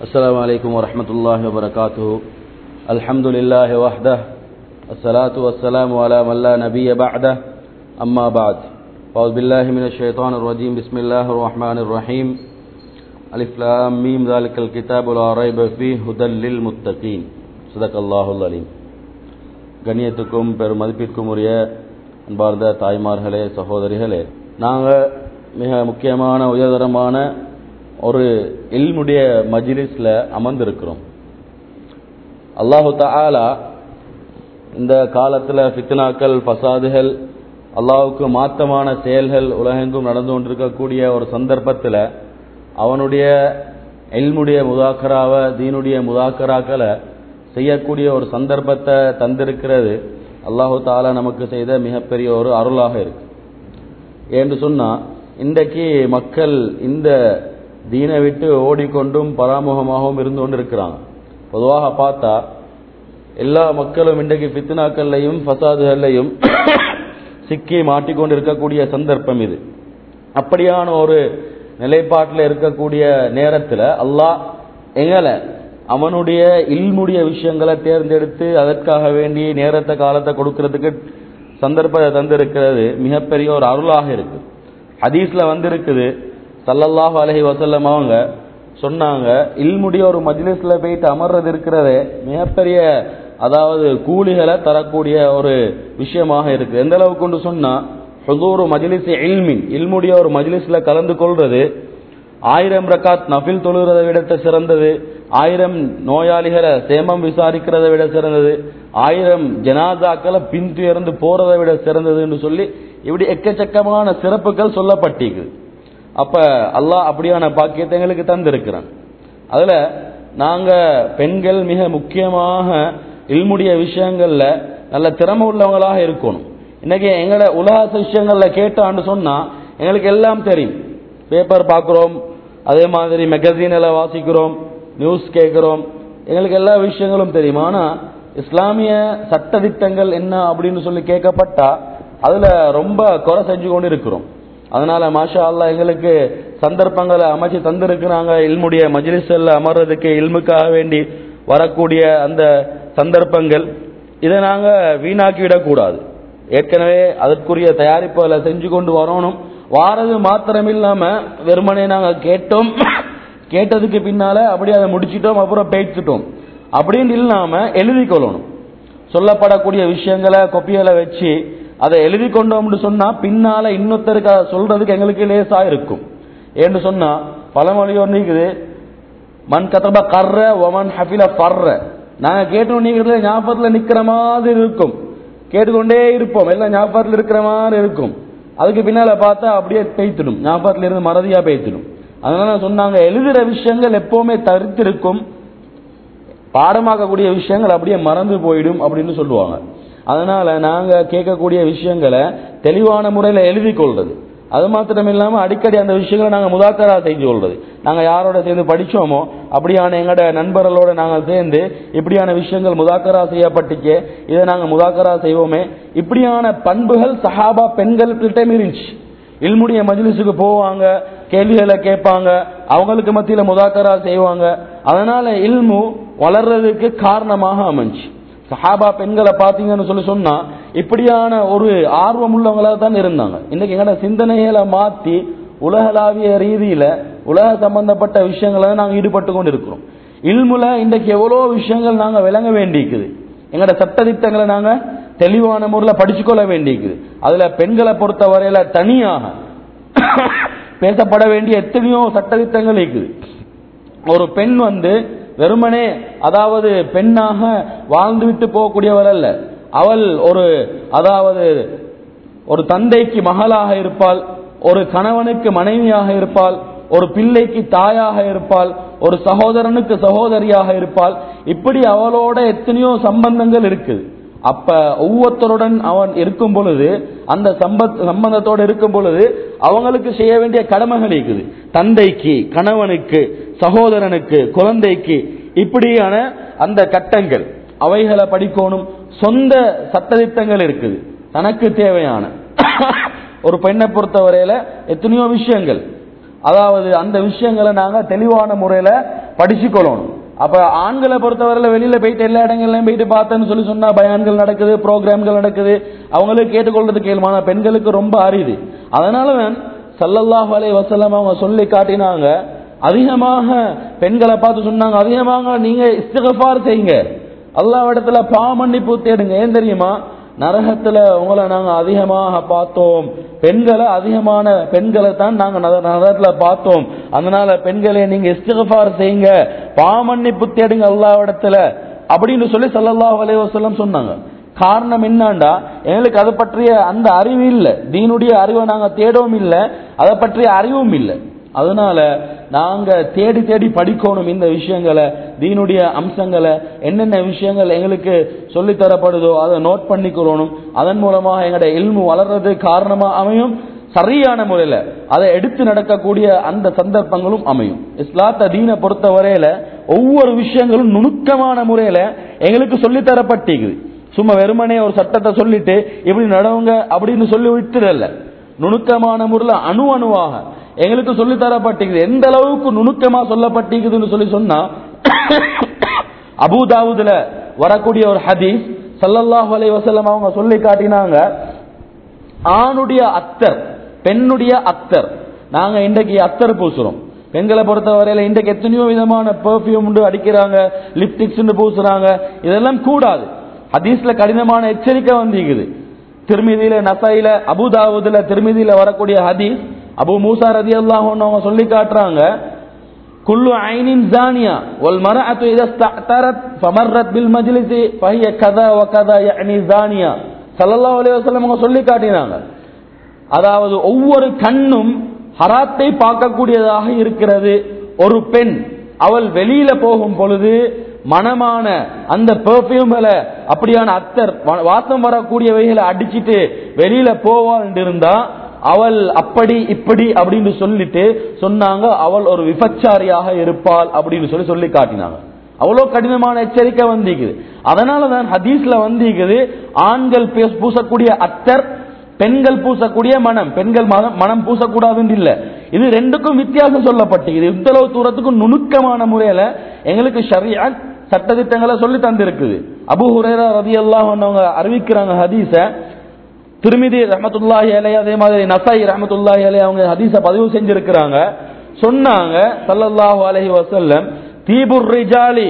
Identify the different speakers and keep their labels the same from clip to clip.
Speaker 1: السلام عليكم ورحمة الله وبركاته الحمد لله وحده الصلاة والسلام على من لا نبي بعده أما بعد أعوذ بالله من الشيطان الرجيم بسم الله الرحمن الرحيم ألف لام ميم ذلك الكتاب لا ريب فيه هدى للمتقين صدق الله العليم கண்ணியத்துக்கும் பெரும் மதிப்பிற்கும் உரிய அன்பார்ந்த தாய்மார்களே சகோதரிகளே நாங்கள் மிக முக்கியமான உயர்தரமான ஒரு இல்முடைய மஜ்லிஸ்ல அமர்ந்திருக்கிறோம் அல்லாஹு தஆலா இந்த காலத்தில் ஃபித்னாக்கள் ஃபசாதுகள் அல்லாஹுக்கு மாத்தமான செயல்கள் உலகெங்கும் நடந்து கொண்டிருக்கக்கூடிய ஒரு சந்தர்ப்பத்தில் அவனுடைய எல்முடைய முதாக்கராவை தீனுடைய முதாக்கராக்களை செய்யக்கூடிய ஒரு சந்தர்ப்பத்தை தந்திருக்கிறது அல்லாஹு தாலா நமக்கு செய்த மிகப்பெரிய ஒரு அருளாக இருக்கு என்று சொன்னா இன்றைக்கு மக்கள் இந்த தீனை விட்டு ஓடிக்கொண்டும் பராமுகமாகவும் இருந்து கொண்டிருக்கிறாங்க பொதுவாக பார்த்தா எல்லா மக்களும் இன்றைக்கு ஃபித்னாக்கள்லையும் ஃபசாதுகள்லையும் சிக்கி மாட்டிக்கொண்டு இருக்கக்கூடிய சந்தர்ப்பம் இது அப்படியான ஒரு நிலைப்பாட்டில் இருக்கக்கூடிய நேரத்தில் அல்லாஹ் எங்களை அவனுடைய இல்முடைய விஷயங்களை தேர்ந்தெடுத்து அதற்காக வேண்டி நேரத்தை காலத்தை கொடுக்கறதுக்கு சந்தர்ப்பத்தை தந்திருக்கிறது மிகப்பெரிய ஒரு அருளாக இருக்கு ஹதீஸ்ல வந்திருக்குது சல்லல்லாஹு அலஹி வசல்லம் அவங்க சொன்னாங்க இல்முடைய ஒரு மஜ்லிஸ்ல போயிட்டு அமர்றது இருக்கிறதே மிகப்பெரிய அதாவது கூலிகளை தரக்கூடிய ஒரு விஷயமாக இருக்கு எந்த அளவுக்கு கொண்டு சொன்னா ஹுதூரு மஜ்லிஸ் இல்மின் இல்முடைய ஒரு மஜ்லிஸ்ல கலந்து கொள்றது ஆயிரம் ரக்காத் நஃபில் தொழுகிறதை விட சிறந்தது ஆயிரம் நோயாளிகளை சேமம் விசாரிக்கிறதை விட சிறந்தது ஆயிரம் ஜனாதாக்களை பின்துயர்ந்து போறதை விட சிறந்ததுன்னு சொல்லி இப்படி எக்கச்சக்கமான சிறப்புகள் சொல்லப்பட்டிருக்கு அப்ப அல்லாஹ் அப்படியான பாக்கியத்தை எங்களுக்கு தந்திருக்கிறான் அதுல நாங்க பெண்கள் மிக முக்கியமாக இல்முடைய விஷயங்கள்ல நல்ல திறமை உள்ளவங்களாக இருக்கணும் இன்னைக்கு எங்களோட உலக விஷயங்கள்ல கேட்டான்னு சொன்னா எங்களுக்கு எல்லாம் தெரியும் பேப்பர் பார்க்குறோம் அதே மாதிரி மெகசீனில் வாசிக்கிறோம் நியூஸ் கேட்குறோம் எங்களுக்கு எல்லா விஷயங்களும் தெரியும் ஆனால் இஸ்லாமிய சட்டதிட்டங்கள் என்ன அப்படின்னு சொல்லி கேட்கப்பட்டா அதில் ரொம்ப குறை செஞ்சு கொண்டு இருக்கிறோம் அதனால மாஷா அல்லா எங்களுக்கு சந்தர்ப்பங்களை அமைச்சு தந்திருக்கிறாங்க இல்முடைய மஜ்லிஸில் அமர்றதுக்கு இல்முக்காக வேண்டி வரக்கூடிய அந்த சந்தர்ப்பங்கள் இதை நாங்கள் வீணாக்கி விடக்கூடாது ஏற்கனவே அதற்குரிய தயாரிப்புகளை செஞ்சு கொண்டு வரணும் வாரது மாத்திரம் இல்லாம வெறுமனே நாங்க கேட்டோம் கேட்டதுக்கு பின்னால அப்படியே அதை முடிச்சிட்டோம் அப்புறம் பேசிட்டோம் அப்படின்னு இல்லாம எழுதி கொள்ளணும் சொல்லப்படக்கூடிய விஷயங்களை கொப்பியலை வச்சு அதை எழுதி கொண்டோம்னு சொன்னா பின்னால இன்னொருத்தருக்கு சொல்றதுக்கு எங்களுக்கு லேசா இருக்கும் ஏன்னு சொன்னா பழமொழி ஒன்று இருக்குது மண் கத்தப கர்ற ஒமன் ஹஃபில பர்ற நாங்க கேட்டோம் நீங்க ஞாபகத்துல நிக்கிற மாதிரி இருக்கும் கேட்டுக்கொண்டே இருப்போம் எல்லாம் ஞாபகத்தில் இருக்கிற மாதிரி இருக்கும் அதுக்கு பின்னால பார்த்தா அப்படியே பெய்த்திடும் ஞாபகத்துல இருந்து மறதியா பெய்த்திடும் அதனால சொன்னாங்க எழுதுற விஷயங்கள் எப்பவுமே தரித்திருக்கும் பாடமாக்கக்கூடிய விஷயங்கள் அப்படியே மறந்து போயிடும் அப்படின்னு சொல்லுவாங்க அதனால நாங்க கேட்கக்கூடிய விஷயங்களை தெளிவான முறையில் எழுதி கொள்றது அது மாத்திரம் இல்லாம அடிக்கடி அந்த விஷயங்களை நாங்க முதாக்கரா செஞ்சு கொள்றது நாங்க யாரோட சேர்ந்து படிச்சோமோ அப்படியான எங்களோட நண்பர்களோட நாங்க சேர்ந்து இப்படியான விஷயங்கள் முதாக்கரா செய்யப்பட்டுச்சு இதை நாங்க முதாக்கரா செய்வோமே இப்படியான பண்புகள் சஹாபா பெண்கள் கிட்ட இருந்துச்சு இல்முடைய மஜ்லிஸுக்கு போவாங்க கேள்விகளை கேட்பாங்க அவங்களுக்கு மத்தியில முதாக்கரா செய்வாங்க அதனால இல்மு வளர்றதுக்கு காரணமாக அமைஞ்சு சஹாபா பெண்களை பார்த்தீங்கன்னு சொல்லி சொன்னா இப்படியான ஒரு ஆர்வம் உள்ளவங்களா தான் இருந்தாங்க இன்னைக்கு எங்களோட சிந்தனைகளை மாத்தி உலகளாவிய ரீதியில உலக சம்பந்தப்பட்ட விஷயங்களை நாங்கள் ஈடுபட்டு கொண்டு இருக்கிறோம் இல்முல இன்றைக்கு எவ்வளோ விஷயங்கள் நாங்கள் விளங்க வேண்டியிருக்குது எங்களோட சட்டத்திட்டங்களை நாங்க தெளிவான முறையில் படிச்சுக்கொள்ள வேண்டியிருக்குது அதுல பெண்களை பொறுத்த வரையில தனியாக பேசப்பட வேண்டிய எத்தனையோ சட்டத்திட்டங்கள் இருக்குது ஒரு பெண் வந்து வெறுமனே அதாவது பெண்ணாக வாழ்ந்துவிட்டு போகக்கூடியவள் அல்ல அவள் ஒரு அதாவது ஒரு தந்தைக்கு மகளாக இருப்பாள் ஒரு கணவனுக்கு மனைவியாக இருப்பாள் ஒரு பிள்ளைக்கு தாயாக இருப்பாள் ஒரு சகோதரனுக்கு சகோதரியாக இருப்பாள் இப்படி அவளோட எத்தனையோ சம்பந்தங்கள் இருக்குது அப்ப ஒவ்வொருத்தருடன் அவன் இருக்கும் பொழுது அந்த சம்பத் சம்பந்தத்தோடு இருக்கும் பொழுது அவங்களுக்கு செய்ய வேண்டிய கடமைகள் இருக்குது தந்தைக்கு கணவனுக்கு சகோதரனுக்கு குழந்தைக்கு இப்படியான அந்த கட்டங்கள் அவைகளை படிக்கணும் சொந்த சட்டதிட்டங்கள் இருக்குது தனக்கு தேவையான ஒரு பெண்ணை பொறுத்தவரையில எத்தனையோ விஷயங்கள் அதாவது அந்த விஷயங்களை நாங்க தெளிவான முறையில படிச்சுக்கொள்ளணும் அப்ப ஆண்களை பொறுத்தவரையில வெளியில போயிட்டு எல்லா இடங்கள்லயும் போயிட்டு பார்த்தேன்னு சொல்லி சொன்னா பயான்கள் நடக்குது ப்ரோக்ராம்கள் நடக்குது அவங்களுக்கு கேட்டுக்கொள்றது கேள்வான பெண்களுக்கு ரொம்ப அரிது அதனாலதான் சல்லல்லாஹு அலைஹி வஸல்லம் அவங்க சொல்லி காட்டினாங்க அதிகமாக பெண்களை பார்த்து சொன்னாங்க அதிகமாக நீங்க இஸ்திகஃபார் செய்யுங்க அல்லாஹ் இடத்துல பாமன்னிப்பு தேடுங்க ஏன் தெரியுமா நரகத்துல உங்களை நாங்க அதிகமாக பார்த்தோம் பெண்களை அதிகமான பெண்களை தான் நாங்க நர- நரகத்துல பார்த்தோம் அதனால பெண்களை நீங்க இஸ்திகஃபார் செய்யுங்க பாமன்னிப்பு தேடுங்க அல்லாஹ் இடத்துல அப்படின்னு சொல்லி ஸல்லல்லாஹு அலைஹி வஸல்லம் சொன்னாங்க காரணம் என்னண்டா எங்களுக்கு அதை பற்றிய அந்த அறிவு இல்ல தீனுடைய அறிவை நாங்க தேடவும் இல்ல அதை பற்றிய அறிவும் இல்லை அதனால நாங்க தேடி தேடி படிக்கணும் இந்த விஷயங்களை தீனுடைய அம்சங்களை என்னென்ன விஷயங்கள் எங்களுக்கு சொல்லித் தரப்படுதோ அதை நோட் பண்ணிக்கிறோனும் அதன் மூலமாக எங்களோட இல்மு வளர்றது காரணமா அமையும் சரியான முறையில அதை எடுத்து நடக்கக்கூடிய அந்த சந்தர்ப்பங்களும் அமையும் இஸ்லாத்த தீனை பொறுத்த வரையில ஒவ்வொரு விஷயங்களும் நுணுக்கமான முறையில எங்களுக்கு சொல்லித் தரப்பட்டிருக்குது சும்மா வெறுமனே ஒரு சட்டத்தை சொல்லிட்டு இப்படி நடவுங்க அப்படின்னு சொல்லி விட்டுறல நுணுக்கமான முறையில் அணு அணுவாக எங்களுக்கு சொல்லி தரப்பட்டிருக்குது எந்த அளவுக்கு நுணுக்கமா சொல்லப்பட்டிருக்குதுன்னு சொல்லி சொன்னா அபூதாவுதுல வரக்கூடிய ஒரு ஹதீஸ் ஸல்லல்லாஹு அலைஹி வஸல்லம் அவங்க சொல்லி காட்டினாங்க ஆணுடைய அத்தர் பெண்ணுடைய அத்தர் நாங்க இன்றைக்கு அத்தர் பூசுறோம் பெண்களை பொறுத்த வரையில இன்றைக்கு எத்தனையோ விதமான பெர்ஃபியூம் அடிக்கிறாங்க லிப்டிக்ஸ் பூசுறாங்க இதெல்லாம் கூடாது ஹதீஸ்ல கடினமான எச்சரிக்கை வந்திருக்குது திருமிதியில நசையில அபுதாவுதுல திருமிதியில வரக்கூடிய ஹதீஸ் அபு மூசா ரதி அவங்க சொல்லி காட்டுறாங்க குல்லு ஐனின் ஜானியா ஒல் மரஅத்து இதா ஸ்தஅதரத் ஃபமர்ரத் பில் மஜ்லிஸி ஃபஹிய கதா வ கதா யஅனி ஜானியா ஸல்லல்லாஹு அலைஹி வஸல்லம் அவங்க சொல்லி காட்டினாங்க அதாவது ஒவ்வொரு கண்ணும் ஹராத்தை பார்க்கக்கூடியதாக இருக்கிறது ஒரு பெண் அவள் வெளியில போகும் பொழுது மனமான அந்த பெர்ஃபியூம்களை அப்படியான அத்தர் வா- வாசம் வரக்கூடியவைகளை அடிச்சிட்டு வெளியில போவாள் இருந்தா அவள் அப்படி இப்படி அப்படின்னு சொல்லிட்டு சொன்னாங்க அவள் ஒரு விபச்சாரியாக இருப்பாள் அப்படின்னு சொல்லி சொல்லி காட்டினாங்க அவ்வளவு கடினமான எச்சரிக்கை வந்திருக்குது அதனாலதான் ஹதீஸ்ல வந்திருக்குது ஆண்கள் பேச- பூசக்கூடிய அத்தர் பெண்கள் பூசக்கூடிய மனம் பெண்கள் மனம் மனம் பூசக்கூடாதுன்னு இல்ல இது ரெண்டுக்கும் வித்தியாசம் சொல்லப்பட்டிருக்குது இந்த அளவு தூரத்துக்கு நுணுக்கமான முறையில எங்களுக்கு ஷரியா சட்டதிட்டங்களை சொல்லி தந்திருக்குது அபு ஹுரேரா ரதி அவங்க அறிவிக்கிறாங்க ஹதீஸ திருமிதி ரஹமத்துல்லாஹி அலை அதே மாதிரி நசாய் ரஹமத்துல்லாஹி அலை அவங்க ஹதீஸ பதிவு செஞ்சிருக்கிறாங்க சொன்னாங்க ஸல்லல்லாஹு அலைஹி வஸல்லம் தீபுர் ரிஜாலி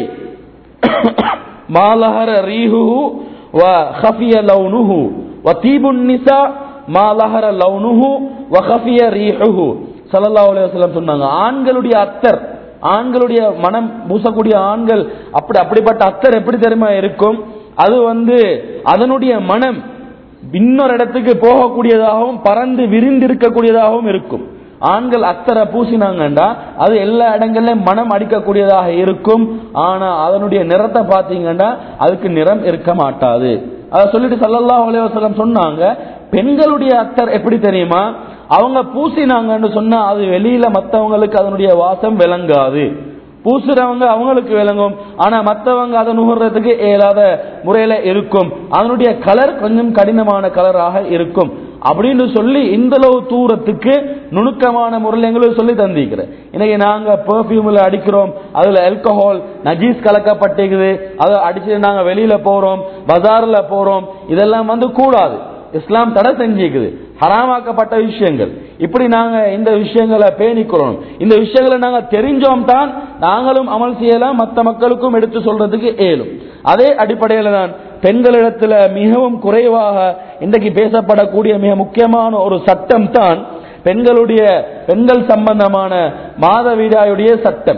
Speaker 1: மாலஹர ரீஹுஹு வ ஹஃபிய லௌனுஹு வ தீபுன் நிசா மாலஹர லௌனுஹு வ ஹஃபிய ரீஹுஹு ஸல்லல்லாஹு அலைஹி வஸல்லம் சொன்னாங்க ஆண்களுடைய அத்தர் ஆண்களுடைய மனம் பூசக்கூடிய ஆண்கள் அப்படி அப்படிப்பட்ட அத்தர் எப்படி தெரியுமா இருக்கும் அது வந்து அதனுடைய மனம் இன்னொரு இடத்துக்கு போகக்கூடியதாகவும் பறந்து விரிந்து இருக்கக்கூடியதாகவும் இருக்கும் ஆண்கள் அத்தரை பூசினாங்கண்டா அது எல்லா இடங்கள்லயும் மனம் அடிக்கக்கூடியதாக இருக்கும் ஆனா அதனுடைய நிறத்தை பார்த்தீங்கன்னா அதுக்கு நிறம் இருக்க மாட்டாது அதை சொல்லிட்டு சல்லல்லாஹு அலைஹி வஸல்லம் சொன்னாங்க பெண்களுடைய அத்தர் எப்படி தெரியுமா அவங்க பூசினாங்கன்னு சொன்னா அது வெளியில மத்தவங்களுக்கு அதனுடைய வாசம் விளங்காது பூசுறவங்க அவங்களுக்கு விளங்கும் ஆனா மத்தவங்க அதை நுகர்றதுக்கு இயலாத முறையில இருக்கும் அதனுடைய கலர் கொஞ்சம் கடினமான கலராக இருக்கும் அப்படின்னு சொல்லி இந்த அளவு தூரத்துக்கு நுணுக்கமான முறையில் எங்களுக்கு சொல்லி தந்திருக்கிறேன் இன்னைக்கு நாங்க பெர்ஃபியூம்ல அடிக்கிறோம் அதுல ஆல்கஹால் நஜீஸ் கலக்கப்பட்டிருக்குது அதை அடிச்சு நாங்க வெளியில போறோம் பஜார்ல போறோம் இதெல்லாம் வந்து கூடாது இஸ்லாம் தடை செஞ்சிருக்குது ஹராமாக்கப்பட்ட விஷயங்கள் இப்படி நாங்க இந்த விஷயங்களை பேணிக்கிறோம் இந்த விஷயங்களை நாங்க தெரிஞ்சோம் தான் நாங்களும் அமல் செய்யலாம் மற்ற மக்களுக்கும் எடுத்து சொல்றதுக்கு இயலும் அதே அடிப்படையில் தான் பெண்களிடத்துல மிகவும் குறைவாக இன்றைக்கு பேசப்படக்கூடிய மிக முக்கியமான ஒரு சட்டம் தான் பெண்களுடைய பெண்கள் சம்பந்தமான மாதவிடாயுடைய சட்டம்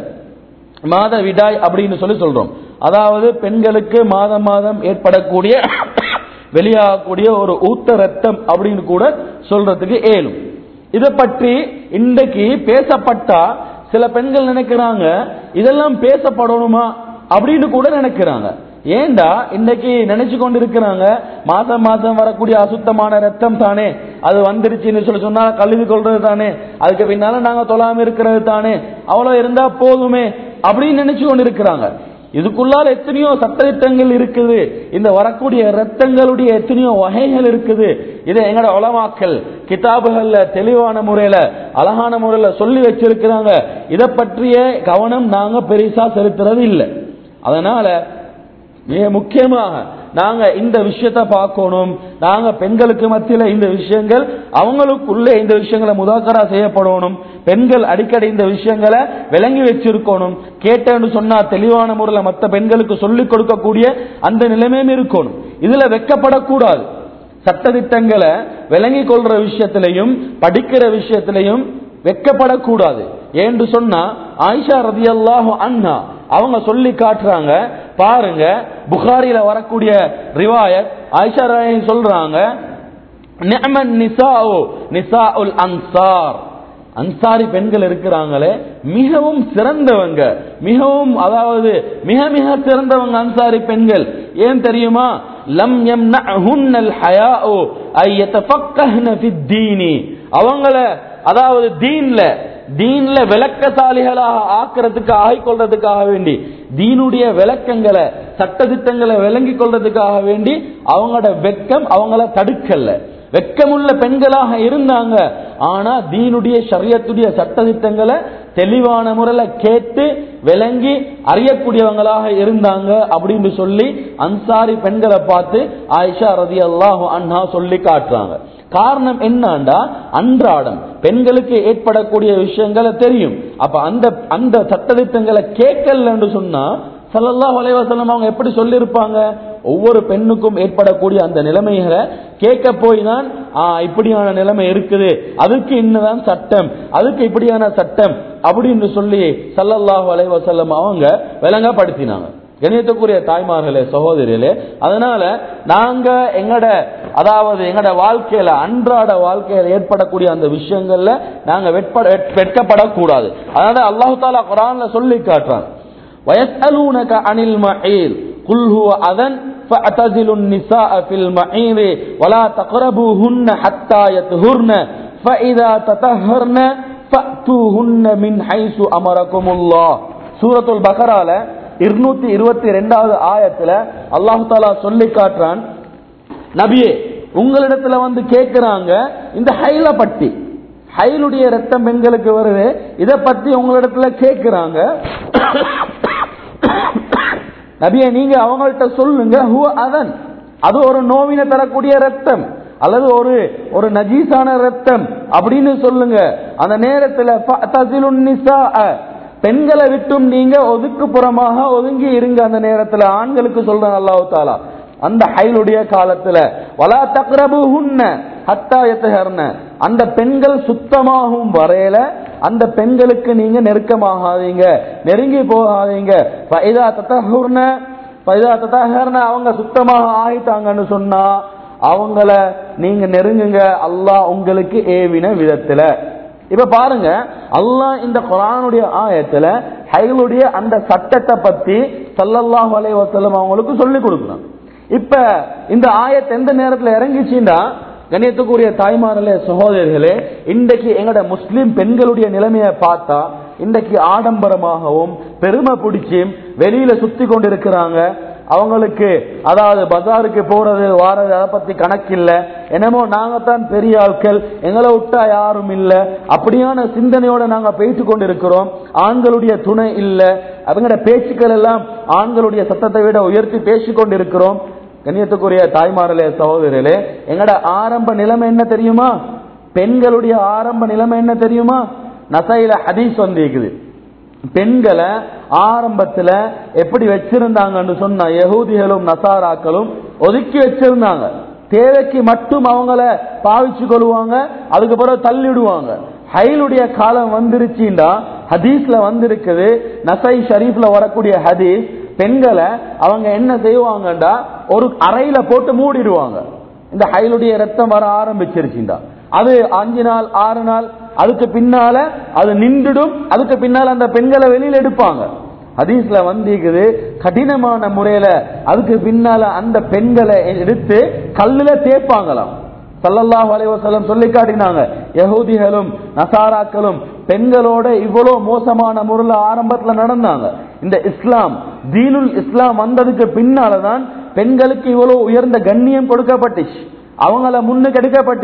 Speaker 1: மாதவிடாய் அப்படின்னு சொல்லி சொல்றோம் அதாவது பெண்களுக்கு மாதம் மாதம் ஏற்படக்கூடிய வெளியாகக்கூடிய ஒரு ஊத்த ரத்தம் அப்படின்னு கூட சொல்றதுக்கு ஏலும் இதை பற்றி இன்றைக்கு பேசப்பட்டா சில பெண்கள் நினைக்கிறாங்க இதெல்லாம் பேசப்படணுமா அப்படின்னு கூட நினைக்கிறாங்க ஏண்டா இன்னைக்கு நினைச்சு கொண்டு இருக்கிறாங்க மாசம் மாசம் வரக்கூடிய அசுத்தமான ரத்தம் தானே அது வந்துருச்சுன்னு சொல்லி சொன்னா கழுவி கொள்றது தானே அதுக்கு பின்னால நாங்க தொழாம இருக்கிறது தானே அவ்வளவு இருந்தா போதுமே அப்படின்னு நினைச்சு கொண்டு இருக்கிறாங்க இதுக்குள்ளால எத்தனையோ சட்டத்திட்டங்கள் இருக்குது இந்த வரக்கூடிய ரத்தங்களுடைய எத்தனையோ வகைகள் இருக்குது இதை எங்கட உலமாக்கல் கிதாபுகள்ல தெளிவான முறையில அழகான முறையில சொல்லி வச்சிருக்கிறாங்க இதை பற்றிய கவனம் நாங்க பெருசா செலுத்துறது இல்லை அதனால மிக முக்கியமாக நாங்க இந்த விஷயத்த பார்க்கணும் நாங்க பெண்களுக்கு மத்தியில இந்த விஷயங்கள் அவங்களுக்குள்ளே இந்த விஷயங்களை முதாக்கரா செய்யப்படணும் பெண்கள் அடிக்கடி இந்த விஷயங்களை விளங்கி வச்சிருக்கணும் கேட்டேன்னு சொன்னா தெளிவான முறையில் மற்ற பெண்களுக்கு சொல்லிக் கொடுக்கக்கூடிய அந்த நிலைமையும் இருக்கணும் இதுல வெக்கப்படக்கூடாது சட்டதிட்டங்களை விளங்கி கொள்ற விஷயத்திலையும் படிக்கிற விஷயத்திலையும் வெக்கப்படக்கூடாது ஏன்னு சொன்னா ஆயிஷா ரதியல்லாஹு அண்ணா அவங்க சொல்லி காட்டுறாங்க பாருங்க புகாரில வரக்கூடிய ரிவாயத் ஆயிஷா ராய் சொல்றாங்க நிஅமன் நிசாஉ நிசாஉல் அன்சார் அன்சாரி பெண்கள் இருக்கிறாங்களே மிகவும் சிறந்தவங்க மிகவும் அதாவது மிக மிக சிறந்தவங்க அன்சாரி பெண்கள் ஏன் தெரியுமா லம் யம்னஹுன்னல் ஹயாஉ ஐ யதஃபக்கஹ்ன ஃபித்தீனி அவங்கள அதாவது தீன்ல தீன்ல விளக்கசாலிகளாக ஆக்கிறதுக்கு ஆகிக்கொள்றதுக்காக வேண்டி தீனுடைய விளக்கங்களை சட்டதிட்டங்களை விளங்கி கொள்றதுக்காக வேண்டி அவங்களோட வெக்கம் அவங்கள தடுக்கல வெக்கமுள்ள பெண்களாக இருந்தாங்க ஆனா தீனுடைய ஷரியத்துடைய சட்டதிட்டங்களை தெளிவான முறையில கேட்டு விளங்கி அறியக்கூடியவங்களாக இருந்தாங்க அப்படின்னு சொல்லி அன்சாரி பெண்களை பார்த்து ஆயிஷா ரதி அல்லாஹு அண்ணா சொல்லி காட்டுறாங்க காரணம் என்னண்டா அன்றாடம் பெண்களுக்கு ஏற்படக்கூடிய விஷயங்களை தெரியும் அப்ப அந்த அந்த சட்டதிட்டங்களை கேட்கலன்னு சொன்னா சல்லல்லாஹு அலைஹி வஸல்லம் அவங்க எப்படி சொல்லியிருப்பாங்க ஒவ்வொரு பெண்ணுக்கும் ஏற்படக்கூடிய அந்த நிலைமைகளை கேட்க போய் தான் ஆ, இப்படியான நிலைமை இருக்குது அதுக்கு இன்னதான் சட்டம் அதுக்கு இப்படியான சட்டம் அப்படின்னு சொல்லி சல்லல்லாஹு அலைஹி வஸல்லம் அவங்க விளங்கப்படுத்தினாங்க கணியத்துக்குரிய தாய்மார்களே சகோதரிகளே அதனால நாங்க எங்கட அதாவது எங்கட வாழ்க்கையில அன்றாட வாழ்க்கையில ஏற்படக்கூடிய அந்த விஷயங்கள்ல நாங்க வெட்பட வெட்- வெட்கப்படக்கூடாது அதனால அல்லாஹு தாலா குரான்ல சொல்லி காட்டுறான் ويسألونك عن المحيض قل هو أذن فاعتزلوا النساء في المحيض ولا تقربوهن حتى يطهرن فإذا تطهرن فأتوهن من حيث أمركم الله سورة البقرة இருநூத்தி இருபத்தி ரெண்டாவது ஆயத்துல அல்லாஹு தாலா சொல்லி காட்டுறான் நபியே உங்களிடத்துல வந்து கேட்கிறாங்க இந்த ஹைல பட்டி ஹைலுடைய ரத்தம் பெண்களுக்கு வருது இதை பத்தி உங்களிடத்துல கேட்கிறாங்க நபியே நீங்க அவங்கள்ட்ட சொல்லுங்க ஹுவ அதன் அது ஒரு நோவினை தரக்கூடிய ரத்தம் அல்லது ஒரு ஒரு நஜீஸான ரத்தம் அப்படின்னு சொல்லுங்க அந்த நேரத்துல ஃபஅதஸிலுன் நிஸாஅ. பெண்களை விட்டும் நீங்க ஒதுக்குப்புறமாக ஒதுங்கி இருங்க அந்த நேரத்துல ஆண்களுக்கு சொல்றான் அல்லாஹ் தாலா அந்த ஹைலுடைய காலத்துல வலா தக்ரபுஹுன்ன ஹத்தா யத்தஹர்ன அந்த பெண்கள் சுத்தமாகும் வரையில அந்த பெண்களுக்கு நீங்க நெருக்கமாகாதீங்க நெருங்கி போகாதீங்க ஃபைதா தத்தஹுர்ன ஃபைதா தத்தஹர்ன அவங்க சுத்தமாக ஆயிட்டாங்கன்னு சொன்னா அவங்கள நீங்க நெருங்குங்க அல்லாஹ் உங்களுக்கு ஏவின விதத்துல இப்ப பாருங்க அல்லாஹ் இந்த குரானுடைய ஆயத்துல ஹைலுடைய அந்த சட்டத்தை பத்தி ஸல்லல்லாஹு அலைஹி வஸல்லம் அவங்களுக்கு சொல்லி கொடுக்குறான் இப்ப இந்த ஆயத் எந்த நேரத்துல இறங்கிச்சுன்னா கண்ணியத்துக்குரிய தாய்மார்களே சகோதரர்களே இன்றைக்கு எங்கட முஸ்லிம் பெண்களுடைய நிலைமையை பார்த்தா இன்றைக்கு ஆடம்பரமாகவும் பெருமை பிடிச்சி வெளியில சுத்தி கொண்டிருக்கிறாங்க அவங்களுக்கு அதாவது பஜாருக்கு போறது வாரது அதை பத்தி கணக்கில்ல என்னமோ நாங்க தான் பெரிய ஆட்கள் எங்களை விட்டா யாரும் இல்ல அப்படியான சிந்தனையோட நாங்க பேசிக் கொண்டிருக்கிறோம் ஆண்களுடைய துணை இல்ல அவங்களோட பேச்சுக்கள் எல்லாம் ஆண்களுடைய சத்தத்தை விட உயர்த்தி பேசிக் கொண்டிருக்கிறோம் கண்ணியத்துக்குரிய தாய்மார்களே சகோதரர்களே எங்கட ஆரம்ப நிலைமை என்ன தெரியுமா பெண்களுடைய ஆரம்ப நிலைமை என்ன தெரியுமா நசையில ஹதீஸ் வந்திருக்குது பெண்களை ஆரம்பத்துல எப்படி வச்சிருந்தாங்கன்னு சொன்ன யகூதிகளும் நசாராக்களும் ஒதுக்கி வச்சிருந்தாங்க தேவைக்கு மட்டும் அவங்கள பாவிச்சு கொள்வாங்க அதுக்கு பிறகு தள்ளிடுவாங்க ஹைலுடைய காலம் வந்துருச்சுண்டா ஹதீஸ்ல வந்திருக்குது நசை ஷரீஃப்ல வரக்கூடிய ஹதீஸ் பெண்களை அவங்க என்ன செய்வாங்கண்டா ஒரு அறையில போட்டு மூடிடுவாங்க இந்த ஹைலுடைய ரத்தம் வர ஆரம்பிச்சிருச்சுண்டா அது அஞ்சு நாள் ஆறு நாள் அதுக்கு பின்னால அது நின்றுடும் அதுக்கு பின்னால அந்த பெண்களை வெளியில எடுப்பாங்க ஹதீஸ்ல வந்திருக்குது கடினமான முறையில அதுக்கு பின்னால அந்த பெண்களை எடுத்து கல்லுல தேய்ப்பாங்களாம் சல்லல்லாஹு அலைஹி வஸல்லம் சொல்லி காட்டினாங்க யஹூதிகளும் நசாராக்களும் பெண்களோட இவ்வளவு மோசமான முறையில் ஆரம்பத்துல நடந்தாங்க இந்த இஸ்லாம் தீனுல் இஸ்லாம் வந்ததுக்கு பின்னாலதான் பெண்களுக்கு இவ்வளவு உயர்ந்த கண்ணியம் கொடுக்கப்பட்டுச்சு அவங்கள முன்னுக்கு எடுக்கப்பட்டுச்சு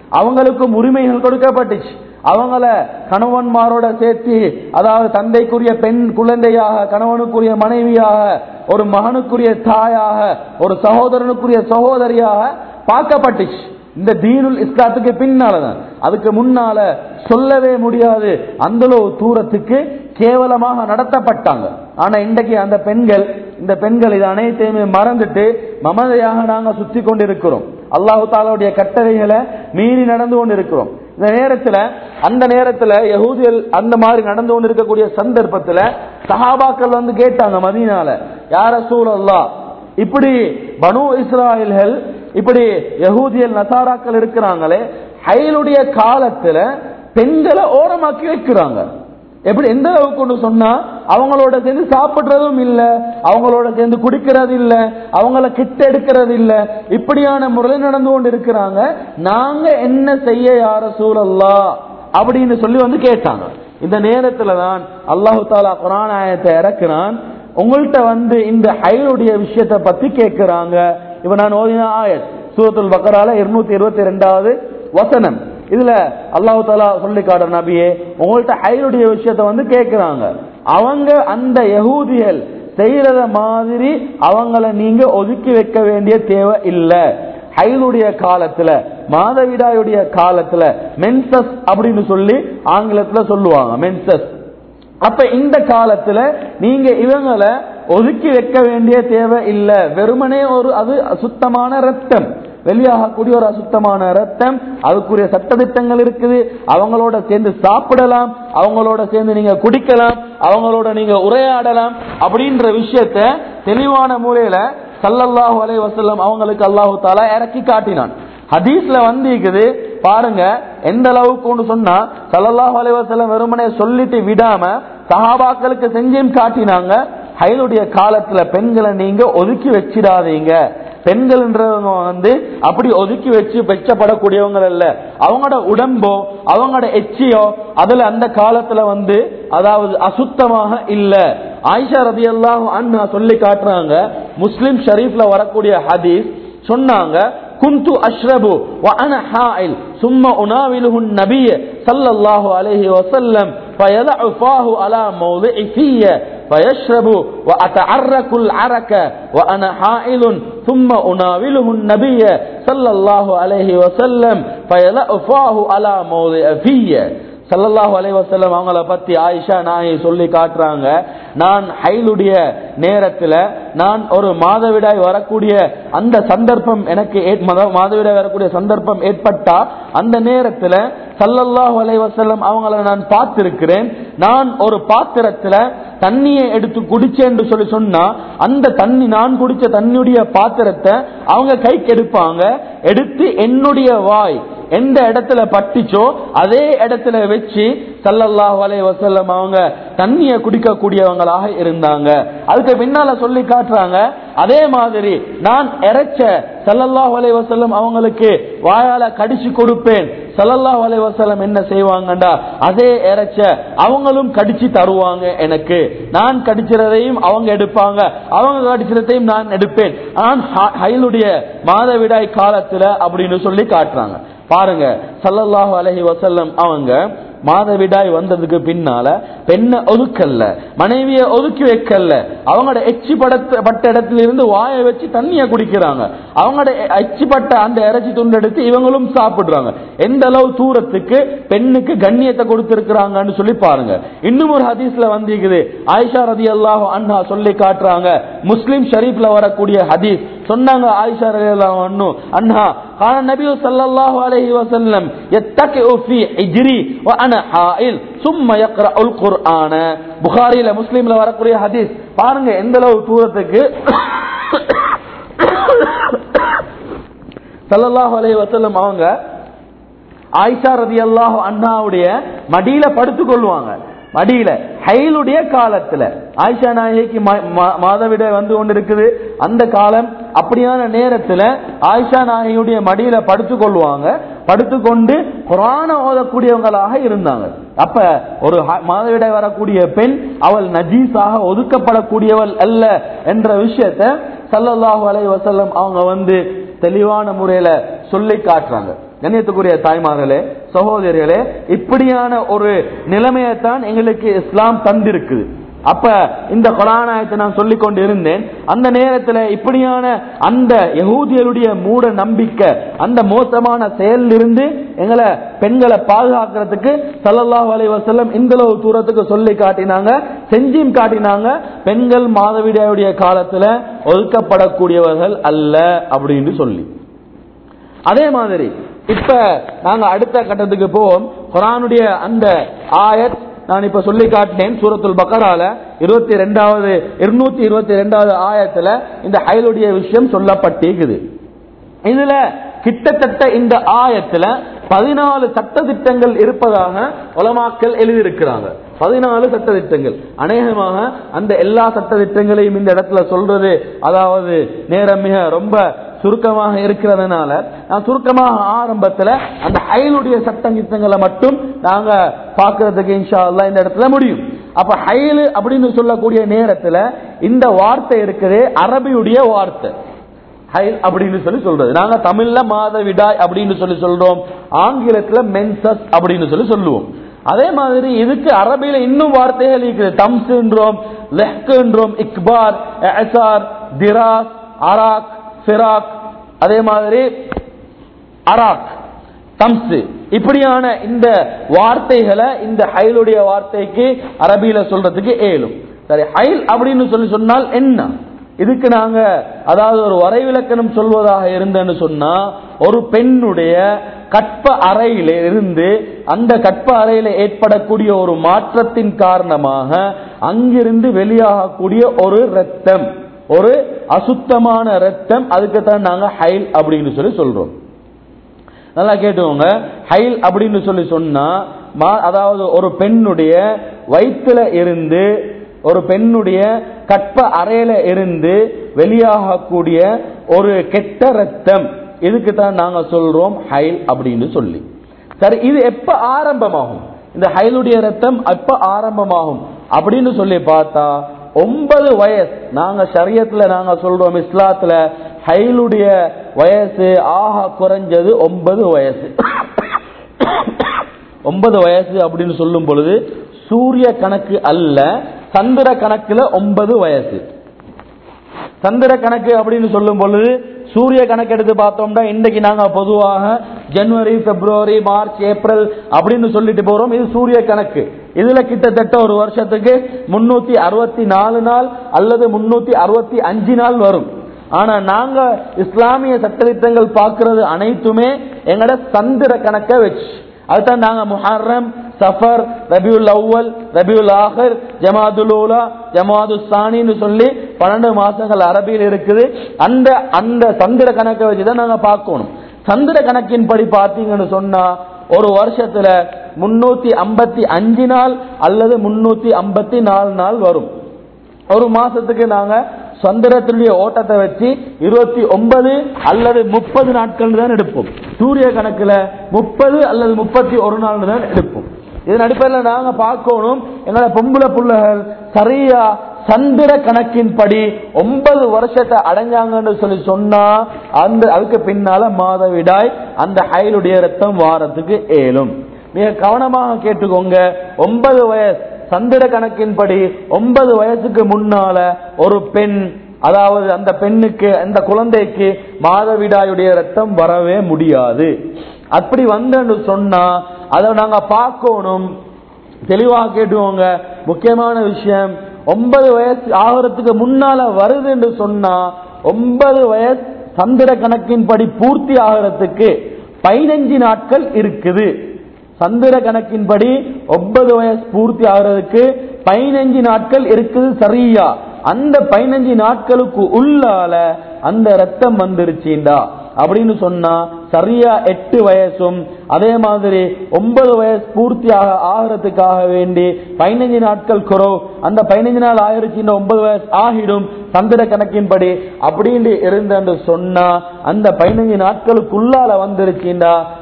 Speaker 1: அவங்களுக்கும் உரிமைகள் கொடுக்கப்பட்டுச்சு அவங்கள கணவன்மாரோட சேர்த்து அதாவது தந்தைக்குரிய பெண் குழந்தையாக கணவனுக்குரிய மனைவியாக ஒரு மகனுக்குரிய தாயாக ஒரு சகோதரனுக்குரிய சகோதரியாக பார்க்கப்பட்டுச்சு இந்த தீனுல் இஸ்லாத்துக்கு பின்னாலதான் அதுக்கு முன்னால சொல்லவே முடியாது அந்த தூரத்துக்கு கேவலமாக நடத்தப்பட்டாங்க ஆனா இன்றைக்கு அந்த பெண்கள் இந்த பெண்கள் இது அனைத்தையுமே மறந்துட்டு மமதையாக நாங்க சுத்தி கொண்டிருக்கிறோம் அல்லாஹு தாலாவுடைய கட்டளைகளை மீறி நடந்து கொண்டிருக்கிறோம் இந்த நேரத்துல அந்த நேரத்துல யகூதியல் அந்த மாதிரி நடந்து கொண்டு இருக்கக்கூடிய சந்தர்ப்பத்துல சஹாபாக்கள் வந்து கேட்டாங்க மதீனால யார சூழல்லா இப்படி பனு இஸ்ராயல்கள் இப்படி யகூதியல் நசாராக்கள் இருக்கிறாங்களே ஹைலுடைய காலத்துல பெண்களை ஓரமாக்கி வைக்கிறாங்க எப்படி எந்த அளவுக்கு சொன்னா அவங்களோட சேர்ந்து சாப்பிடுறதும் இல்ல அவங்களோட சேர்ந்து குடிக்கிறது இல்ல அவங்கள கிட்ட எடுக்கிறது இல்ல இப்படியான முறையில் நடந்து கொண்டு இருக்கிறாங்க நாங்க என்ன செய்ய யார சூழல்லா அப்படின்னு சொல்லி வந்து கேட்டாங்க இந்த நேரத்துல தான் அல்லாஹு தாலா குரான் ஆயத்தை இறக்குறான் உங்கள்கிட்ட வந்து இந்த ஹைலுடைய விஷயத்தை பத்தி கேட்கிறாங்க இப்ப நான் ஓதின ஆயத் சூரத்துல் பக்கரால இருநூத்தி இருபத்தி ரெண்டாவது வசனம் இதுல அல்லாஹு தாலா சொல்லி காட்டுற நபியே உங்கள்ட்ட ஹைலுடைய விஷயத்த வந்து கேட்கிறாங்க அவங்க அந்த யகூதிகள் செய்யறத மாதிரி அவங்கள நீங்க ஒதுக்கி வைக்க வேண்டிய தேவை இல்லை ஹைலுடைய காலத்துல மாதவிடாயுடைய காலத்துல மென்சஸ் அப்படின்னு சொல்லி ஆங்கிலத்துல சொல்லுவாங்க மென்சஸ் அப்ப இந்த காலத்துல நீங்க இவங்களை ஒதுக்கி வைக்க வேண்டிய தேவை இல்ல வெறுமனே ஒரு அது அசுத்தமான ரத்தம் வெளியாகக்கூடிய ஒரு அசுத்தமான ரத்தம் அதுக்குரிய சட்டத்திட்டங்கள் இருக்குது அவங்களோட சேர்ந்து சாப்பிடலாம் அவங்களோட சேர்ந்து நீங்க குடிக்கலாம் அவங்களோட நீங்க உரையாடலாம் அப்படின்ற விஷயத்த தெளிவான முறையில சல்லல்லாஹு அலைஹி வஸல்லம் அவங்களுக்கு அல்லாஹு தாலா இறக்கி காட்டினான் ஹதீஸ்ல வந்து இருக்குது பாருங்க எந்த அளவுக்கு சொன்னா சல்லல்லாஹு அலைஹி வஸல்லம் வெறுமனே சொல்லிட்டு விடாம சஹாபாக்களுக்கு செஞ்சும் காட்டினாங்க ஹைலுடைய காலத்துல பெண்களை நீங்க ஒதுக்கி வச்சிடாதீங்க பெண்கள்ன்றவங்க வந்து அப்படி ஒதுக்கி வச்சு வெச்சப்படக்கூடியவங்க அல்ல அவங்களோட உடம்போ அவங்களோட எச்சியோ அதுல அந்த காலத்துல வந்து அதாவது அசுத்தமாக இல்ல ஆயிஷா ரதி அல்லாஹ் அண்ணா சொல்லி காட்டுறாங்க முஸ்லிம் ஷரீஃப்ல வரக்கூடிய ஹதீஸ் சொன்னாங்க كنت أشرب وأنا حائل ثم أناوله النبي صلى الله عليه وسلم فيضع فاه على موضع فيه فيشرب وأتعرك العرك وأنا حائل ثم أناوله النبي صلى الله عليه وسلم فيضع فاه على موضع فيه சல்லல்லாஹு அலைவசல்லம் அவங்கள பத்தி ஆயிஷா நாயை சொல்லி காட்டுறாங்க நான் ஹைலுடைய நேரத்துல நான் ஒரு மாதவிடாய் வரக்கூடிய அந்த சந்தர்ப்பம் எனக்கு மாதவிடாய் வரக்கூடிய சந்தர்ப்பம் ஏற்பட்டா அந்த நேரத்துல சல்லல்லாஹு அலைவசல்லம் அவங்கள நான் பார்த்திருக்கிறேன் நான் ஒரு பாத்திரத்துல தண்ணியை எடுத்து குடிச்சேன்னு சொல்லி சொன்னா அந்த தண்ணி நான் குடிச்ச தண்ணியுடைய பாத்திரத்தை அவங்க கைக்கு எடுப்பாங்க எடுத்து என்னுடைய வாய் எந்த இடத்துல பட்டுச்சோ அதே இடத்துல வச்சு சல்லல்லாஹு அலைஹி வஸல்லம் அவங்க தண்ணிய குடிக்கக்கூடியவங்களாக இருந்தாங்க அதுக்கு பின்னால சொல்லி காட்டுறாங்க அதே மாதிரி நான் இறைச்ச சல்லல்லாஹு அலைஹி வஸல்லம் அவங்களுக்கு வாயால கடிச்சு கொடுப்பேன் சல்லல்லாஹு அலைஹி வஸல்லம் என்ன செய்வாங்கண்டா அதே இறைச்ச அவங்களும் கடிச்சு தருவாங்க எனக்கு நான் கடிச்சிறதையும் அவங்க எடுப்பாங்க அவங்க கடிச்சிறதையும் நான் எடுப்பேன் நான் ஹைலுடைய மாதவிடாய் காலத்துல அப்படின்னு சொல்லி காட்டுறாங்க பாருங்க சல்லல்லாஹு அலஹி வசல்லம் அவங்க மாதவிடாய் வந்ததுக்கு பின்னால பெண்ணை ஒதுக்கல்ல மனைவிய ஒதுக்கி வைக்கல அவங்களோட எச்சி படத்த பட்ட இடத்துல இருந்து வாயை வச்சு தண்ணிய குடிக்கிறாங்க அவங்களோட எச்சி பட்ட அந்த இறைச்சி துண்டு எடுத்து இவங்களும் சாப்பிடுறாங்க எந்த அளவு தூரத்துக்கு பெண்ணுக்கு கண்ணியத்தை கொடுத்திருக்கிறாங்கன்னு சொல்லி பாருங்க இன்னும் ஒரு ஹதீஸ்ல வந்திருக்குது ஆயிஷா ரதி அல்லாஹ் அண்ணா சொல்லி காட்டுறாங்க முஸ்லிம் ஷரீஃப்ல வரக்கூடிய ஹதீஸ் சொன்னாங்க ஆயிஷா ரதி அல்லாஹ் அண்ணா قال النبي صلى الله عليه وسلم يتكئ في حجري وانا حائل ثم يقرا القران புகாரில முஸ்லிம்ல வரக்கூடிய ஹதீஸ் பாருங்க எந்த அளவு தூரத்துக்கு சல்லல்லாஹு அலைஹி வஸல்லம் அவங்க ஆயிஷா ரதியல்லாஹு அண்ணாவுடைய மடியில படுத்துக் கொள்வாங்க மடியில ஹைலுடைய காலத்துல ஆயிஷா நாயகிக்கு மாதவிட வந்து கொண்டிருக்குது அந்த காலம் அப்படியான நேரத்துல ஆயிஷா நாயகியுடைய மடியில படுத்துக் கொள்வாங்க படுத்துக்கொண்டு குரான ஓதக்கூடியவங்களாக இருந்தாங்க அப்ப ஒரு மாதவிடாய் வரக்கூடிய பெண் அவள் நஜீஸாக ஒதுக்கப்படக்கூடியவள் அல்ல என்ற விஷயத்த சல்லல்லாஹு அலை வசல்லம் அவங்க வந்து தெளிவான முறையில சொல்லி காட்டுறாங்க கண்ணியத்துக்குரிய தாய்மார்களே சகோதரிகளே இப்படியான ஒரு நிலைமையைத்தான் எங்களுக்கு இஸ்லாம் தந்திருக்குது அப்ப இந்த கொலானாயத்தை நான் சொல்லிக் கொண்டு இருந்தேன் அந்த நேரத்தில் இப்படியான அந்த யகூதியருடைய மூட நம்பிக்கை அந்த மோசமான செயலிலிருந்து எங்களை பெண்களை பாதுகாக்கிறதுக்கு சல்லல்லாஹு அலைஹி வஸல்லம் இந்த அளவு தூரத்துக்கு சொல்லி காட்டினாங்க செஞ்சியும் காட்டினாங்க பெண்கள் மாதவிடாயுடைய காலத்துல ஒதுக்கப்படக்கூடியவர்கள் அல்ல அப்படின்னு சொல்லி அதே மாதிரி இப்ப நாங்க அடுத்த கட்டத்துக்கு போவோம் குரானுடைய அந்த ஆயத் நான் இப்ப சொல்லி காட்டினேன் சூரத்துல் பக்கரால இருபத்தி ரெண்டாவது இருநூத்தி இருபத்தி ரெண்டாவது ஆயத்துல இந்த ஹைலுடைய விஷயம் சொல்லப்பட்டிருக்குது இதுல கிட்டத்தட்ட இந்த ஆயத்துல பதினாலு சட்ட திட்டங்கள் இருப்பதாக உலமாக்கள் எழுதியிருக்கிறாங்க பதினாலு சட்ட திட்டங்கள் அநேகமாக அந்த எல்லா சட்ட திட்டங்களையும் இந்த இடத்துல சொல்றது அதாவது நேரம் மிக ரொம்ப சுருக்கமாக இருக்கிறதுனால நான் சுருக்கமாக ஆரம்பத்துல அந்த ஹைலுடைய சட்ட திட்டங்களை மட்டும் நாங்க பாக்குறதுக்கு இன்ஷா அல்லாஹ் இந்த இடத்துல முடியும் அப்ப ஹைலு அப்படின்னு சொல்லக்கூடிய நேரத்துல இந்த வார்த்தை இருக்குது அரபியுடைய வார்த்தை ஹைல் அப்படின்னு சொல்லி சொல்றது நாங்க தமிழ்ல மாதவிடாய் அப்படின்னு சொல்லி சொல்றோம் ஆங்கிலத்துல மென்சஸ் அப்படின்னு சொல்லி சொல்லுவோம் அதே மாதிரி இதுக்கு அரபியில இன்னும் வார்த்தைகள் இருக்குது தம்ஸ்ன்றோம் லெஹ்குன்றோம் இக்பார் எசார் திராஸ் அராக் ஃபிராக் அதே மாதிரி அராக் தம்சு இப்படியான இந்த வார்த்தைகளை இந்த ஹைலுடைய வார்த்தைக்கு அரபியில சொல்றதுக்கு ஏலும் சரி ஹைல் அப்படின்னு சொல்லி சொன்னால் என்ன இதுக்கு நாங்க அதாவது ஒரு வரைவிலக்கணம் சொல்வதாக இருந்தேன்னு சொன்னா ஒரு பெண்ணுடைய கற்ப அறையில இருந்து அந்த கற்ப அறையில ஏற்படக்கூடிய ஒரு மாற்றத்தின் காரணமாக அங்கிருந்து வெளியாகக்கூடிய ஒரு ரத்தம் ஒரு அசுத்தமான ரத்தம் அதுக்கு தான் நாங்க ஹைல் அப்படின்னு சொல்லி சொல்றோம் நல்லா கேட்டுக்கோங்க ஹைல் அப்படின்னு சொல்லி சொன்னா மா- அதாவது ஒரு பெண்ணுடைய வயிற்றுல இருந்து ஒரு பெண்ணுடைய கற்ப அறையில இருந்து வெளியாகக்கூடிய ஒரு கெட்ட ரத்தம் இதுக்கு தான் நாங்க சொல்றோம் ஹைல் அப்படின்னு சொல்லி சரி இது எப்ப ஆரம்பமாகும் இந்த ஹைலுடைய ரத்தம் எப்ப ஆரம்பமாகும் அப்படின்னு சொல்லி பார்த்தா ஒன்பது வயசு நாங்க ஷரியத்துல நாங்க சொல்றோம் இஸ்லாத்துல ஹைலுடைய வயசு ஆக குறைஞ்சது ஒன்பது வயசு ஒன்பது வயசு அப்படின்னு சொல்லும் பொழுது சூரிய கணக்கு அல்ல சந்திர கணக்குல ஒன்பது வயசு சந்திர கணக்கு அப்படின்னு சொல்லும் பொழுது சூரிய கணக்கு எடுத்து பார்த்தோம்னா இன்றைக்கு நாங்க பொதுவாக ஜனவரி பிப்ரவரி மார்ச் ஏப்ரல் அப்படின்னு சொல்லிட்டு போறோம் இது சூரிய கணக்கு இதுல கிட்டத்தட்ட ஒரு வருஷத்துக்கு முன்னூத்தி அறுபத்தி நாலு நாள் அல்லது முன்னூத்தி அறுபத்தி அஞ்சு நாள் வரும் ஆனா நாங்க இஸ்லாமிய சட்டத்திட்டங்கள் பார்க்கிறது அனைத்துமே எங்கட சந்திர கணக்கை வச்சு அதுதான் நாங்க முஹர்ரம் சஃபர் ரபியுல் அவ்வல் ரபியுல் ஆஹர் ஜமாதுல் ஊலா ஜமாது சானின்னு சொல்லி பன்னெண்டு மாசங்கள் அரபியில் இருக்குது அந்த அந்த சந்திர கணக்கை வச்சுதான் நாங்க பார்க்கணும் சந்திர கணக்கின்படி பார்த்தீங்கன்னு சொன்னா ஒரு வருஷத்துல முன்னூத்தி ஐம்பத்தி அஞ்சு நாள் அல்லது முன்னூத்தி ஐம்பத்தி நாலு நாள் வரும் ஒரு மாசத்துக்கு நாங்க சந்திரத்தினுடைய ஓட்டத்தை வச்சு இருபத்தி ஒன்பது அல்லது முப்பது நாட்கள் தான் எடுப்போம் சூரிய கணக்குல முப்பது அல்லது முப்பத்தி ஒரு நாள் தான் எடுப்போம் இதன் அடிப்படையில் நாங்க பார்க்கணும் எங்களோட பொம்பளை புள்ளைகள் சரியா சந்திர கணக்கின்படி ஒன்பது வருஷத்தை அடைஞ்சாங்கன்னு சொல்லி சொன்னா அந்த அதுக்கு பின்னால மாதவிடாய் அந்த ஹைலுடைய ரத்தம் வாரத்துக்கு ஏலும் மிக கவனமாக கேட்டுக்கோங்க ஒன்பது வயசு சந்திர கணக்கின்படி ஒன்பது வயசுக்கு முன்னால ஒரு பெண் அதாவது அந்த பெண்ணுக்கு அந்த குழந்தைக்கு மாதவிடாயுடைய ரத்தம் வரவே முடியாது அப்படி வந்தேன்னு சொன்னா அதை நாங்க பார்க்கணும் தெளிவாக கேட்டுவோங்க முக்கியமான விஷயம் ஒன்பது வயசு ஆகிறதுக்கு முன்னால வருதுன்னு சொன்னா ஒன்பது வயசு சந்திர கணக்கின்படி பூர்த்தி ஆகிறதுக்கு பதினஞ்சு நாட்கள் இருக்குது சந்திர கணக்கின்படி ஒன்பது வயசு பூர்த்தி ஆகிறதுக்கு பதினஞ்சு நாட்கள் இருக்குது சரியா அந்த பதினஞ்சு நாட்களுக்கு உள்ளால அந்த ரத்தம் வந்துருச்சுண்டா அப்படின்னு சொன்னா சரியா எட்டு வயசும் அதே மாதிரி ஒன்பது வயசு பூர்த்தியாக ஆகிறதுக்காக வேண்டி பதினஞ்சு நாட்கள் குறவு அந்த பதினஞ்சு நாள் ஆயிருச்சுன்னா ஒன்பது வயசு ஆகிடும் சந்திர கணக்கின்படி அப்படின்னு இருந்தன்னு சொன்னா அந்த பதினஞ்சு நாட்களுக்குள்ளால வந்துருச்சுண்டா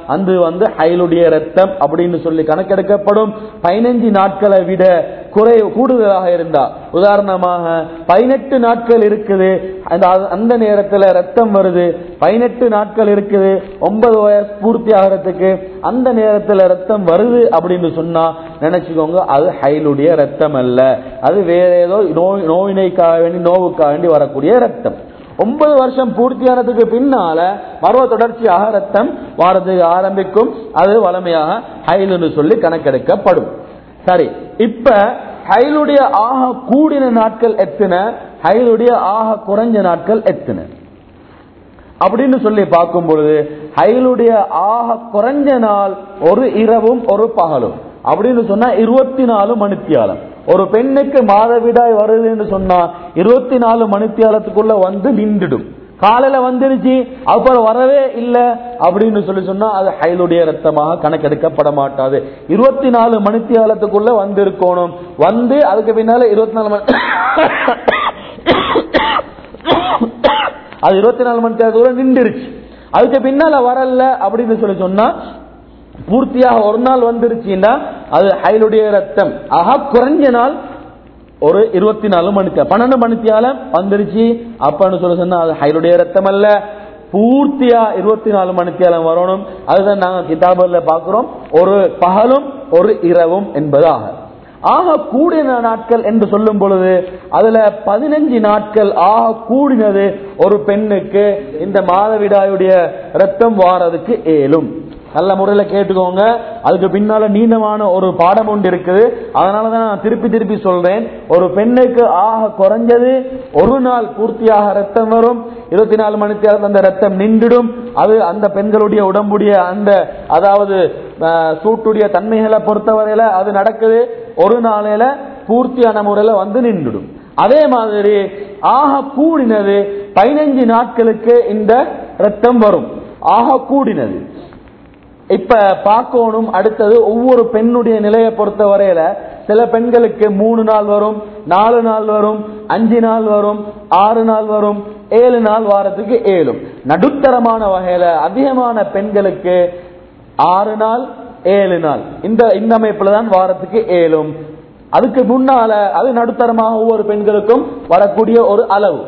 Speaker 1: அது வந்து ஹைலுடைய ரத்தம் அப்படின்னு சொல்லி கணக்கெடுக்கப்படும் பதினஞ்சு நாட்களை விட குறை கூடுதலாக இருந்தா உதாரணமாக பதினெட்டு நாட்கள் இருக்குது அந்த அந்த நேரத்துல ரத்தம் வருது பதினெட்டு நாட்கள் இருக்குது ஒன்பது வயசு பூர்த்தி ஆகிறதுக்கு அந்த நேரத்துல ரத்தம் வருது அப்படின்னு சொன்னா நினைச்சுக்கோங்க அது ஹைலுடைய ரத்தம் அல்ல அது வேற ஏதோ நோய் நோயினைக்காக வேண்டி நோவுக்காக வேண்டி வரக்கூடிய ரத்தம் ஒன்பது வருஷம் பூர்த்தியானதுக்கு பின்னால பருவ தொடர்ச்சியாக ரத்தம் வாரத்துக்கு ஆரம்பிக்கும் அது வளமையாக ஹைலுன்னு சொல்லி கணக்கெடுக்கப்படும் சரி இப்ப ஹைலுடைய ஆக கூடின நாட்கள் எத்தனை ஹைலுடைய ஆக குறைஞ்ச நாட்கள் எத்தனை அப்படின்னு சொல்லி பார்க்கும் பொழுது ஹைலுடைய ஆக குறைஞ்ச நாள் ஒரு இரவும் ஒரு பகலும் அப்படின்னு சொன்னா இருபத்தி நாலு மணித்தியாலம் ஒரு பெண்ணுக்கு மாதவிடாய் வருதுன்னு சொன்னா இருபத்தி நாலு மணித்தியாலத்துக்குள்ள வந்து நின்றுடும் காலையில வந்துருச்சு அப்புறம் வரவே இல்லை அப்படின்னு சொல்லி சொன்னா அது ஹைலுடைய ரத்தமாக கணக்கெடுக்கப்பட மாட்டாது இருபத்தி நாலு மணித்தியாலத்துக்குள்ள வந்து இருக்கணும் வந்து அதுக்கு பின்னால இருபத்தி நாலு மணி அது இருபத்தி நாலு மணி நேரத்துக்குள்ள நின்றுருச்சு அதுக்கு பின்னால வரல அப்படின்னு சொல்லி சொன்னா பூர்த்தியாக ஒரு நாள் வந்துருச்சுன்னா அது ஹைலுடைய ரத்தம் ஆக குறைஞ்ச நாள் ஒரு இருபத்தி நாலு மணி பன்னெண்டு மணித்தியால வந்துருச்சு அப்பன்னு சொல்லி சொன்னா அது ஹைலுடைய ரத்தம் அல்ல பூர்த்தியா இருபத்தி நாலு மணித்தியாலம் வரணும் அதுதான் நாங்க கிதாபுல பாக்குறோம் ஒரு பகலும் ஒரு இரவும் என்பதாக ஆக கூடின நாட்கள் என்று சொல்லும் பொழுது அதுல பதினஞ்சு நாட்கள் ஆக கூடினது ஒரு பெண்ணுக்கு இந்த மாதவிடாயுடைய ரத்தம் வாரதுக்கு ஏலும் நல்ல முறையில கேட்டுக்கோங்க அதுக்கு பின்னால நீண்டமான ஒரு பாடம் ஒன்று இருக்குது அதனாலதான் நான் திருப்பி திருப்பி சொல்றேன் ஒரு பெண்ணுக்கு ஆக குறைஞ்சது ஒரு நாள் பூர்த்தியாக ரத்தம் வரும் இருபத்தி நாலு மணி நேரம் அந்த ரத்தம் நின்றுடும் அது அந்த பெண்களுடைய உடம்புடைய அந்த அதாவது சூட்டுடைய தன்மைகளை பொறுத்தவரையில அது நடக்குது ஒரு நாளையில பூர்த்தியான முறையில வந்து நின்றுடும் அதே மாதிரி ஆக கூடினது பதினைஞ்சு நாட்களுக்கு இந்த ரத்தம் வரும் ஆக கூடினது இப்ப பார்க்கணும் அடுத்தது ஒவ்வொரு பெண்ணுடைய நிலையை பொறுத்த வரையில சில பெண்களுக்கு மூணு நாள் வரும் நாலு நாள் வரும் அஞ்சு நாள் வரும் ஆறு நாள் வரும் ஏழு நாள் வாரத்துக்கு ஏழும் நடுத்தரமான வகையில அதிகமான பெண்களுக்கு ஆறு நாள் ஏழு நாள் இந்த இந்த அமைப்புல தான் வாரத்துக்கு ஏழும் அதுக்கு முன்னால அது நடுத்தரமாக ஒவ்வொரு பெண்களுக்கும் வரக்கூடிய ஒரு அளவு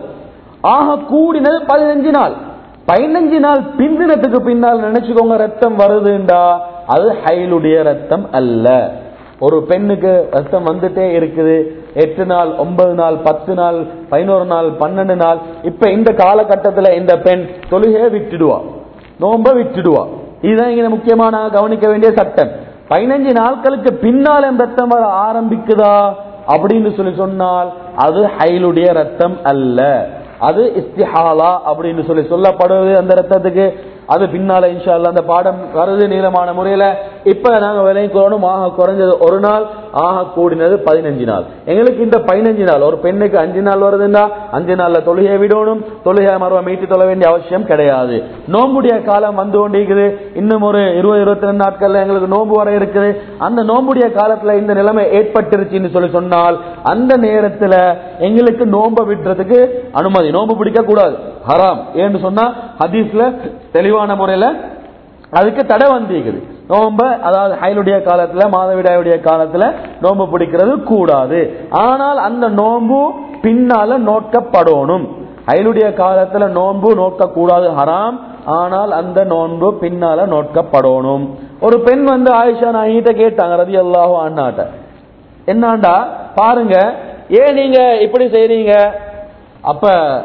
Speaker 1: ஆக கூடினது பதினஞ்சு நாள் பதினஞ்சு நாள் பிந்தினத்துக்கு பின்னால் நினைச்சுக்கோங்க ரத்தம் வருதுண்டா அது ஹைலுடைய ரத்தம் அல்ல ஒரு பெண்ணுக்கு ரத்தம் வந்துட்டே இருக்குது எட்டு நாள் ஒன்பது நாள் பத்து நாள் பதினோரு நாள் பன்னெண்டு நாள் இப்ப இந்த காலகட்டத்தில் இந்த பெண் தொழுகையை விட்டுடுவா நோம்ப விட்டுடுவா இதுதான் இங்க முக்கியமான கவனிக்க வேண்டிய சட்டம் பதினஞ்சு நாட்களுக்கு பின்னால் ரத்தம் வர ஆரம்பிக்குதா அப்படின்னு சொல்லி சொன்னால் அது ஹைலுடைய ரத்தம் அல்ல அது இஸ்திஹாலா அப்படின்னு சொல்லி சொல்லப்படுவது அந்த ரத்தத்துக்கு அது பின்னால இன்ஷா அல்லா அந்த பாடம் வருது நீளமான முறையில இப்ப நாங்க விலைக்கணும் ஆக குறைஞ்சது ஒரு நாள் ஆக கூடினது பதினஞ்சு நாள் எங்களுக்கு இந்த பதினஞ்சு நாள் ஒரு பெண்ணுக்கு அஞ்சு நாள் வருதுன்னா அஞ்சு நாள்ல தொழுகையை விடணும் தொழுகை மருவ மீட்டு தொழ வேண்டிய அவசியம் கிடையாது நோம்புடைய காலம் வந்து கொண்டிருக்குது இன்னும் ஒரு இருபது இருபத்தி ரெண்டு நாட்கள்ல எங்களுக்கு நோம்பு வர இருக்குது அந்த நோம்புடைய காலத்துல இந்த நிலைமை ஏற்பட்டுருச்சுன்னு சொல்லி சொன்னால் அந்த நேரத்துல எங்களுக்கு நோம்ப விடுறதுக்கு அனுமதி நோம்பு பிடிக்க கூடாது ஹராம் ஏன்னு சொன்னா ஹதீஸ்ல தெளிவான முறையில அதுக்கு தடை வந்திருக்குது நோம்ப அதாவது ஹைலுடைய காலத்துல மாதவிடாயுடைய காலத்துல நோம்பு பிடிக்கிறது கூடாது ஆனால் அந்த நோம்பு பின்னால நோக்கப்படணும் ஹைலுடைய காலத்துல நோன்பு நோக்க கூடாது ஹராம் ஆனால் அந்த நோன்பு பின்னால நோக்கப்படணும் ஒரு பெண் வந்து ஆயிஷா நான் கேட்டாங்க ரதி அல்லாஹோ அண்ணாட்ட என்னாண்டா பாருங்க ஏன் நீங்க இப்படி செய்றீங்க அப்ப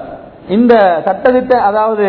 Speaker 1: இந்த சட்டத்திட்ட அதாவது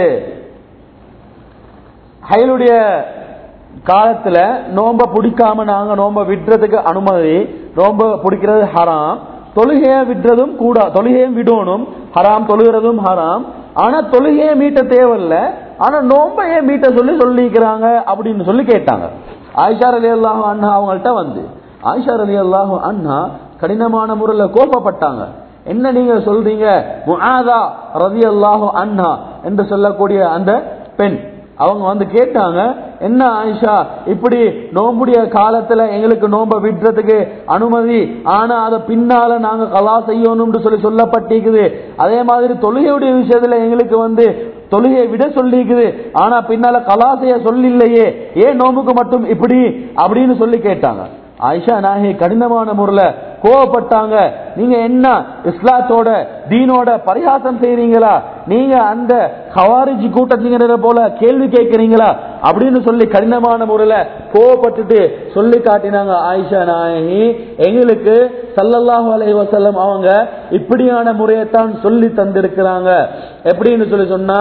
Speaker 1: ஹைலுடைய காலத்துல நோம்ப பிடிக்காம நாங்க நோம்ப விடுறதுக்கு அனுமதி நோம்ப பிடிக்கிறது ஹராம் தொழுகைய விடுறதும் கூட தொழுகையும் விடணும் ஹராம் தொழுகிறதும் ஹராம் ஆனா தொழுகையை மீட்ட தேவையில்ல ஆனா நோம்ப ஏன் மீட்ட சொல்லி சொல்லிக்கிறாங்க அப்படின்னு சொல்லி கேட்டாங்க ஆயிஷா அலி அல்லாஹு அண்ணா அவங்கள்ட்ட வந்து ஆயிஷா அலி அல்லாஹு அண்ணா கடினமான முறையில கோபப்பட்டாங்க என்ன நீங்க சொல்றீங்க முஆதா ரதி அல்லாஹு அண்ணா என்று சொல்லக்கூடிய அந்த பெண் அவங்க வந்து கேட்டாங்க என்ன ஆயிஷா இப்படி நோம்புடைய காலத்துல எங்களுக்கு நோம்ப விடுறதுக்கு அனுமதி ஆனா அதை பின்னால நாங்க கலா செய்யணும்னு சொல்லி சொல்லப்பட்டிருக்குது அதே மாதிரி தொழுகையுடைய விஷயத்துல எங்களுக்கு வந்து தொழுகையை விட சொல்லிக்குது ஆனா பின்னால கலாசைய சொல்லில்லையே ஏன் நோம்புக்கு மட்டும் இப்படி அப்படின்னு சொல்லி கேட்டாங்க ஆயிஷா நாயகி கடினமான முறையில கோவப்பட்டாங்க நீங்க என்ன இஸ்லாத்தோட தீனோட பரிகாசம் செய்றீங்களா நீங்க அந்த ஹவாரிஜி கூட்டத்திங்கிற போல கேள்வி கேட்கிறீங்களா அப்படின்னு சொல்லி கடினமான முறையில கோவப்பட்டுட்டு சொல்லி காட்டினாங்க ஆயிஷா நாயகி எங்களுக்கு சல்லல்லாஹு அலைஹி வஸல்லம் அவங்க இப்படியான முறையைத்தான் சொல்லி தந்திருக்கிறாங்க எப்படின்னு சொல்லி சொன்னா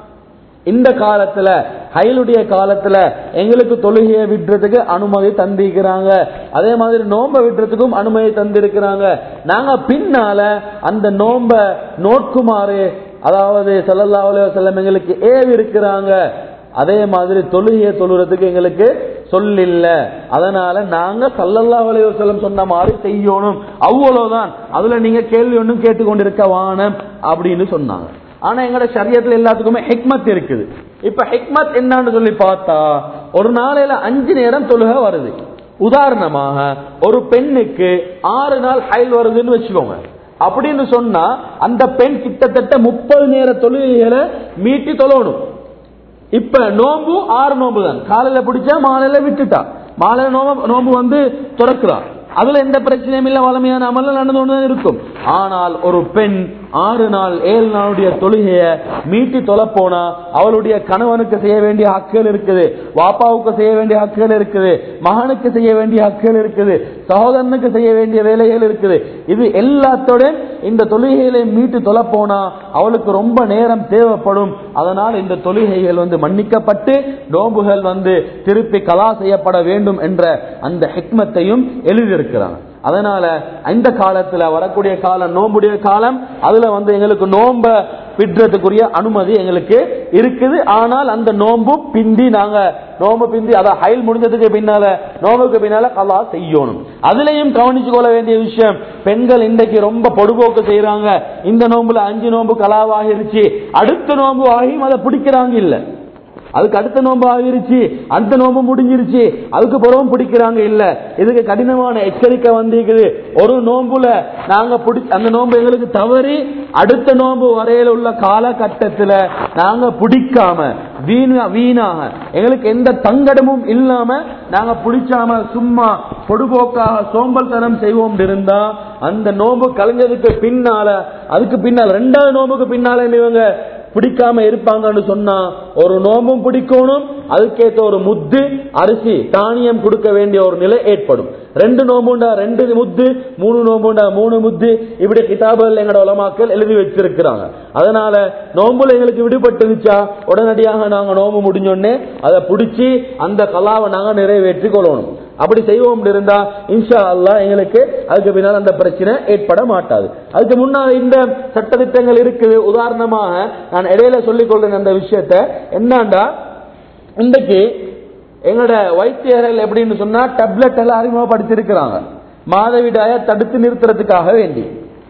Speaker 1: இந்த காலத்துல ஹைலுடைய காலத்துல எங்களுக்கு தொழுகையை விடுறதுக்கு அனுமதி தந்திருக்கிறாங்க அதே மாதிரி நோம்ப விடுறதுக்கும் அனுமதி தந்திருக்கிறாங்க நாங்க பின்னால அந்த நோம்ப நோட்குமாறு அதாவது சல்லல்லாஹு அலைஹி வஸல்லம் எங்களுக்கு ஏவி இருக்கிறாங்க அதே மாதிரி தொழுகையை தொழுறதுக்கு எங்களுக்கு சொல்லில்ல அதனால நாங்க சல்லல்லாஹு அலைஹி வஸல்லம் சொன்ன மாதிரி செய்யணும் அவ்வளவுதான் அதுல நீங்க கேள்வி ஒன்றும் கேட்டுக்கொண்டிருக்க வானம் அப்படின்னு சொன்னாங்க ஆனா எங்களோட சரியத்துல எல்லாத்துக்குமே ஹிக்மத் இருக்குது இப்ப ஹிக்மத் என்னன்னு சொல்லி பார்த்தா ஒரு நாளையில அஞ்சு நேரம் தொழுகை வருது உதாரணமாக ஒரு பெண்ணுக்கு ஆறு நாள் ஹைல் வருதுன்னு வச்சுக்கோங்க அப்படின்னு சொன்னா அந்த பெண் கிட்டத்தட்ட முப்பது நேர தொழுகைகளை மீட்டி தொழணும் இப்ப நோம்பு ஆறு நோம்பு தான் காலையில பிடிச்சா மாலையில விட்டுட்டா மாலையில நோம்பு நோம்பு வந்து துறக்குறா அதுல எந்த பிரச்சனையும் இல்ல வளமையான அமல நடந்து கொண்டுதான் இருக்கும் ஆனால் ஒரு பெண் ஆறு நாள் ஏழு நாளுடைய தொழுகைய மீட்டி தொலை போனா அவளுடைய கணவனுக்கு செய்ய வேண்டிய ஹக்குகள் இருக்குது வாப்பாவுக்கு செய்ய வேண்டிய ஹக்குகள் இருக்குது மகனுக்கு செய்ய வேண்டிய ஹக்குகள் இருக்குது சகோதரனுக்கு செய்ய வேண்டிய வேலைகள் இருக்குது இது எல்லாத்துடன் இந்த தொழுகைகளை மீட்டு தொலை போனா அவளுக்கு ரொம்ப நேரம் தேவைப்படும் அதனால் இந்த தொழுகைகள் வந்து மன்னிக்கப்பட்டு நோம்புகள் வந்து திருப்பி கலா செய்யப்பட வேண்டும் என்ற அந்த ஹிக்மத்தையும் எழுதியிருக்கிறாங்க அதனால இந்த காலத்துல வரக்கூடிய காலம் நோம்புடைய காலம் அதுல வந்து எங்களுக்கு நோம்ப விடுறதுக்குரிய அனுமதி எங்களுக்கு இருக்குது ஆனால் அந்த நோம்பு பிந்தி நாங்க நோம்பு பிந்தி அத ஹைல் முடிஞ்சதுக்கு பின்னால நோம்புக்கு பின்னால கலா செய்யணும் அதுலயும் கவனிச்சு கொள்ள வேண்டிய விஷயம் பெண்கள் இன்றைக்கு ரொம்ப பொடுபோக்கு செய்யறாங்க இந்த நோம்புல அஞ்சு நோம்பு கலாவாகிருச்சு அடுத்த நோம்பு ஆகியும் அதை பிடிக்கிறாங்க இல்ல அதுக்கு அடுத்த நோம்பு ஆகிருச்சு அடுத்த நோம்பு முடிஞ்சிருச்சு அதுக்கு பிறகும் பிடிக்கிறாங்க இல்ல இதுக்கு கடினமான எச்சரிக்கை வந்திருக்குது ஒரு நோம்புல நாங்க பிடி அந்த நோம்பு எங்களுக்கு தவறி அடுத்த நோம்பு வரையில உள்ள காலகட்டத்துல நாங்க பிடிக்காம வீணா வீணாக எங்களுக்கு எந்த தங்கடமும் இல்லாம நாங்க பிடிச்சாம சும்மா பொடுபோக்காக சோம்பல்தனம் செய்வோம் இருந்தா அந்த நோம்பு கலைஞ்சதுக்கு பின்னால அதுக்கு பின்னால் ரெண்டாவது நோம்புக்கு பின்னால இவங்க பிடிக்காம இருப்பாங்கன்னு சொன்னா ஒரு நோம்பும் பிடிக்கணும் அதுக்கேற்ற ஒரு முத்து அரிசி தானியம் கொடுக்க வேண்டிய ஒரு நிலை ஏற்படும் ரெண்டு நோம்புண்டா ரெண்டு முத்து மூணு நோம்புண்டா மூணு முத்து இப்படி கிதாபுகள் எங்களோட உலமாக்கள் எழுதி வச்சிருக்கிறாங்க அதனால நோம்புல எங்களுக்கு விடுபட்டுருச்சா உடனடியாக நாங்க நோம்பு முடிஞ்சோடனே அதை பிடிச்சி அந்த கலாவை நாங்க நிறைவேற்றி கொள்ளணும் அப்படி செய்வோம் இருந்தா இன்ஷா அல்லா எங்களுக்கு அதுக்கு பின்னால் அந்த பிரச்சனை ஏற்பட மாட்டாது அதுக்கு முன்னால் இந்த சட்டத்திட்டங்கள் இருக்குது உதாரணமாக நான் இடையில சொல்லிக் கொள்றேன் அந்த விஷயத்த என்னண்டா இன்றைக்கு எங்களோட வைத்தியர்கள் எப்படின்னு சொன்னா டேப்லெட் எல்லாம் அறிமுகப்படுத்தியிருக்கிறாங்க மாதவிடாய தடுத்து நிறுத்துறதுக்காக வேண்டி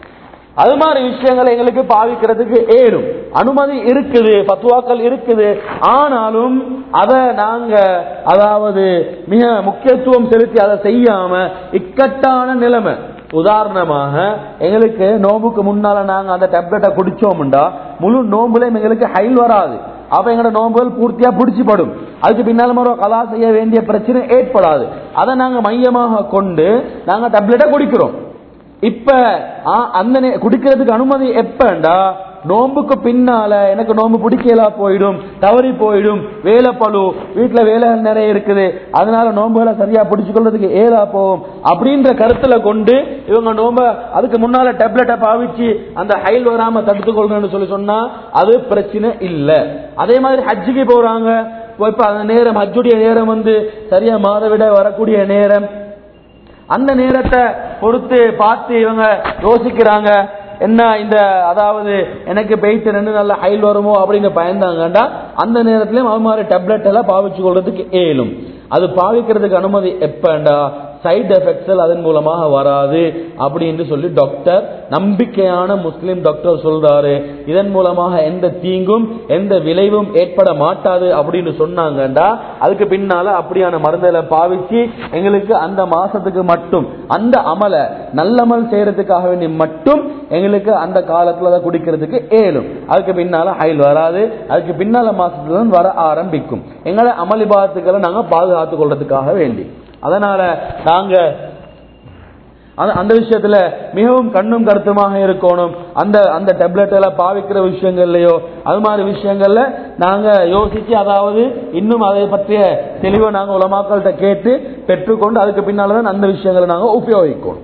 Speaker 1: அது மாதிரி விஷயங்களை எங்களுக்கு பாவிக்கிறதுக்கு ஏறும் அனுமதி இருக்குது பத்துவாக்கள் இருக்குது ஆனாலும் அதை நாங்க அதாவது மிக முக்கியத்துவம் செலுத்தி அதை செய்யாம இக்கட்டான நிலைமை உதாரணமாக எங்களுக்கு நோம்புக்கு முன்னால நாங்க அந்த டேப்லெட்டை குடிச்சோம்டா முழு நோம்புலையும் எங்களுக்கு ஹைல் வராது அப்ப எங்களோட நோம்புகள் பூர்த்தியா பிடிச்சிப்படும் அதுக்கு பின்னால மறு கலா செய்ய வேண்டிய பிரச்சனை ஏற்படாது அதை நாங்க மையமாக கொண்டு நாங்க டேப்லெட்டை குடிக்கிறோம் இப்ப அந்த குடிக்கிறதுக்கு அனுமதி எப்பண்டா நோம்புக்கு பின்னால எனக்கு நோம்பு பிடிக்கலா போயிடும் தவறி போயிடும் வேலை பழு வீட்டுல வேலைகள் நிறைய இருக்குது அதனால நோம்புகளை சரியா பிடிச்சு கொள்றதுக்கு ஏலா போகும் அப்படின்ற கருத்துல கொண்டு இவங்க நோம்ப அதுக்கு முன்னால டேப்லெட்டை பாவிச்சு அந்த ஹைல் வராம தடுத்து கொள்றேன்னு சொல்லி சொன்னா அது பிரச்சனை இல்ல அதே மாதிரி ஹஜ்ஜுக்கு போறாங்க இப்ப அந்த நேரம் ஹஜ்ஜுடைய நேரம் வந்து சரியா மாதவிட வரக்கூடிய நேரம் அந்த நேரத்தை பொறுத்து பார்த்து இவங்க யோசிக்கிறாங்க என்ன இந்த அதாவது எனக்கு பெய்த்து ரெண்டு நல்ல ஹைல் வருமோ அப்படின்னு பயந்தாங்கண்டா அந்த நேரத்திலயும் அது மாதிரி டேப்லெட் எல்லாம் பாவிச்சு கொள்றதுக்கு ஏலும் அது பாவிக்கிறதுக்கு அனுமதி எப்பண்டா சைடு எஃபெக்ட்ஸ் அதன் மூலமாக வராது அப்படின்னு சொல்லி டாக்டர் நம்பிக்கையான முஸ்லிம் டாக்டர் சொல்றாரு இதன் மூலமாக எந்த தீங்கும் எந்த விளைவும் ஏற்பட மாட்டாது அப்படின்னு சொன்னாங்கண்டா அதுக்கு பின்னால அப்படியான மருந்துகளை பாவிச்சு எங்களுக்கு அந்த மாசத்துக்கு மட்டும் அந்த அமலை நல்லமல் செய்யறதுக்காக வேண்டி மட்டும் எங்களுக்கு அந்த காலத்துல அதை குடிக்கிறதுக்கு ஏலும் அதுக்கு பின்னால ஹைல் வராது அதுக்கு பின்னால மாசத்துல தான் வர ஆரம்பிக்கும் எங்களை அமளிபாதத்துக்களை நாங்க பாதுகாத்துக் கொள்றதுக்காக வேண்டி அதனால நாங்க அந்த- அந்த விஷயத்துல மிகவும் கண்ணும் கருத்துமாக இருக்கணும் அந்த அந்த டேப்லெட்ல பாவிக்கிற விஷயங்கள்லயோ அது மாதிரி விஷயங்கள்ல நாங்க யோசிச்சு அதாவது இன்னும் அதை பற்றிய தெளிவை நாங்க உலமாக்கள்கிட்ட கேட்டு பெற்றுக்கொண்டு அதுக்கு பின்னாலதான் அந்த விஷயங்களை நாங்க உபயோகிக்கணும்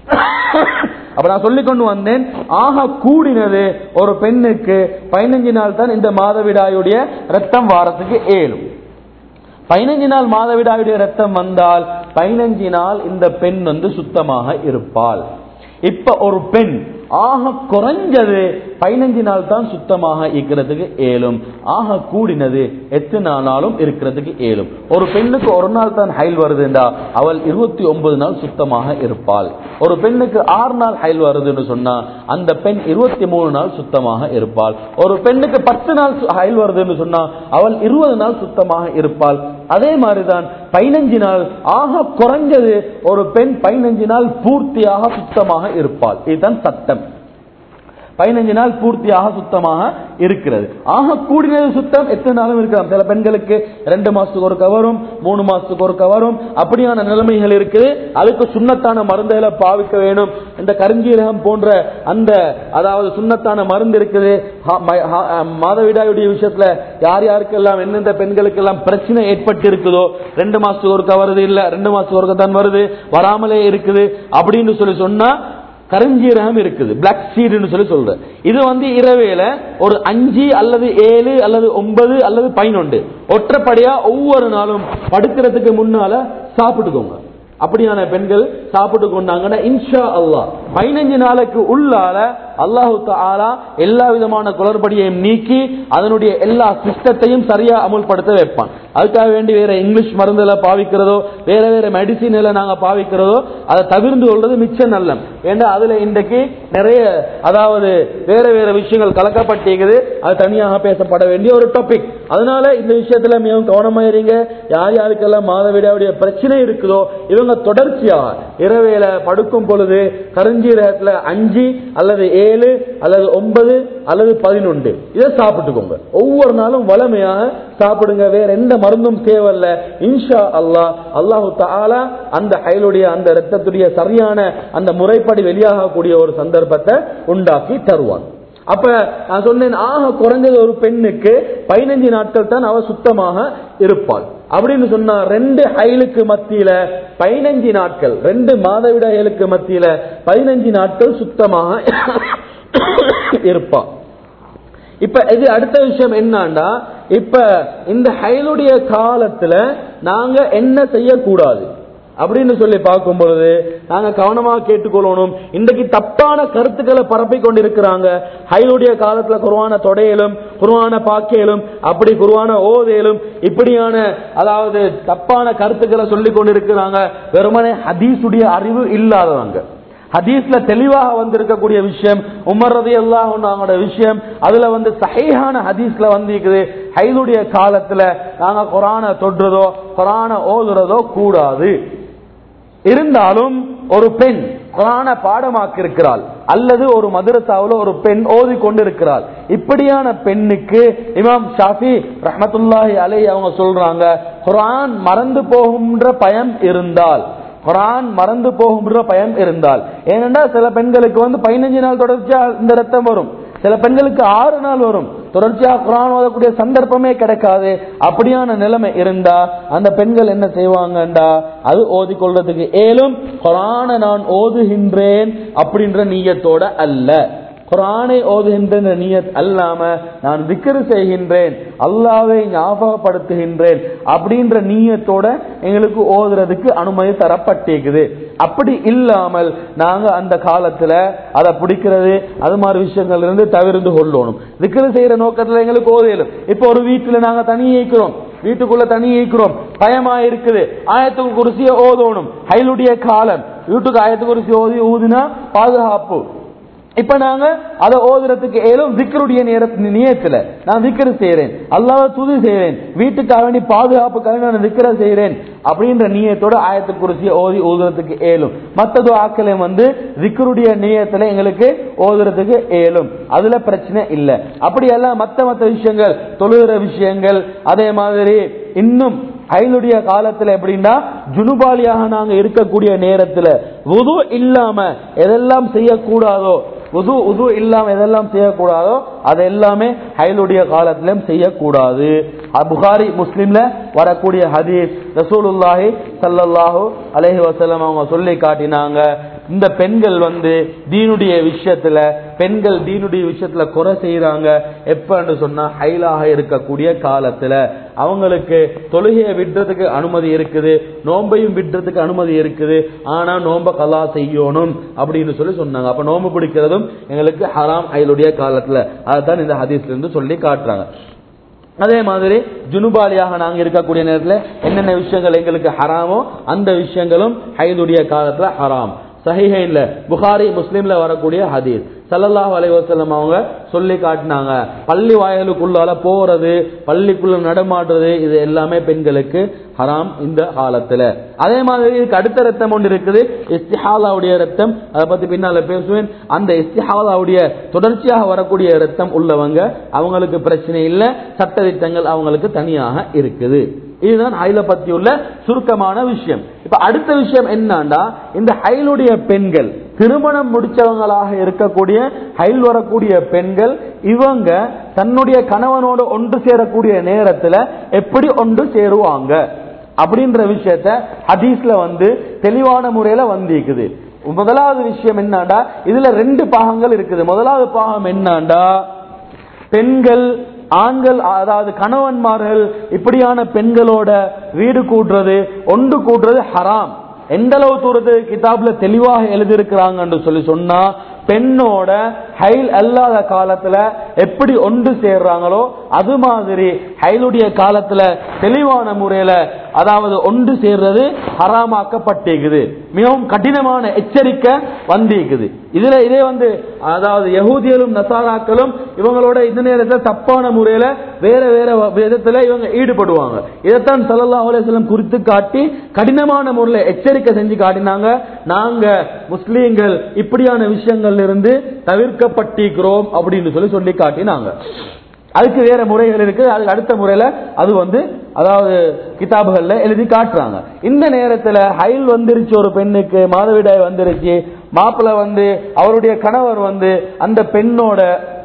Speaker 1: அப்ப நான் சொல்லிக் கொண்டு வந்தேன் ஆக கூடினது ஒரு பெண்ணுக்கு பதினஞ்சு நாள் தான் இந்த மாதவிடாயுடைய ரத்தம் வாரத்துக்கு ஏழும் பதினஞ்சு நாள் மாதவிடாயுடைய ரத்தம் வந்தால் பதினஞ்சு நாள் இந்த பெண் வந்து சுத்தமாக இருப்பாள் இப்ப ஒரு பெண் ஆக குறைஞ்சது பதினஞ்சு நாள் தான் சுத்தமாக இருக்கிறதுக்கு ஏலும் ஆக கூடினது எத்தனை நாளும் இருக்கிறதுக்கு ஏலும் ஒரு பெண்ணுக்கு ஒரு நாள் தான் ஹைல் வருதுண்டா அவள் இருபத்தி ஒன்பது நாள் சுத்தமாக இருப்பாள் ஒரு பெண்ணுக்கு ஆறு நாள் ஹைல் வருதுன்னு சொன்னா அந்த பெண் இருபத்தி மூணு நாள் சுத்தமாக இருப்பாள் ஒரு பெண்ணுக்கு பத்து நாள் சு- ஹைல் வருதுன்னு சொன்னா அவள் இருபது நாள் சுத்தமாக இருப்பாள் அதே மாதிரிதான் பதினஞ்சு நாள் ஆக குறைஞ்சது ஒரு பெண் பதினஞ்சு நாள் பூர்த்தியாக சுத்தமாக இருப்பாள் இதுதான் சட்டம் பதினஞ்சு நாள் பூர்த்தியாக சுத்தமாக இருக்கிறது ஆக கூடினது சுத்தம் எத்தனை நாளும் இருக்கலாம் சில பெண்களுக்கு ரெண்டு மாசத்துக்கு ஒரு கவரும் மூணு மாசத்துக்கு ஒரு கவரும் அப்படியான நிலைமைகள் இருக்குது அதுக்கு சுண்ணத்தான மருந்துகளை பாவிக்க வேணும் இந்த கருஞ்சீரகம் போன்ற அந்த அதாவது சுண்ணத்தான மருந்து இருக்குது ஹா- ம- ஹா- மாதவிடாயுடைய விஷயத்துல யார் யாருக்கெல்லாம் எந்தெந்த பெண்களுக்கெல்லாம் பிரச்சனை ஏற்பட்டு இருக்குதோ ரெண்டு மாசத்துக்கு ஒருக்கா வருது இல்ல ரெண்டு மாசத்துக்கு ஒருக்கா தான் வருது வராமலே இருக்குது அப்படின்னு சொல்லி சொன்னா கருஞ்சீரகம் இருக்குது பிளாக் சீடுன்னு சொல்லி சொல்ற இது வந்து இரவேல ஒரு அஞ்சு அல்லது ஏழு அல்லது ஒன்பது அல்லது பதினொன்று ஒற்றைப்படையா ஒவ்வொரு நாளும் படுக்கிறதுக்கு முன்னால சாப்பிட்டுக்கோங்க அப்படியான பெண்கள் சாப்பிட்டு கொண்டாங்கன்னா இன்ஷா அல்லாஹ் பதினஞ்சு நாளைக்கு உள்ளால அல்லாஹு தாலா எல்லா விதமான குளறுபடியையும் நீக்கி அதனுடைய எல்லா சிஸ்டத்தையும் சரியா அமுல்படுத்த வைப்பான் அதுக்காக வேண்டி வேற இங்கிலீஷ் மருந்துல பாவிக்கிறதோ வேற வேற மெடிசின்ல நாங்க பாவிக்கிறதோ அதை தவிர்ந்து கொள்வது மிச்சம் நல்லம் ஏன்னா அதுல இன்றைக்கு நிறைய அதாவது வேற வேற விஷயங்கள் கலக்கப்பட்டிருக்குது அது தனியாக பேசப்பட வேண்டிய ஒரு டாபிக் அதனால இந்த விஷயத்துல மிகவும் கவனமா இருங்க யார் யாருக்கெல்லாம் மாதவிடாவுடைய பிரச்சனை இருக்குதோ இவங்க தொடர்ச்சியா இரவேல படுக்கும் பொழுது கருஞ்சீரகத்துல அஞ்சு அல்லது ஏழு அல்லது ஒன்பது அல்லது பதினொன்று இதை சாப்பிட்டுக்கோங்க ஒவ்வொரு நாளும் வளமையாக சாப்பிடுங்க வேற எந்த மருந்தும் தேவையில்ல இன்ஷா அல்லாஹ் அல்லாஹு தாலா அந்த ஹயலுடைய அந்த ரத்தத்துடைய சரியான அந்த முறைப்படி வெளியாகக்கூடிய ஒரு சந்தர்ப்பத்தை உண்டாக்கி தருவான் அப்ப நான் சொன்னேன் ஆக குறைஞ்சது ஒரு பெண்ணுக்கு பதினஞ்சு நாட்கள் தான் அவ சுத்தமாக இருப்பாள் அப்படின்னு சொன்னா ரெண்டு ஹைலுக்கு மத்தியில பதினஞ்சு நாட்கள் ரெண்டு மாதவிடாய்களுக்கு மத்தியில பதினஞ்சு நாட்கள் சுத்தமாக இருப்பாள் இப்ப இது அடுத்த விஷயம் என்னன்னா இப்ப இந்த ஹைலுடைய காலத்துல நாங்க என்ன செய்யக்கூடாது அப்படின்னு சொல்லி பார்க்கும் பொழுது நாங்க கவனமா கேட்டுக்கொள்ளணும் இன்றைக்கு தப்பான கருத்துக்களை பரப்பி கொண்டிருக்கிறாங்க ஹைலுடைய காலத்துல குருவான தொடையிலும் குருவான பாக்கையிலும் அப்படி குருவான ஓதையிலும் இப்படியான அதாவது தப்பான கருத்துக்களை சொல்லி கொண்டிருக்கிறாங்க வெறுமனே ஹதீஸுடைய அறிவு இல்லாதவங்க ஹதீஸ்ல தெளிவாக வந்திருக்கக்கூடிய விஷயம் உமர் ரதி அல்லாஹோட விஷயம் அதுல வந்து சஹீஹான ஹதீஸ்ல வந்திருக்குது ஹைதுடைய காலத்துல நாங்க குரான தொடுறதோ குரான ஓதுறதோ கூடாது இருந்தாலும் ஒரு பெண் குரான பாடமாக்கி இருக்கிறாள் அல்லது ஒரு மதுரசாவில் ஒரு பெண் ஓதி கொண்டிருக்கிறாள் இப்படியான பெண்ணுக்கு இமாம் ஷாஃபி ரஹமத்துல்லாஹி அலை அவங்க சொல்றாங்க குரான் மறந்து போகுன்ற பயம் இருந்தால் குரான் மறந்து போகுன்ற பயம் இருந்தால் ஏனென்றா சில பெண்களுக்கு வந்து பதினஞ்சு நாள் தொடர்ச்சியா இந்த ரத்தம் வரும் சில பெண்களுக்கு ஆறு நாள் வரும் தொடர்ச்சியா குரான் ஓதக்கூடிய சந்தர்ப்பமே கிடைக்காது அப்படியான நிலைமை இருந்தா அந்த பெண்கள் என்ன செய்வாங்கண்டா அது ஓதிக்கொள்றதுக்கு ஏலும் குரானை நான் ஓதுகின்றேன் அப்படின்ற நீயத்தோட அல்ல குரானை ஓதுகின்ற நீயத் அல்லாம நான் விக்கிரு செய்கின்றேன் அல்லாவை ஞாபகப்படுத்துகின்றேன் அப்படின்ற நீயத்தோட எங்களுக்கு ஓதுறதுக்கு அனுமதி தரப்பட்டிருக்குது அப்படி இல்லாமல் நாங்க அந்த காலத்துல அதை பிடிக்கிறது அது மாதிரி விஷயங்கள் இருந்து தவிர்த்து கொள்ளணும் விக்கிரு செய்யற நோக்கத்துல எங்களுக்கு ஓதையிலும் இப்ப ஒரு வீட்டுல நாங்க தனியே இருக்கிறோம் வீட்டுக்குள்ள தனி இருக்கிறோம் பயமா இருக்குது ஆயத்துக்கு குருசிய ஓதணும் ஹைலுடைய காலம் வீட்டுக்கு ஆயத்துக்கு குருசி ஓதி ஊதுனா பாதுகாப்பு இப்ப நாங்க அதை ஓதுறதுக்கு ஏலும் விக்கருடைய நேர நியத்துல நான் விக்கரு செய்யறேன் அல்லாஹ் துதி செய்யறேன் வீட்டுக்காக வேண்டி பாதுகாப்புக்காக நான் விக்கர செய்யறேன் அப்படின்ற நியத்தோட ஆயத்து குருசிய ஓதி ஓதுறதுக்கு ஏலும் மத்தது ஆக்களை வந்து விக்கருடைய நியத்துல எங்களுக்கு ஓதுறதுக்கு ஏலும் அதுல பிரச்சனை இல்ல அப்படி எல்லாம் மத்த மத்த விஷயங்கள் தொழுகிற விஷயங்கள் அதே மாதிரி இன்னும் ஐலுடைய காலத்துல எப்படின்னா ஜுனுபாலியாக நாங்க இருக்கக்கூடிய நேரத்துல உது இல்லாம எதெல்லாம் செய்யக்கூடாதோ உது உது இல்லாம எதெல்லாம் செய்யக்கூடாதோ அது எல்லாமே ஹைலுடைய காலத்திலும் செய்யக்கூடாது புகாரி முஸ்லிம்ல வரக்கூடிய ஹதீஸ் ரசூலுல்லாஹி சல்லல்லாஹு அலைஹி வஸல்லம் அவங்க சொல்லி காட்டினாங்க இந்த பெண்கள் வந்து தீனுடைய விஷயத்துல பெண்கள் தீனுடைய விஷயத்துல குறை செய்யறாங்க எப்பன்னு சொன்னா ஹைலாக இருக்கக்கூடிய காலத்துல அவங்களுக்கு தொழுகையை விடுறதுக்கு அனுமதி இருக்குது நோம்பையும் விடுறதுக்கு அனுமதி இருக்குது ஆனா நோம்ப கலா செய்யணும் அப்படின்னு சொல்லி சொன்னாங்க அப்ப நோம்பு பிடிக்கிறதும் எங்களுக்கு ஹராம் ஐலுடைய காலத்துல அதுதான் இந்த ஹதீஸ்ல இருந்து சொல்லி காட்டுறாங்க அதே மாதிரி ஜுனுபாலியாக நாங்க இருக்கக்கூடிய நேரத்தில் என்னென்ன விஷயங்கள் எங்களுக்கு ஹராமோ அந்த விஷயங்களும் ஹைதுடைய காலத்துல ஹராம் சஹிஹ இல்ல புகாரி முஸ்லீம்ல வரக்கூடிய ஹதீஸ் சல்லல்லாஹு அலைஹி வஸல்லம் அவங்க சொல்லி காட்டினாங்க பள்ளி வாயலுக்குள்ளால போறது பள்ளிக்குள்ள நடமாடுறது இது எல்லாமே பெண்களுக்கு ஹராம் இந்த காலத்துல அதே மாதிரி இதுக்கு அடுத்த ரத்தம் ஒன்று இருக்குது இஸ்திஹாலாவுடைய ரத்தம் அதை பத்தி பின்னால பேசுவேன் அந்த இஸ்திஹாலாவுடைய தொடர்ச்சியாக வரக்கூடிய ரத்தம் உள்ளவங்க அவங்களுக்கு பிரச்சனை இல்லை சட்டதிட்டங்கள் அவங்களுக்கு தனியாக இருக்குது இதுதான் ஹைல பத்தி உள்ள சுருக்கமான விஷயம் இப்ப அடுத்த விஷயம் என்னன்னா இந்த ஹைலுடைய பெண்கள் திருமணம் முடிச்சவங்களாக இருக்கக்கூடிய ஹைல் வரக்கூடிய பெண்கள் இவங்க தன்னுடைய கணவனோட ஒன்று சேரக்கூடிய நேரத்துல எப்படி ஒன்று சேருவாங்க அப்படின்ற விஷயத்த ஹதீஸ்ல வந்து தெளிவான முறையில வந்திருக்குது முதலாவது விஷயம் என்னண்டா இதுல ரெண்டு பாகங்கள் இருக்குது முதலாவது பாகம் என்னண்டா பெண்கள் ஆண்கள் அதாவது கணவன்மார்கள் இப்படியான பெண்களோட வீடு கூட்டுறது ஒன்று கூட்டுறது ஹராம் எந்த அளவு தூரத்து கிதாப்ல தெளிவாக எழுதியிருக்கிறாங்கன்னு சொல்லி சொன்னா பெண்ணோட ஹைல் அல்லாத காலத்துல எப்படி ஒன்று சேர்றாங்களோ அது மாதிரி ஹைலுடைய காலத்துல தெளிவான முறையில அதாவது ஒன்று சேர்றது ஹராமாக்கப்பட்டிருக்குது மிகவும் கடினமான எச்சரிக்கை வந்திருக்குது இதுல இதே வந்து அதாவது யகூதியலும் நசாராக்களும் இவங்களோட இந்த நேரத்தில் தப்பான முறையில வேற வேற விதத்துல இவங்க ஈடுபடுவாங்க இதைத்தான் சல்லல்லாஹு அலைஹி வஸல்லம் குறித்து காட்டி கடினமான முறையில் எச்சரிக்கை செஞ்சு காட்டினாங்க நாங்க முஸ்லீம்கள் இப்படியான விஷயங்கள்ல இருந்து தவிர்க்கப்பட்டிருக்கிறோம் அப்படின்னு சொல்லி சொல்லி காட்டினாங்க அதுக்கு வேற முறைகள் இருக்கு அதுக்கு அடுத்த முறையில அது வந்து அதாவது கிதாபுகள்ல எழுதி காட்டுறாங்க இந்த நேரத்துல ஹைல் வந்துருச்சு ஒரு பெண்ணுக்கு மாதவிடாய் வந்துருச்சு மாப்பிள்ள வந்து அவருடைய கணவர் வந்து அந்த பெண்ணோட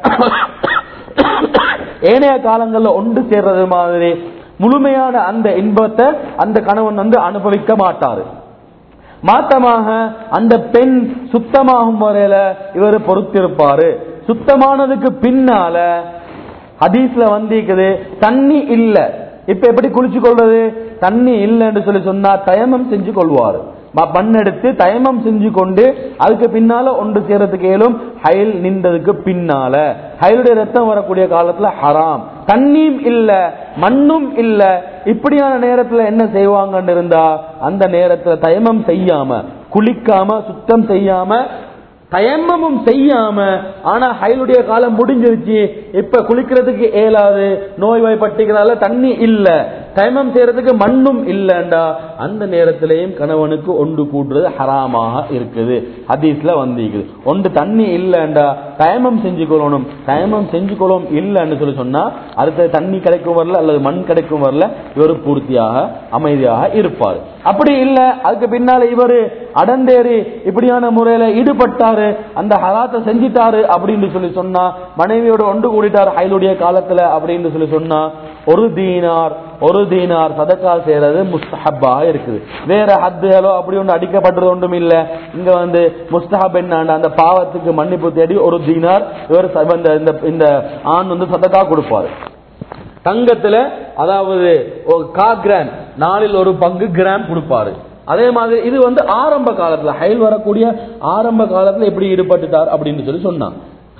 Speaker 1: ஏனைய காலங்கள்ல ஒன்று சேர்றது மாதிரி முழுமையான அந்த இன்பத்தை அந்த கணவன் வந்து அனுபவிக்க மாட்டாரு மாத்தமாக அந்த பெண் சுத்தமாகும் வரையில இவர் பொறுத்திருப்பாரு சுத்தமானதுக்கு பின்னால ஹதீஸ்ல வந்திருக்குது தண்ணி இல்ல இப்ப எப்படி குளிச்சு கொள்றது தண்ணி இல்லைன்னு சொல்லி சொன்னா தயமம் செஞ்சு கொள்வாரு மண் எடுத்து தயமம் செஞ்சு கொண்டு அதுக்கு பின்னால ஒன்று சேரத்துக்கு ஏலும் ஹயல் நின்றதுக்கு பின்னால ஹயலுடைய ரத்தம் வரக்கூடிய காலத்துல ஹராம் தண்ணியும் இல்ல மண்ணும் இல்ல இப்படியான நேரத்துல என்ன செய்வாங்கன்னு இருந்தா அந்த நேரத்துல தயமம் செய்யாம குளிக்காம சுத்தம் செய்யாம தயமமும் செய்யாம ஆனா ஹைலுடைய காலம் முடிஞ்சிருச்சு இப்ப குளிக்கிறதுக்கு ஏலாது நோய்வாய்ப்பட்டிருக்கிறதால தண்ணி இல்ல தயமம் செய்யறதுக்கு மண்ணும் இல்லண்டா அந்த நேரத்திலையும் கணவனுக்கு ஒன்று கூட்டுறது ஹராமாக இருக்குது ஹதீஸ்ல வந்திருக்குது ஒன்று தண்ணி இல்லண்டா தயமம் செஞ்சு கொள்ளணும் தயமம் செஞ்சு கொள்ளும் இல்லைன்னு சொல்லி சொன்னா அடுத்த தண்ணி கிடைக்கும் வரல அல்லது மண் கிடைக்கும் வரல இவர் பூர்த்தியாக அமைதியாக இருப்பார் அப்படி இல்ல அதுக்கு பின்னால இவரு அடந்தேறி இப்படியான முறையில ஈடுபட்டாரு அந்த ஹராத்தை செஞ்சிட்டாரு அப்படின்னு சொல்லி சொன்னா மனைவியோட ஒன்று கூடிட்டார் ஹைலுடைய காலத்துல அப்படின்னு சொல்லி சொன்னா ஒரு தீனார் ஒரு தீனார் சதக்கா செய்யறது முஸ்தஹப்பாக இருக்குது வேற ஹத்துகளோ அப்படி ஒன்று அடிக்கப்பட்டது ஒன்றும் இல்ல இங்க வந்து முஸ்தஹப் என்ன அந்த பாவத்துக்கு மன்னிப்பு தேடி ஒரு தீனார் இவர் இந்த இந்த ஆண் வந்து சதக்கா கொடுப்பாரு தங்கத்துல அதாவது ஒரு கா கிராம் நாளில் ஒரு பங்கு கிராம் கொடுப்பாரு அதே மாதிரி இது வந்து ஆரம்ப காலத்துல ஹைல் வரக்கூடிய ஆரம்ப காலத்துல எப்படி ஈடுபட்டுட்டார் அப்படின்னு சொல்லி சொன்னான்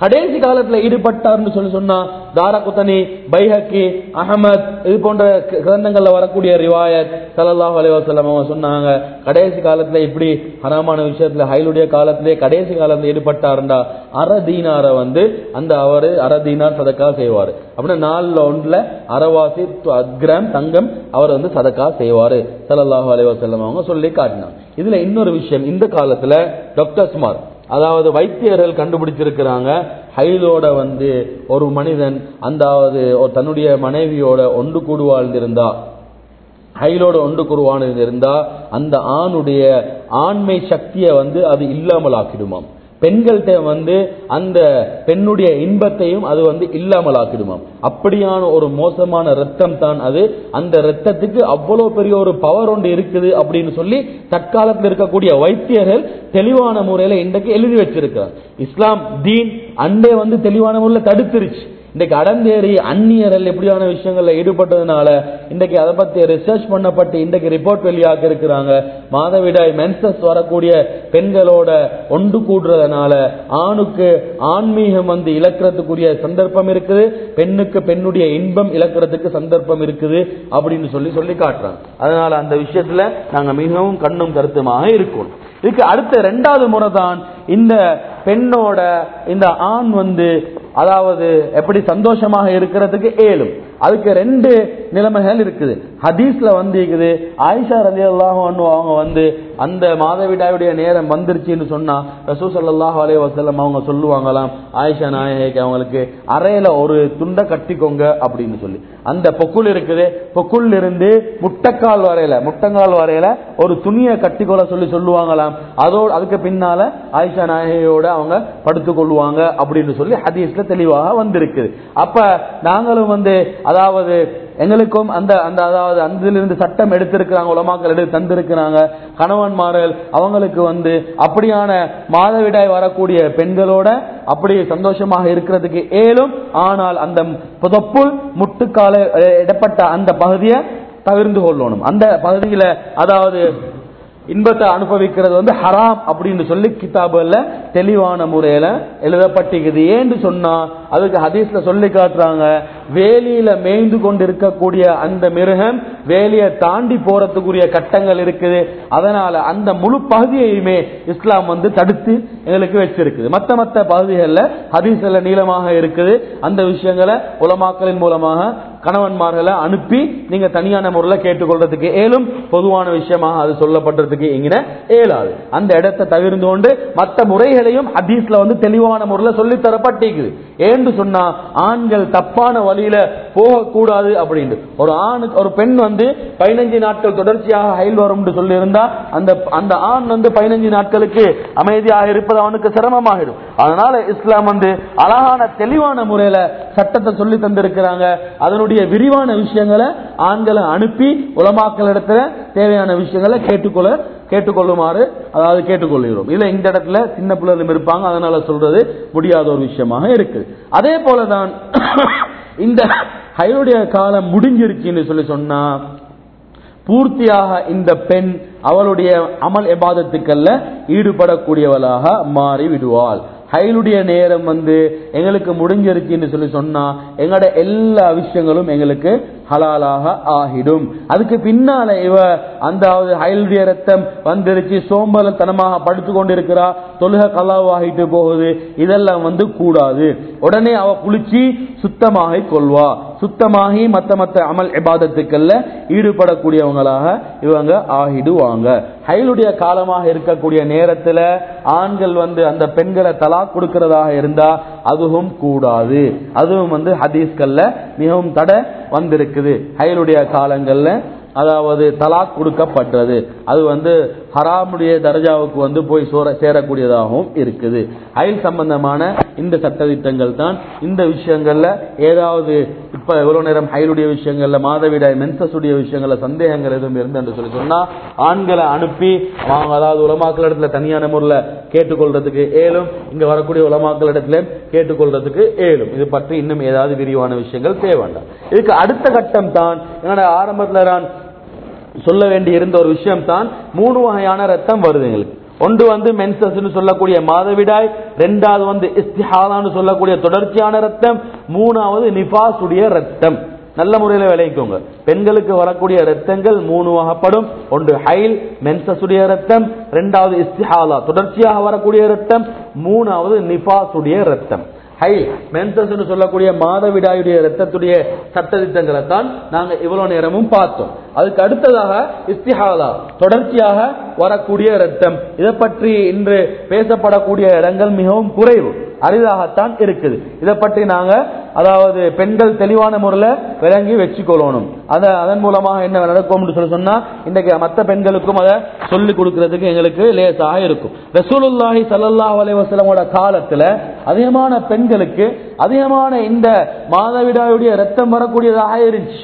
Speaker 1: கடைசி காலத்துல ஈடுபட்டார்னு சொல்லி சொன்னா தாரகுத்தனி பைஹக்கி அகமத் இது போன்ற க- கிரந்தங்கள்ல வரக்கூடிய ரிவாயத் ஸல்லல்லாஹு அலைஹி வஸல்லம் அவங்க சொன்னாங்க கடைசி காலத்துல இப்படி ஹராமான விஷயத்துல ஹைலுடைய காலத்திலே கடைசி காலத்துல ஈடுபட்டாருண்டா அரை தீனார வந்து அந்த அவரு அரை தீனார் சதக்கா செய்வாரு அப்படின்னா நாலுல ஒன்றுல அரைவாசி து- கிராம் தங்கம் அவர் வந்து சதக்கா செய்வாரு ஸல்லல்லாஹு அலைஹி வஸல்லம் அவங்க சொல்லி காட்டினாங்க இதுல இன்னொரு விஷயம் இந்த காலத்துல டாக்டர் சுமார் அதாவது வைத்தியர்கள் கண்டுபிடிச்சிருக்கிறாங்க ஹைலோட வந்து ஒரு மனிதன் அந்தாவது ஒரு தன்னுடைய மனைவியோட ஒன்று கூடு வாழ்ந்திருந்தா ஹைலோட ஒன்று குருவானு இருந்தா அந்த ஆணுடைய ஆண்மை சக்தியை வந்து அது இல்லாமல் ஆக்கிடுமாம் பெண்கள்கிட்ட வந்து அந்த பெண்ணுடைய இன்பத்தையும் அது வந்து இல்லாமல் ஆக்கிடுமாம் அப்படியான ஒரு மோசமான ரத்தம் தான் அது அந்த ரத்தத்துக்கு அவ்வளவு பெரிய ஒரு பவர் ஒன்று இருக்குது அப்படின்னு சொல்லி தற்காலத்தில் இருக்கக்கூடிய வைத்தியர்கள் தெளிவான முறையில இன்றைக்கு எழுதி வச்சிருக்கிறார் இஸ்லாம் தீன் அண்டே வந்து தெளிவான முறையில் தடுத்துருச்சு இன்றைக்கு அடந்தேறி அந்நியர்கள் எப்படியான விஷயங்கள்ல ஈடுபட்டதுனால இன்றைக்கு அதை பத்தி ரிசர்ச் பண்ணப்பட்டு இன்றைக்கு ரிப்போர்ட் வெளியாக்கி இருக்கிறாங்க மாதவிடாய் மென்சஸ் வரக்கூடிய பெண்களோட ஒன்று கூடுறதுனால ஆணுக்கு ஆன்மீகம் வந்து இழக்கிறதுக்குரிய சந்தர்ப்பம் இருக்குது பெண்ணுக்கு பெண்ணுடைய இன்பம் இழக்கிறதுக்கு சந்தர்ப்பம் இருக்குது அப்படின்னு சொல்லி சொல்லி காட்டுறாங்க அதனால அந்த விஷயத்துல நாங்க மிகவும் கண்ணும் கருத்துமாக இருக்கணும் இதுக்கு அடுத்த ரெண்டாவது முறை தான் இந்த பெண்ணோட இந்த ஆண் வந்து அதாவது எப்படி சந்தோஷமாக இருக்கிறதுக்கு ஏழும் அதுக்கு ரெண்டு நிலைமைகள் இருக்குது ஹதீஸ்ல வந்து இருக்குது ஆயிஷா ரலி அவங்க வந்து அந்த மாதவிடாயுடைய நேரம் வந்துருச்சுன்னு சொன்னா ரசூ சல்லாஹ் அலே வசல்லம் அவங்க சொல்லுவாங்களாம் ஆயிஷா நாயகிக்கு அவங்களுக்கு அறையில ஒரு துண்டை கட்டிக்கோங்க அப்படின்னு சொல்லி அந்த பொக்குள் இருக்குது பொக்குள் இருந்து முட்டைக்கால் வரையில முட்டங்கால் வரையில ஒரு துணியை கட்டிக்கொள்ள சொல்லி சொல்லுவாங்களாம் அதோடு அதுக்கு பின்னால ஆயிஷா நாயகியோட அவங்க படுத்துக் கொள்வாங்க அப்படின்னு சொல்லி ஹதீஸ்ல தெளிவாக வந்திருக்குது அப்ப நாங்களும் வந்து அதாவது எங்களுக்கும் அந்த அந்த அதாவது அதிலிருந்து சட்டம் எடுத்திருக்கிறாங்க உலமாக்கள் எடுத்து தந்திருக்கிறாங்க கணவன்மார்கள் அவங்களுக்கு வந்து அப்படியான மாதவிடாய் வரக்கூடிய பெண்களோட அப்படி சந்தோஷமாக இருக்கிறதுக்கு ஏலும் ஆனால் அந்த புதப்புள் முட்டுக்கால அஹ், இடப்பட்ட அந்த பகுதியை தவிர்ந்து கொள்ளணும் அந்த பகுதியில அதாவது இன்பத்தை அனுபவிக்கிறது வந்து ஹராம் அப்படின்னு சொல்லி கிதாபுல தெளிவான முறையில எழுதப்பட்டிருக்குது ஏன்னு சொன்னா அதுக்கு ஹதீஸ்ல சொல்லி காட்டுறாங்க வேலியில மேய்ந்து கொண்டு இருக்கக்கூடிய அந்த மிருகம் வேலியை தாண்டி போறதுக்குரிய கட்டங்கள் இருக்குது அதனால அந்த முழு பகுதியையுமே இஸ்லாம் வந்து தடுத்து எங்களுக்கு வச்சிருக்குது மத்த மத்த பகுதிகளில் ஹதீஸ்ல நீளமாக இருக்குது அந்த விஷயங்களை உலமாக்களின் மூலமாக கணவன்மார்களை அனுப்பி நீங்க தனியான முறையில் கேட்டுக்கொள்றதுக்கு ஏலும் பொதுவான விஷயமாக அது சொல்லப்படுறதுக்கு எங்கின ஏலாது அந்த இடத்தை தவிர்த்து கொண்டு மற்ற முறைகளையும் ஹதீஸ்ல வந்து தெளிவான முறையில் சொல்லி தரப்பட்டிருக்குது ஏன்னு சொன்னா ஆண்கள் தப்பான வழியில போகக்கூடாது அப்படின்னு ஒரு ஆணுக்கு ஒரு பெண் வந்து பதினஞ்சு நாட்கள் தொடர்ச்சியாக ஹைல் வரும் சொல்லி இருந்தா அந்த அந்த ஆண் வந்து பதினஞ்சு நாட்களுக்கு அமைதியாக இருப்பது அவனுக்கு சிரமமாகிடும் அதனால இஸ்லாம் வந்து அழகான தெளிவான முறையில சட்டத்தை சொல்லி தந்திருக்கிறாங்க அதனுடைய விரிவான விஷயங்களை ஆண்களை அனுப்பி உலமாக்கள் இடத்துல தேவையான விஷயங்களை கேட்டுக்கொள்ள கேட்டுக்கொள்ளுமாறு அதாவது கேட்டுக்கொள்கிறோம் இல்ல இந்த இடத்துல சின்ன பிள்ளைகளும் இருப்பாங்க அதனால சொல்றது முடியாத ஒரு விஷயமாக இருக்கு அதே போலதான் இந்த ஹைருடைய காலம் முடிஞ்சிருச்சுன்னு சொல்லி சொன்னா பூர்த்தியாக இந்த பெண் அவளுடைய அமல் எபாதத்துக்கல்ல ஈடுபடக்கூடியவளாக மாறி விடுவாள் ஹைலுடைய நேரம் வந்து எங்களுக்கு முடிஞ்சிருச்சுன்னு சொல்லி சொன்னா எங்களோட எல்லா விஷயங்களும் எங்களுக்கு ஹலாலாக ஆகிடும் அதுக்கு பின்னால இவ அந்த ஹைலுடைய ரத்தம் வந்துருச்சு சோம்பலத்தனமாக படுத்து கொண்டிருக்கிறா தொழுக கலாவாகிட்டு போகுது இதெல்லாம் வந்து கூடாது உடனே அவ குளிச்சு சுத்தமாக கொள்வா சுத்தமாகி மத்த மத்த அமல் இபாதத்துக்கள்ல ஈடுபடக்கூடியவங்களாக இவங்க ஆகிடுவாங்க ஹைலுடைய காலமாக இருக்கக்கூடிய நேரத்துல ஆண்கள் வந்து அந்த பெண்களை தலாக் கொடுக்கிறதாக இருந்தா அதுவும் கூடாது அதுவும் வந்து ஹதீஸ்கள்ல மிகவும் தடை வந்திருக்குது ஹைலுடைய காலங்கள்ல அதாவது தலாக் கொடுக்கப்பட்டது அது வந்து ஹராமுடைய தர்ஜாவுக்கு வந்து போய் சோர சேரக்கூடியதாகவும் இருக்குது அயல் சம்பந்தமான இந்த சட்டத்திட்டங்கள் தான் இந்த விஷயங்கள்ல ஏதாவது இப்ப எவ்வளவு நேரம் ஹயலுடைய விஷயங்கள்ல மாதவிடாய் மென்சஸுடைய விஷயங்கள்ல சந்தேகங்கள் எதுவும் இருந்து என்று சொல்லி சொன்னா ஆண்களை அனுப்பி அவங்க அதாவது உலமாக்கள் இடத்துல தனியான முறையில் கேட்டுக்கொள்றதுக்கு ஏலும் இங்க வரக்கூடிய உலமாக்கள் இடத்துல கேட்டுக்கொள்றதுக்கு ஏலும் இது பற்றி இன்னும் ஏதாவது விரிவான விஷயங்கள் தேவை வேண்டாம் இதுக்கு அடுத்த கட்டம் தான் என்னோட ஆரம்பத்தில் நான் சொல்ல வேண்டி இருந்த ஒரு விஷயம் தான் மூணு வகையான ரத்தம் வருது எங்களுக்கு ஒன்று வந்து மென்சஸ் சொல்லக்கூடிய மாதவிடாய் ரெண்டாவது வந்து இஸ்திஹாலான்னு சொல்லக்கூடிய தொடர்ச்சியான ரத்தம் மூணாவது நிபாசுடைய ரத்தம் நல்ல முறையில் விளைவிக்கோங்க பெண்களுக்கு வரக்கூடிய ரத்தங்கள் மூணு வகைப்படும் ஒன்று ஹைல் மென்சஸுடைய ரத்தம் ரெண்டாவது இஸ்திஹாலா தொடர்ச்சியாக வரக்கூடிய ரத்தம் மூணாவது நிபாசுடைய ரத்தம் ஹை மென்சஸ் சொல்லக்கூடிய மாதவிடாயுடைய ரத்தத்துடைய சட்டத்திட்டங்களை தான் நாங்க இவ்வளவு நேரமும் பார்த்தோம் அதுக்கு அடுத்ததாக இஸ்திஹாலா தொடர்ச்சியாக வரக்கூடிய ரத்தம் இதை பற்றி இன்று பேசப்படக்கூடிய இடங்கள் மிகவும் குறைவு அரிதாகத்தான் இருக்குது இதை பற்றி நாங்க அதாவது பெண்கள் தெளிவான முறையில் விளங்கி வச்சுக்கொள்ளணும் அத அதன் மூலமாக என்ன நடக்கும்னு சொல்லி சொன்னா இன்றைக்கு மற்ற பெண்களுக்கும் அதை சொல்லிக் கொடுக்கறதுக்கு எங்களுக்கு லேசாக இருக்கும் ரசூலுல்லாஹி ஸல்லல்லாஹு அலைஹி வஸல்லமோட காலத்துல அதிகமான பெண்களுக்கு அதிகமான இந்த மாதவிடாயுடைய ரத்தம் வரக்கூடியதாக இருந்துச்சு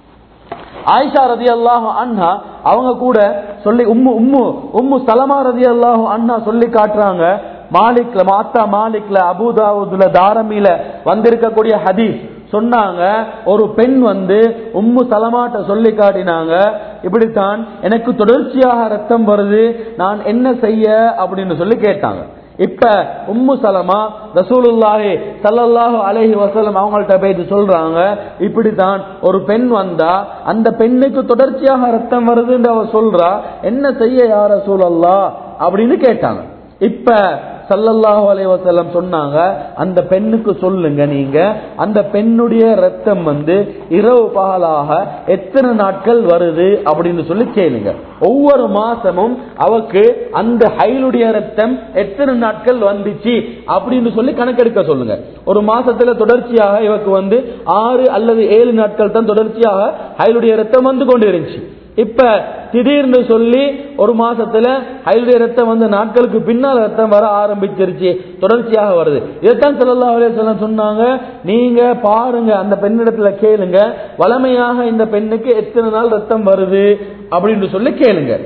Speaker 1: ஆயிஷா ரதி அல்லாஹு அண்ணா அவங்க கூட சொல்லி உம்மு உம்மு உம்மு சலமா ரதி அல்லாஹு அண்ணா சொல்லி காட்டுறாங்க மாலிக்ல மாத்தா மாலிக்ல அபுதாவுதுல தாரமில வந்திருக்கக்கூடிய ஹதீஸ் சொன்னாங்க ஒரு பெண் வந்து உம்மு சலமாட்ட சொல்லி காட்டினாங்க இப்படித்தான் எனக்கு தொடர்ச்சியாக ரத்தம் வருது நான் என்ன செய்ய அப்படின்னு சொல்லி கேட்டாங்க இப்ப உம்மு சலமா ரசூலுல்லாஹி சல்லல்லாஹு அலைஹி வஸல்லம் அவங்கள்ட்ட போயிட்டு சொல்றாங்க இப்படித்தான் ஒரு பெண் வந்தா அந்த பெண்ணுக்கு தொடர்ச்சியாக ரத்தம் வருதுன்னு அவ சொல்றா என்ன செய்ய யார் ரசூலல்லா அப்படின்னு கேட்டாங்க இப்ப சல்லல்லாஹு அலைஹி வஸல்லம் சொன்னாங்க அந்த பெண்ணுக்கு சொல்லுங்க நீங்க அந்த பெண்ணுடைய ரத்தம் வந்து இரவு பகலாக எத்தனை நாட்கள் வருது அப்படின்னு சொல்லி கேளுங்க ஒவ்வொரு மாசமும் அவக்கு அந்த ஹைலுடைய ரத்தம் எத்தனை நாட்கள் வந்துச்சு அப்படின்னு சொல்லி கணக்கெடுக்க சொல்லுங்க ஒரு மாசத்துல தொடர்ச்சியாக இவக்கு வந்து ஆறு அல்லது ஏழு நாட்கள் தான் தொடர்ச்சியாக ஹைலுடைய ரத்தம் வந்து கொண்டு இருந்துச்சு இப்ப திடீர்னு சொல்லி ஒரு மாசத்துல ஹைலுடைய ரத்தம் வந்து நாட்களுக்கு பின்னால் ரத்தம் வர ஆரம்பிச்சிருச்சு தொடர்ச்சியாக வருது இதைத்தான் சொல்லல்லா அலைய சொன்னாங்க நீங்க பாருங்க அந்த பெண்ணிடத்துல கேளுங்க வளமையாக இந்த பெண்ணுக்கு எத்தனை நாள் ரத்தம் வருது அப்படின்னு சொல்லி கேளுங்க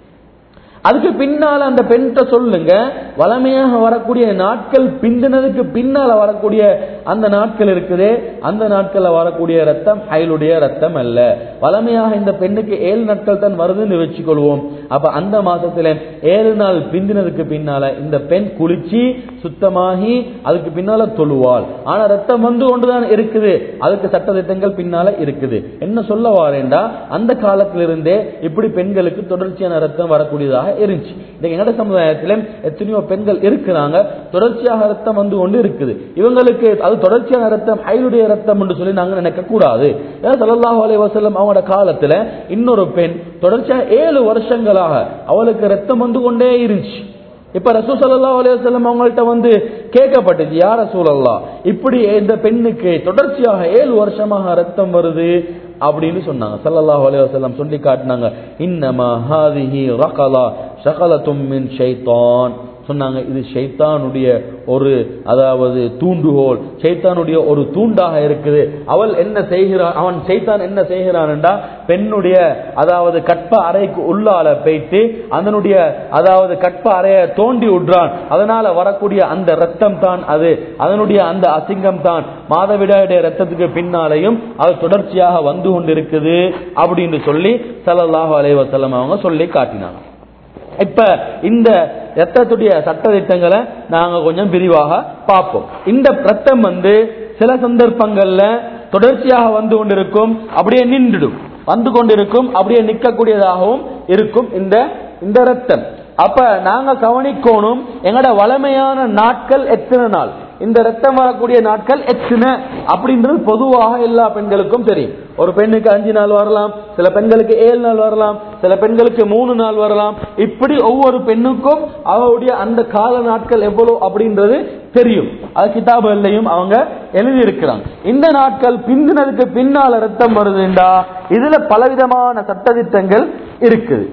Speaker 1: அதுக்கு பின்னால அந்த பெண்கிட்ட சொல்லுங்க வளமையாக வரக்கூடிய நாட்கள் பிந்தினதுக்கு பின்னால வரக்கூடிய அந்த நாட்கள் இருக்குது அந்த நாட்கள்ல வரக்கூடிய ரத்தம் ஹைலுடைய ரத்தம் அல்ல வளமையாக இந்த பெண்ணுக்கு ஏழு நாட்கள் தான் வருதுன்னு வச்சுக்கொள்வோம் அப்ப அந்த மாசத்துல ஏழு நாள் பிந்தினதுக்கு பின்னால இந்த பெண் குளிச்சு சுத்தமாகி அதுக்கு பின்னால தொழுவாள் ஆனா ரத்தம் வந்து கொண்டுதான் இருக்குது அதுக்கு சட்ட திட்டங்கள் பின்னால இருக்குது என்ன சொல்ல வாரேண்டா அந்த காலத்திலிருந்தே இப்படி பெண்களுக்கு தொடர்ச்சியான ரத்தம் வரக்கூடியதாக இருந்துச்சு இந்த எங்கட சமுதாயத்துல எத்தனையோ பெண்கள் இருக்கிறாங்க தொடர்ச்சியாக ரத்தம் வந்து கொண்டு இருக்குது இவங்களுக்கு அது தொடர்ச்சியான ரத்தம் ஹைலுடைய ரத்தம் என்று சொல்லி நாங்க நினைக்க கூடாது சல்லாஹூ அலி வசல்லம் அவங்களோட காலத்துல இன்னொரு பெண் தொடர்ச்சியா ஏழு வருஷங்களாக அவளுக்கு ரத்தம் வந்து கொண்டே இருந்துச்சு இப்ப ரசூ சல்லா அலையம் அவங்கள்ட்ட வந்து கேட்கப்பட்டுச்சு யார் ரசூலல்லா இப்படி இந்த பெண்ணுக்கு தொடர்ச்சியாக ஏழு வருஷமாக ரத்தம் வருது அப்படின்னு சொன்னாங்க சல்லல்லாஹு அலைஹி வஸல்லம் சொல்லி காட்டினாங்க இன்னமா ஹாதிஹி ரகலா ஷகலத்தும் மின் ஷைத்தான் சொன்னாங்க இது ஷைத்தானுடைய ஒரு அதாவது தூண்டுகோல் ஷைத்தானுடைய ஒரு தூண்டாக இருக்குது அவள் என்ன செய்கிறான் அவன் ஷைத்தான் என்ன செய்கிறான்டா பெண்ணுடைய அதாவது கற்ப அறைக்கு உள்ளால போயிட்டு அதனுடைய அதாவது கற்ப அறையை தோண்டி விடுறான் அதனால வரக்கூடிய அந்த ரத்தம் தான் அது அதனுடைய அந்த அசிங்கம் தான் மாதவிடாயுடைய ரத்தத்துக்கு பின்னாலையும் அது தொடர்ச்சியாக வந்து கொண்டிருக்குது அப்படின்னு சொல்லி சல்லல்லாஹு அலைஹி வஸல்லம் அவங்க சொல்லி காட்டினாங்க இப்ப இந்த ரத்தத்துடைய சட்ட திட்டங்களை நாங்க கொஞ்சம் விரிவாக பார்ப்போம் இந்த ரத்தம் வந்து சில சந்தர்ப்பங்கள்ல தொடர்ச்சியாக வந்து கொண்டிருக்கும் அப்படியே நின்றுடும் வந்து கொண்டிருக்கும் அப்படியே நிற்கக்கூடியதாகவும் இருக்கும் இந்த இந்த ரத்தம் அப்ப நாங்க கவனிக்கணும் எங்கட வளமையான நாட்கள் எத்தனை நாள் இந்த ரத்தம் வரக்கூடிய நாட்கள் எத்தனை அப்படின்றது பொதுவாக எல்லா பெண்களுக்கும் தெரியும் ஒரு பெண்ணுக்கு அஞ்சு நாள் வரலாம் சில பெண்களுக்கு ஏழு நாள் வரலாம் சில பெண்களுக்கு மூணு நாள் வரலாம் இப்படி ஒவ்வொரு பெண்ணுக்கும் அவருடைய அந்த கால நாட்கள் எவ்வளவு அப்படின்றது தெரியும் அது கிதாபுகள்லையும் அவங்க எழுதி இருக்கிறாங்க இந்த நாட்கள் பிந்தினதுக்கு பின்னால ரத்தம் வருதுண்டா இதுல பலவிதமான சட்டதிட்டங்கள் இருக்குது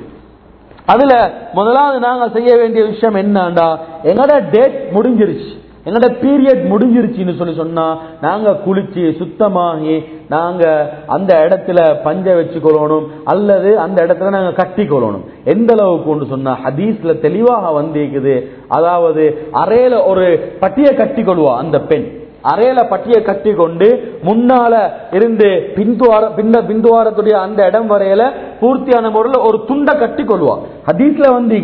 Speaker 1: அதுல முதலாவது நாங்க செய்ய வேண்டிய விஷயம் என்னண்டா எங்கட டேட் முடிஞ்சிருச்சு எங்கட பீரியட் முடிஞ்சிருச்சுன்னு சொல்லி சொன்னா நாங்க குளிச்சு சுத்தமாகி நாங்க அந்த இடத்துல பஞ்ச வச்சுக்கொள்ளணும் அல்லது அந்த இடத்துல நாங்க கட்டி கொள்ளணும் எந்த அளவுக்கு கொண்டு சொன்னா ஹதீஸ்ல தெளிவாக வந்திருக்குது அதாவது அறையில ஒரு பட்டியை கட்டி கொள்வா அந்த பெண் அறையில பட்டியை கட்டி கொண்டு முன்னால இருந்து பின்துவார பின்ன பிந்துவாரத்துடைய அந்த இடம் வரையில பூர்த்தியான முறையில் ஒரு துண்டை கட்டி கொள்வா ஹதீஸ்ல வந்திருக்குது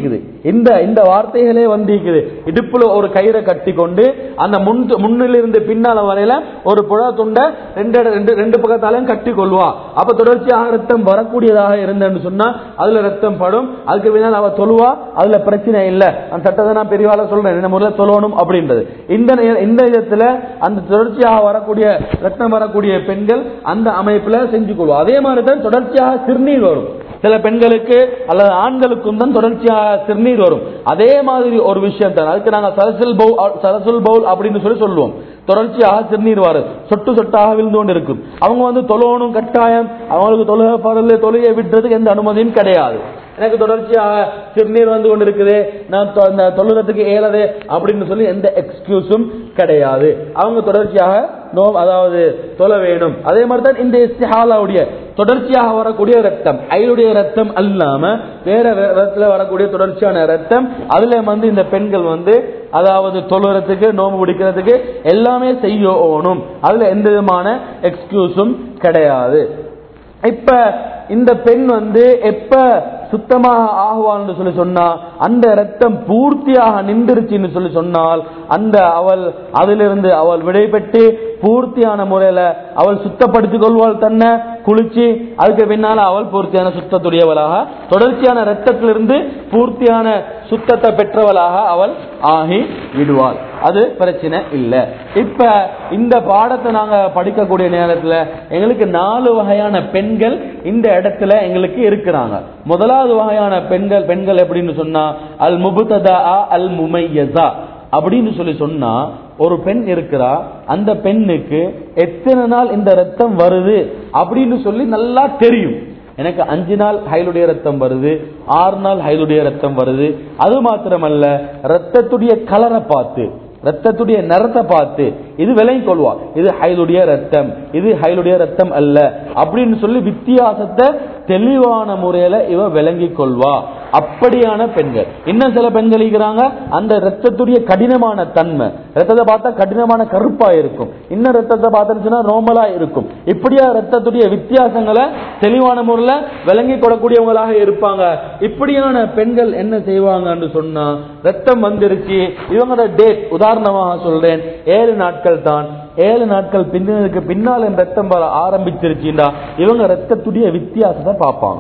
Speaker 1: இந்த இந்த வார்த்தைகளே வந்திருக்குது இடுப்புல ஒரு கயிறை கட்டி கொண்டு அந்த முன் முன்னிலிருந்து பின்னால வரையில ஒரு புழா துண்டை ரெண்டு இட- ரெண்டு ரெண்டு பக்கத்தாலையும் கட்டி கொள்வா அப்ப தொடர்ச்சியாக ரத்தம் வரக்கூடியதாக இருந்தேன்னு சொன்னா அதுல ரத்தம் படும் அதுக்கு பின்னால் அவ தொழுவா அதுல பிரச்சனை இல்ல அந்த சட்டத்தை நான் பெரியவாள சொல்றேன் இந்த முறையில தொழணும் அப்படின்றது இந்த நே- இந்த விதத்துல அந்த தொடர்ச்சியாக வரக்கூடிய ரத்தம் வரக்கூடிய பெண்கள் அந்த அமைப்புல செஞ்சு கொள்வோம் அதே மாதிரி தான் தொடர்ச்சியாக சிறுநீர் வரும் சில பெண்களுக்கு அல்லது ஆண்களுக்கும் தான் தொடர்ச்சியாக சிறுநீர் வரும் அதே மாதிரி ஒரு விஷயம் தான் அதுக்கு நாங்க சரசுல் பவுல் சரசுல் பவுல் அப்படின்னு சொல்லி சொல்லுவோம் தொடர்ச்சியாக சிறுநீர் வரும் சொட்டு சொட்டாக விழுந்து கொண்டு இருக்கும் அவங்க வந்து தொழணும் கட்டாயம் அவங்களுக்கு தொழுகை பரல தொழுகை விடுறதுக்கு எந்த அனுமதியும் கிடையாது எனக்கு தொடர்ச்சியாக சிறுநீர் வந்து கொண்டு இருக்குது நான் தொ- இந்த தொழுகிறதுக்கு இயலது அப்படின்னு சொல்லி எந்த எக்ஸ்கியூஸும் கிடையாது அவங்க தொடர்ச்சியாக நோ அதாவது தொலை வேணும் அதே மாதிரி தான் இந்த இஸ்திஹாலாவுடைய தொடர்ச்சியாக வரக்கூடிய ரத்தம் ஐலுடைய ரத்தம் அல்லாம வேற ரத்தத்துல வரக்கூடிய தொடர்ச்சியான ரத்தம் அதுல வந்து இந்த பெண்கள் வந்து அதாவது தொழுறதுக்கு நோம்பு பிடிக்கிறதுக்கு எல்லாமே செய்யணும் அதுல எந்த விதமான எக்ஸ்கியூஸும் கிடையாது இப்ப இந்த பெண் வந்து எப்ப சுத்தமாக ஆகுவான்னு சொல்லி சொன்னா அந்த ரத்தம் பூர்த்தியாக நின்றுருச்சுன்னு சொல்லி சொன்னால் அந்த அவள் அதிலிருந்து அவள் விடைபெற்று பூர்த்தியான முறையில அவள் சுத்தப்படுத்திக் கொள்வாள் தன்னை குளிச்சு அதுக்கு பின்னால அவள் பூர்த்தியான சுத்தத்துடையவளாக தொடர்ச்சியான ரத்தத்திலிருந்து பூர்த்தியான சுத்தத்தை பெற்றவளாக அவள் ஆகி விடுவாள் அது பிரச்சனை இல்லை இப்ப இந்த பாடத்தை நாங்க படிக்கக்கூடிய நேரத்துல எங்களுக்கு நாலு வகையான பெண்கள் இந்த இடத்துல எங்களுக்கு இருக்கிறாங்க முதலாவது வகையான பெண்கள் பெண்கள் எப்படின்னு சொன்னா அல் முபுததா அல் முமையசா அப்படின்னு சொல்லி சொன்னா ஒரு பெண் இருக்கிறா அந்த பெண்ணுக்கு எத்தனை நாள் இந்த ரத்தம் வருது அப்படின்னு சொல்லி நல்லா தெரியும் எனக்கு அஞ்சு நாள் ஹைலுடைய ரத்தம் வருது ஆறு நாள் ஹைலுடைய ரத்தம் வருது அது மாத்திரமல்ல ரத்தத்துடைய கலரை பார்த்து ரத்தத்துடைய நிறத்தை பார்த்து இது விலகி கொள்வா இது ஹைலுடைய ரத்தம் இது ஹைலுடைய ரத்தம் அல்ல அப்படின்னு சொல்லி வித்தியாசத்தை தெளிவான முறையில இவ விளங்கி கொள்வா அப்படியான பெண்கள் இன்னும் சில பெண்கள் இருக்கிறாங்க அந்த ரத்தத்துடைய கடினமான தன்மை ரத்தத்தை பார்த்தா கடினமான கருப்பா இருக்கும் இன்னும் ரத்தத்தை பார்த்துச்சுன்னா ரோமலா இருக்கும் இப்படியா ரத்தத்துடைய வித்தியாசங்களை தெளிவான முறையில விளங்கி கொள்ளக்கூடியவங்களாக இருப்பாங்க இப்படியான பெண்கள் என்ன செய்வாங்கன்னு சொன்னா ரத்தம் வந்துருச்சு இவங்களோட டேட் உதாரணமாக சொல்றேன் ஏழு நாட்கள் தான் ஏழு நாட்கள் பின்னதுக்கு பின்னால் இந்த ரத்தம் வர ஆரம்பிச்சிருச்சுண்டா இவங்க ரத்தத்துடைய வித்தியாசத்தை பார்ப்பாங்க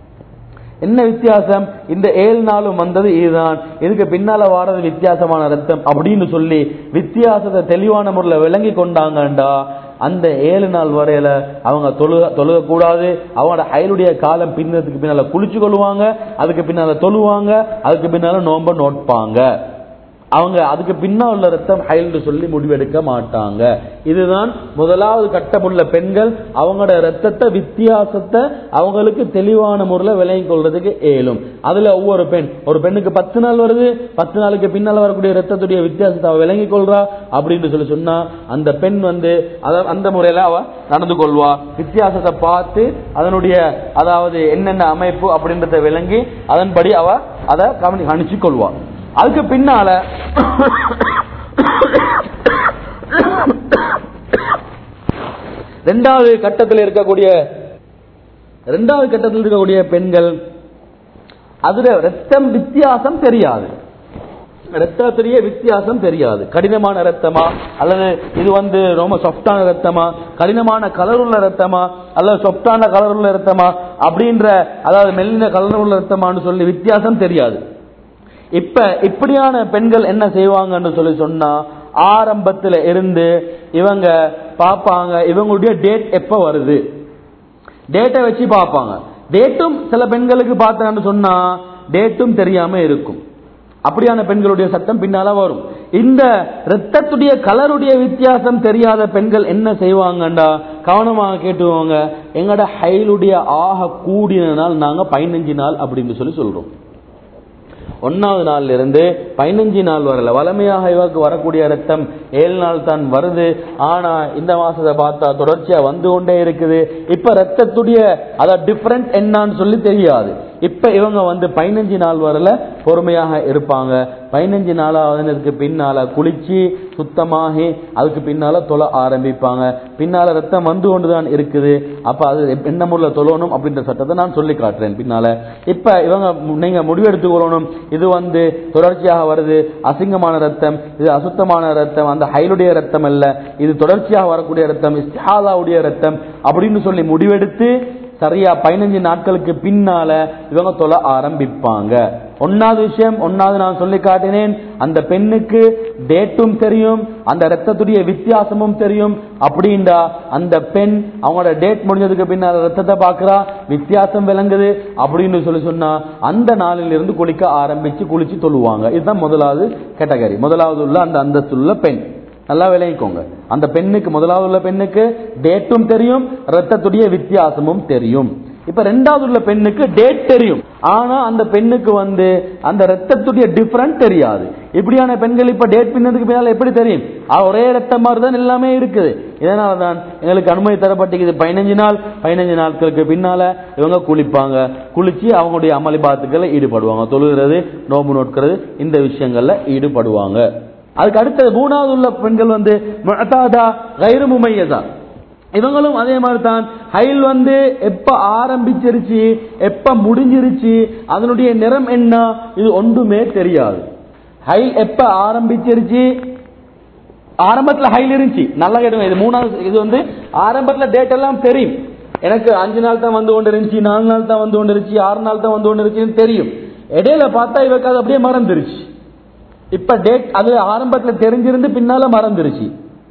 Speaker 1: என்ன வித்தியாசம் இந்த ஏழு நாளும் வந்தது இதுதான் இதுக்கு பின்னால வாரது வித்தியாசமான ரத்தம் அப்படின்னு சொல்லி வித்தியாசத்தை தெளிவான முறையில் விளங்கி கொண்டாங்கண்டா அந்த ஏழு நாள் வரையில அவங்க தொழுக தொழுக கூடாது அவங்களோட அயலுடைய காலம் பின்னதுக்கு பின்னால குளிச்சு கொள்வாங்க அதுக்கு பின்னால தொழுவாங்க அதுக்கு பின்னால நோம்ப நோட்பாங்க அவங்க அதுக்கு பின்னால் உள்ள ரத்தம் ஹயல்னு சொல்லி முடிவெடுக்க மாட்டாங்க இதுதான் முதலாவது கட்டமுள்ள பெண்கள் அவங்களோட ரத்தத்தை வித்தியாசத்தை அவங்களுக்கு தெளிவான முறையில் விளங்கி கொள்றதுக்கு ஏலும் அதுல ஒவ்வொரு பெண் ஒரு பெண்ணுக்கு பத்து நாள் வருது பத்து நாளுக்கு பின்னால் வரக்கூடிய ரத்தத்துடைய வித்தியாசத்தை அவ விளங்கி கொள்றா அப்படின்னு சொல்லி சொன்னா அந்த பெண் வந்து அத- அந்த முறையில அவ நடந்து கொள்வா வித்தியாசத்தை பார்த்து அதனுடைய அதாவது என்னென்ன அமைப்பு அப்படின்றத விளங்கி அதன்படி அவ அதை கவனி கணிச்சு கொள்வா அதுக்கு பின்னால ரெண்டாவது கட்டத்தில் இருக்கக்கூடிய ரெண்டாவது கட்டத்தில் இருக்கக்கூடிய பெண்கள் அதுல ரத்தம் வித்தியாசம் தெரியாது ரத்தத்துடைய வித்தியாசம் தெரியாது கடினமான ரத்தமா அல்லது இது வந்து ரொம்ப சாஃப்டான ரத்தமா கடினமான கலர் உள்ள ரத்தமா அல்லது சாஃப்டான கலர் உள்ள ரத்தமா அப்படின்ற அதாவது மெல்லின கலர் உள்ள ரத்தமான்னு சொல்லி வித்தியாசம் தெரியாது இப்ப இப்படியான பெண்கள் என்ன செய்வாங்கன்னு சொல்லி சொன்னா ஆரம்பத்துல இருந்து இவங்க பார்ப்பாங்க இவங்களுடைய டேட் எப்ப வருது டேட்டை வச்சு பார்ப்பாங்க டேட்டும் சில பெண்களுக்கு பார்த்தேன்னு சொன்னா டேட்டும் தெரியாம இருக்கும் அப்படியான பெண்களுடைய சட்டம் பின்னால வரும் இந்த ரத்தத்துடைய கலருடைய வித்தியாசம் தெரியாத பெண்கள் என்ன செய்வாங்கண்டா கவனமாக கேட்டுவாங்க எங்கட ஹைலுடைய ஆக கூடின நாள் நாங்க பதினஞ்சு நாள் அப்படின்னு சொல்லி சொல்றோம் ஒன்னாவது நாள்ல இருந்து பதினஞ்சு நாள் வரல வளமையாக இவருக்கு வரக்கூடிய ரத்தம் ஏழு நாள் தான் வருது ஆனா இந்த மாசத்தை பார்த்தா தொடர்ச்சியா வந்து கொண்டே இருக்குது இப்ப ரத்தத்துடைய அத டிஃபரண்ட் என்னன்னு சொல்லி தெரியாது இப்ப இவங்க வந்து பதினஞ்சு நாள் வரல பொறுமையாக இருப்பாங்க பதினஞ்சு நாளாவதுக்கு பின்னால குளிச்சு சுத்தமாகி அதுக்கு பின்னால தொலை ஆரம்பிப்பாங்க பின்னால ரத்தம் வந்து கொண்டுதான் இருக்குது அப்ப அது என்ன முறையில் தொழணும் அப்படின்ற சட்டத்தை நான் சொல்லி காட்டுறேன் பின்னால இப்ப இவங்க நீங்க முடிவெடுத்து கொள்ளணும் இது வந்து தொடர்ச்சியாக வருது அசிங்கமான ரத்தம் இது அசுத்தமான ரத்தம் அந்த ஹைலுடைய ரத்தம் அல்ல இது தொடர்ச்சியாக வரக்கூடிய ரத்தம் இஸ்திஹாலாவுடைய ரத்தம் அப்படின்னு சொல்லி முடிவெடுத்து சரியா பதினஞ்சு நாட்களுக்கு பின்னால இவங்க தொலை ஆரம்பிப்பாங்க ஒன்னாவது விஷயம் ஒன்னாவது நான் சொல்லி காட்டினேன் அந்த பெண்ணுக்கு டேட்டும் தெரியும் அந்த ரத்தத்துடைய வித்தியாசமும் தெரியும் அப்படின்டா அந்த பெண் அவங்களோட டேட் முடிஞ்சதுக்கு பின்னால ரத்தத்தை பார்க்கறா வித்தியாசம் விளங்குது அப்படின்னு சொல்லி சொன்னா அந்த நாளில் இருந்து குளிக்க ஆரம்பிச்சு குளிச்சு தொழுவாங்க இதுதான் முதலாவது கேட்டகரி முதலாவது உள்ள அந்த அந்தஸ்துள்ள பெண் நல்லா விளைவிக்கோங்க அந்த பெண்ணுக்கு முதலாவது உள்ள பெண்ணுக்கு டேட்டும் தெரியும் ரத்தத்துடைய வித்தியாசமும் தெரியும் இப்ப ரெண்டாவது உள்ள பெண்ணுக்கு டேட் தெரியும் ஆனா அந்த பெண்ணுக்கு வந்து அந்த ரத்தத்துடைய டிஃபரண்ட் தெரியாது இப்படியான பெண்கள் இப்ப டேட் பின்னதுக்கு பின்னால எப்படி தெரியும் ஆ, ஒரே ரத்தம் மாதிரி தான் எல்லாமே இருக்குது இதனால தான் எங்களுக்கு அனுமதி தரப்பட்டிருக்குது பதினஞ்சு நாள் பதினஞ்சு நாட்களுக்கு பின்னால இவங்க குளிப்பாங்க குளிச்சு அவங்களுடைய அமளிபாத்துக்களை ஈடுபடுவாங்க தொழுகிறது நோம்பு நோட்கிறது இந்த விஷயங்கள்ல ஈடுபடுவாங்க அதுக்கு அடுத்தது மூணாவது உள்ள பெண்கள் வந்து முஅத்தாதா கைரு முமையதா இவங்களும் அதே மாதிரி தான் ஹைல் வந்து எப்ப ஆரம்பிச்சிருச்சு எப்ப முடிஞ்சிருச்சு அதனுடைய நிறம் என்ன இது ஒன்றுமே தெரியாது ஹைல் எப்ப ஆரம்பிச்சிருச்சு ஆரம்பத்துல ஹைல் இருந்துச்சு நல்லா கேட்டுங்க இது மூணாவது இது வந்து ஆரம்பத்துல டேட் எல்லாம் தெரியும் எனக்கு அஞ்சு நாள் தான் வந்து கொண்டு இருந்துச்சு நாலு நாள் தான் வந்து கொண்டு இருந்துச்சு ஆறு நாள் தான் வந்து கொண்டு இருந்துச்சுன்னு தெரியும் இடையில பார்த்தா இவக்கு அது அப்படியே மறந்துருச்சு இப்ப டேட் அது ஆரம்பத்துல தெரிஞ்சிருந்து பின்னால மறந்துருச்சு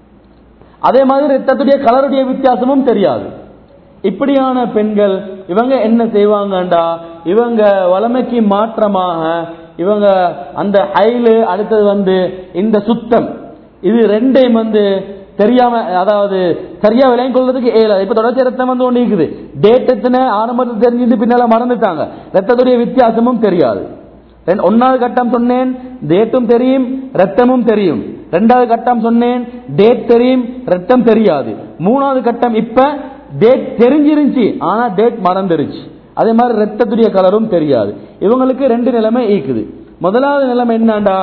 Speaker 1: அதே மாதிரி ரத்தத்துடைய கலருடைய வித்தியாசமும் தெரியாது இப்படியான பெண்கள் இவங்க என்ன செய்வாங்கண்டா இவங்க வளமைக்கு மாற்றமாக இவங்க அந்த ஹைலு அடுத்தது வந்து இந்த சுத்தம் இது ரெண்டையும் வந்து தெரியாம அதாவது சரியா விளையம் கொள்றதுக்கு ஏல இப்ப தொடர்ச்சி ரத்தம் வந்து ஒண்ணு இருக்குது டேட் எத்தனை ஆரம்பத்தில் தெரிஞ்சுட்டு பின்னால மறந்துட்டாங்க ரத்தத்துடைய வித்தியாசமும் தெரியாது ரெண்டு- ஒன்னாவது கட்டம் சொன்னேன் டேட்டும் தெரியும் ரத்தமும் தெரியும் ரெண்டாவது கட்டம் சொன்னேன் டேட் தெரியும் ரத்தம் தெரியாது மூணாவது கட்டம் இப்ப டேட் தெரிஞ்சிருந்துச்சு ஆனா டேட் மறந்துருச்சு அதே மாதிரி ரத்தத்துடைய கலரும் தெரியாது இவங்களுக்கு ரெண்டு நிலைமை ஈக்குது முதலாவது நிலைமை என்னண்டா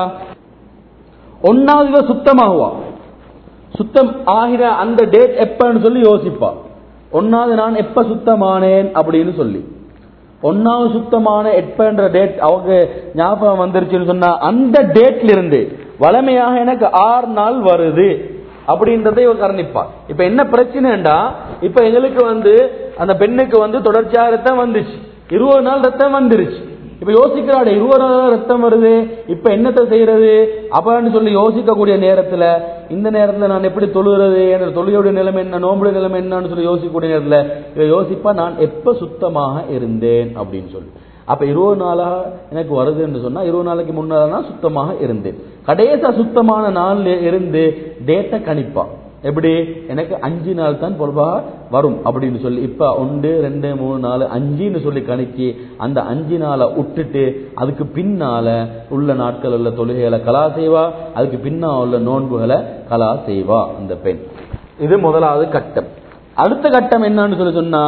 Speaker 1: ஒன்னாவது இவ சுத்தமாகுவா சுத்தம் ஆகிற அந்த டேட் எப்பன்னு சொல்லி யோசிப்பா ஒன்னாவது நான் எப்ப சுத்தமானேன் அப்படின்னு சொல்லி ஒன்னாவது சுத்தமான எப்பன்ற டேட் அவங்க ஞாபகம் வந்துருச்சுன்னு சொன்னா அந்த டேட்ல இருந்து வளமையாக எனக்கு ஆறு நாள் வருது அப்படின்றதை இவ கரணிப்பா இப்ப என்ன பிரச்சனைண்டா இப்ப எங்களுக்கு வந்து அந்த பெண்ணுக்கு வந்து தொடர்ச்சியாக ரத்தம் வந்துச்சு இருபது நாள் ரத்தம் வந்துருச்சு இப்ப யோசிக்கிறாடு இருபது நாள் ரத்தம் வருது இப்ப என்னத்தை செய்யறது அப்படின்னு சொல்லி யோசிக்கக்கூடிய நேரத்துல இந்த நேரத்துல நான் எப்படி தொழுகிறது என்ற தொழுகையுடைய நிலைமை என்ன நோம்புடைய நிலைமை என்னன்னு சொல்லி யோசிக்கக்கூடிய நேரத்துல இவ யோசிப்பா நான் எப்ப சுத்தமாக இருந்தேன் அப்படின்னு சொல்லி அப்ப இருபது நாளா எனக்கு வருது என்று சொன்னா இருபது நாளைக்கு முன்னால நான் சுத்தமாக இருந்தேன் கடைசா சுத்தமான நாள்ல இருந்து டேட்டை கணிப்பா எப்படி எனக்கு அஞ்சு நாள் தான் பொதுவாக வரும் அப்படின்னு சொல்லி இப்ப ஒன்று ரெண்டு மூணு நாலு அஞ்சுன்னு சொல்லி கணிச்சு அந்த அஞ்சு நாளை விட்டுட்டு அதுக்கு பின்னால உள்ள நாட்கள் உள்ள தொழுகைகளை கலா செய்வா அதுக்கு பின்னா உள்ள நோன்புகளை கலா செய்வா அந்த பெண் இது முதலாவது கட்டம் அடுத்த கட்டம் என்னன்னு சொல்லி சொன்னா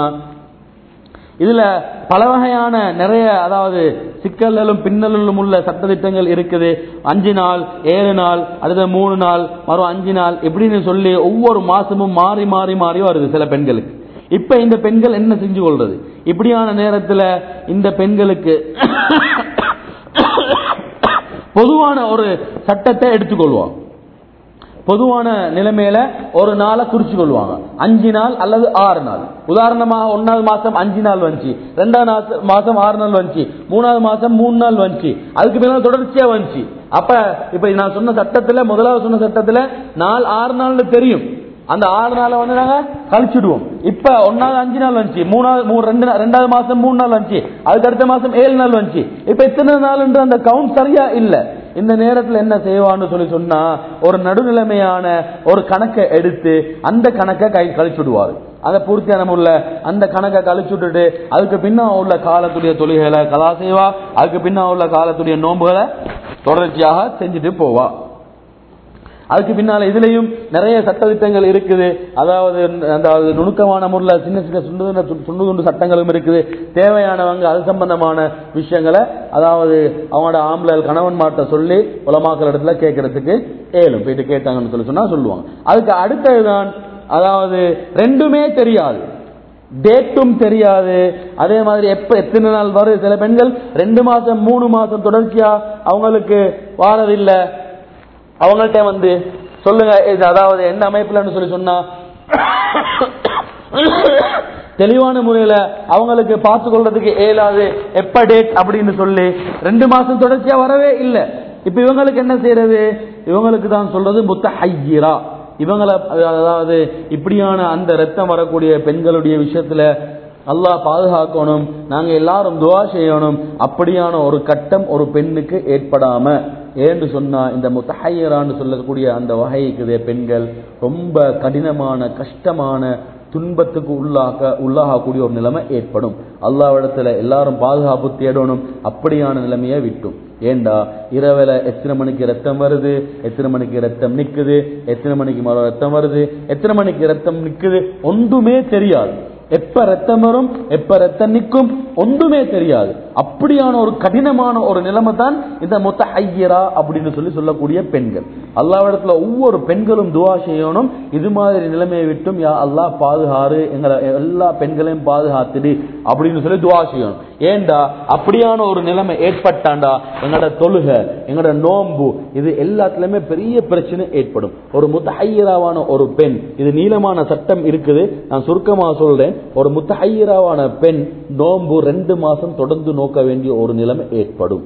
Speaker 1: இதுல பல வகையான நிறைய அதாவது சிக்கல்களும் பின்னலும் உள்ள சட்டதிட்டங்கள் இருக்குது அஞ்சு நாள் ஏழு நாள் அடுத்த மூணு நாள் மறும் அஞ்சு நாள் இப்படின்னு சொல்லி ஒவ்வொரு மாசமும் மாறி மாறி மாறி வருது சில பெண்களுக்கு இப்ப இந்த பெண்கள் என்ன செஞ்சு கொள்றது இப்படியான நேரத்துல இந்த பெண்களுக்கு பொதுவான ஒரு சட்டத்தை எடுத்துக்கொள்வோம் பொதுவான நிலைமையில ஒரு நாளை குறிச்சு கொள்வாங்க அஞ்சு நாள் அல்லது ஆறு நாள் உதாரணமாக ஒன்னாவது மாசம் அஞ்சு நாள் வந்துச்சு ரெண்டாவது நாச- மாசம் ஆறு நாள் வந்துச்சு மூணாவது மாசம் மூணு நாள் வந்துச்சு அதுக்கு பின்னால் தொடர்ச்சியா வந்துச்சு அப்ப இப்ப நான் சொன்ன சட்டத்துல முதலாவது சொன்ன சட்டத்துல நாள் ஆறு நாள்னு தெரியும் அந்த ஆறு நாளை வந்து நாங்க கழிச்சுடுவோம் இப்ப ஒன்னாவது அஞ்சு நாள் வந்துச்சு மூணாவது மூணு ரெண்டு நா- ரெண்டாவது மாசம் மூணு நாள் வந்துச்சு அதுக்கு அடுத்த மாசம் ஏழு நாள் வந்துச்சு இப்ப எத்தனை நாள்ன்ற அந்த கவுண்ட் சரியா இல்ல இந்த நேரத்துல என்ன செய்வான்னு சொல்லி சொன்னா ஒரு நடுநிலைமையான ஒரு கணக்கை எடுத்து அந்த கணக்கை கை கழிச்சுடுவாரு அதை பூர்த்தியான உள்ள அந்த கணக்கை கழிச்சுட்டுட்டு அதுக்கு பின்னா உள்ள காலத்துடைய தொழில்களை கலா செய்வா அதுக்கு பின்னா உள்ள காலத்துடைய நோன்புகளை தொடர்ச்சியாக செஞ்சுட்டு போவா அதுக்கு பின்னால இதுலயும் நிறைய சட்டத்திட்டங்கள் இருக்குது அதாவது அதாவது நுணுக்கமான முறையில் சின்ன சின்ன சுண்டு துண்டு சுண்டு துண்டு சட்டங்களும் இருக்குது தேவையானவங்க அது சம்பந்தமான விஷயங்களை அதாவது அவங்களோட ஆம்பளை கணவன்மார்ட்ட சொல்லி உலமாக்கள் இடத்துல கேட்கறதுக்கு ஏழும் போயிட்டு கேட்டாங்கன்னு சொல்லி சொன்னா சொல்லுவாங்க அதுக்கு அடுத்ததுதான் அதாவது ரெண்டுமே தெரியாது டேட்டும் தெரியாது அதே மாதிரி எப்ப எத்தனை நாள் வரும் சில பெண்கள் ரெண்டு மாசம் மூணு மாசம் தொடர்ச்சியா அவங்களுக்கு வாரதில்லை அவங்கள்ட்ட வந்து சொல்லுங்க இது அதாவது என்ன அமைப்புலன்னு சொல்லி சொன்னா தெளிவான முறையில அவங்களுக்கு பார்த்து கொள்றதுக்கு இயலாது எப்ப டேட் அப்படின்னு சொல்லி ரெண்டு மாசம் தொடர்ச்சியா வரவே இல்லை இப்ப இவங்களுக்கு என்ன செய்யறது இவங்களுக்கு தான் சொல்றது முத்த ஹையரா இவங்களை அதாவது இப்படியான அந்த ரத்தம் வரக்கூடிய பெண்களுடைய விஷயத்துல அல்லாஹ் பாதுகாக்கணும் நாங்க எல்லாரும் துவா செய்யணும் அப்படியான ஒரு கட்டம் ஒரு பெண்ணுக்கு ஏற்படாம ஏன்னு சொன்னா இந்த முத்தஹையரான்னு சொல்லக்கூடிய அந்த வகைக்குதே பெண்கள் ரொம்ப கடினமான கஷ்டமான துன்பத்துக்கு உள்ளாக உள்ளாகக்கூடிய ஒரு நிலைமை ஏற்படும் அல்லாவிடத்துல எல்லாரும் பாதுகாப்பு தேடணும் அப்படியான நிலைமையை விட்டும் ஏண்டா இரவுல எத்தனை மணிக்கு ரத்தம் வருது எத்தனை மணிக்கு ரத்தம் நிக்குது எத்தனை மணிக்கு மரம் ரத்தம் வருது எத்தனை மணிக்கு ரத்தம் நிக்குது ஒன்றுமே தெரியாது எப்ப ரத்தம் வரும் எப்ப ரத்தம் நிற்கும் ஒன்றுமே தெரியாது அப்படியான ஒரு கடினமான ஒரு நிலைமை தான் இந்த மொத்த ஐயரா அப்படின்னு சொல்லி சொல்லக்கூடிய பெண்கள் அல்லாவிடத்துல ஒவ்வொரு பெண்களும் துவா செய்யணும் இது மாதிரி நிலைமையை விட்டும் யா அல்லாஹ் பாதுகாரு எங்களை எல்லா பெண்களையும் பாதுகாத்துடு அப்படின்னு சொல்லி துவா செய்யணும் ஏண்டா அப்படியான ஒரு நிலைமை ஏற்பட்டாண்டா எங்களோட தொழுக எங்களோட நோம்பு இது எல்லாத்துலயுமே பெரிய பிரச்சனை ஏற்படும் ஒரு முத்தஹையராவான ஒரு பெண் இது நீளமான சட்டம் இருக்குது நான் சுருக்கமா சொல்றேன் ஒரு முத்தஹையராவான பெண் நோம்பு ரெண்டு மாசம் தொடர்ந்து நோக்க வேண்டிய ஒரு நிலைமை ஏற்படும்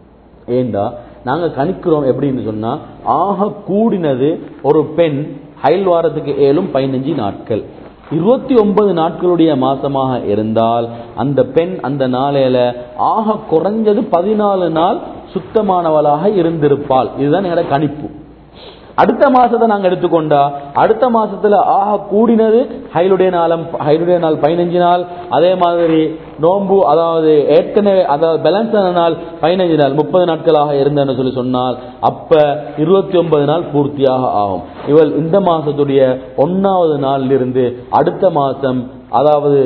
Speaker 1: ஏண்டா நாங்க கணிக்கிறோம் எப்படின்னு சொன்னா ஆக கூடினது ஒரு பெண் ஹைல் வாரத்துக்கு ஏழும் பதினஞ்சு நாட்கள் இருபத்தி ஒன்பது நாட்களுடைய மாசமாக இருந்தால் அந்த பெண் அந்த நாளையில ஆக குறைஞ்சது பதினாலு நாள் சுத்தமானவளாக இருந்திருப்பாள் இதுதான் என்னோட கணிப்பு அடுத்த மாசத்தை நாங்க எடுத்துக்கொண்டா அடுத்த மாசத்துல ஆக கூடினது ஹைலுடைய நாளம் ஹைலுடைய நாள் பதினஞ்சு நாள் அதே மாதிரி நோம்பு அதாவது ஏற்கனவே அதாவது பேலன்ஸ் ஆன நாள் பதினஞ்சு நாள் முப்பது நாட்களாக இருந்தேன்னு சொல்லி சொன்னால் அப்ப இருபத்தி ஒன்பது நாள் பூர்த்தியாக ஆகும் இவள் இந்த மாசத்துடைய ஒன்னாவது நாள்ல இருந்து அடுத்த மாசம் அதாவது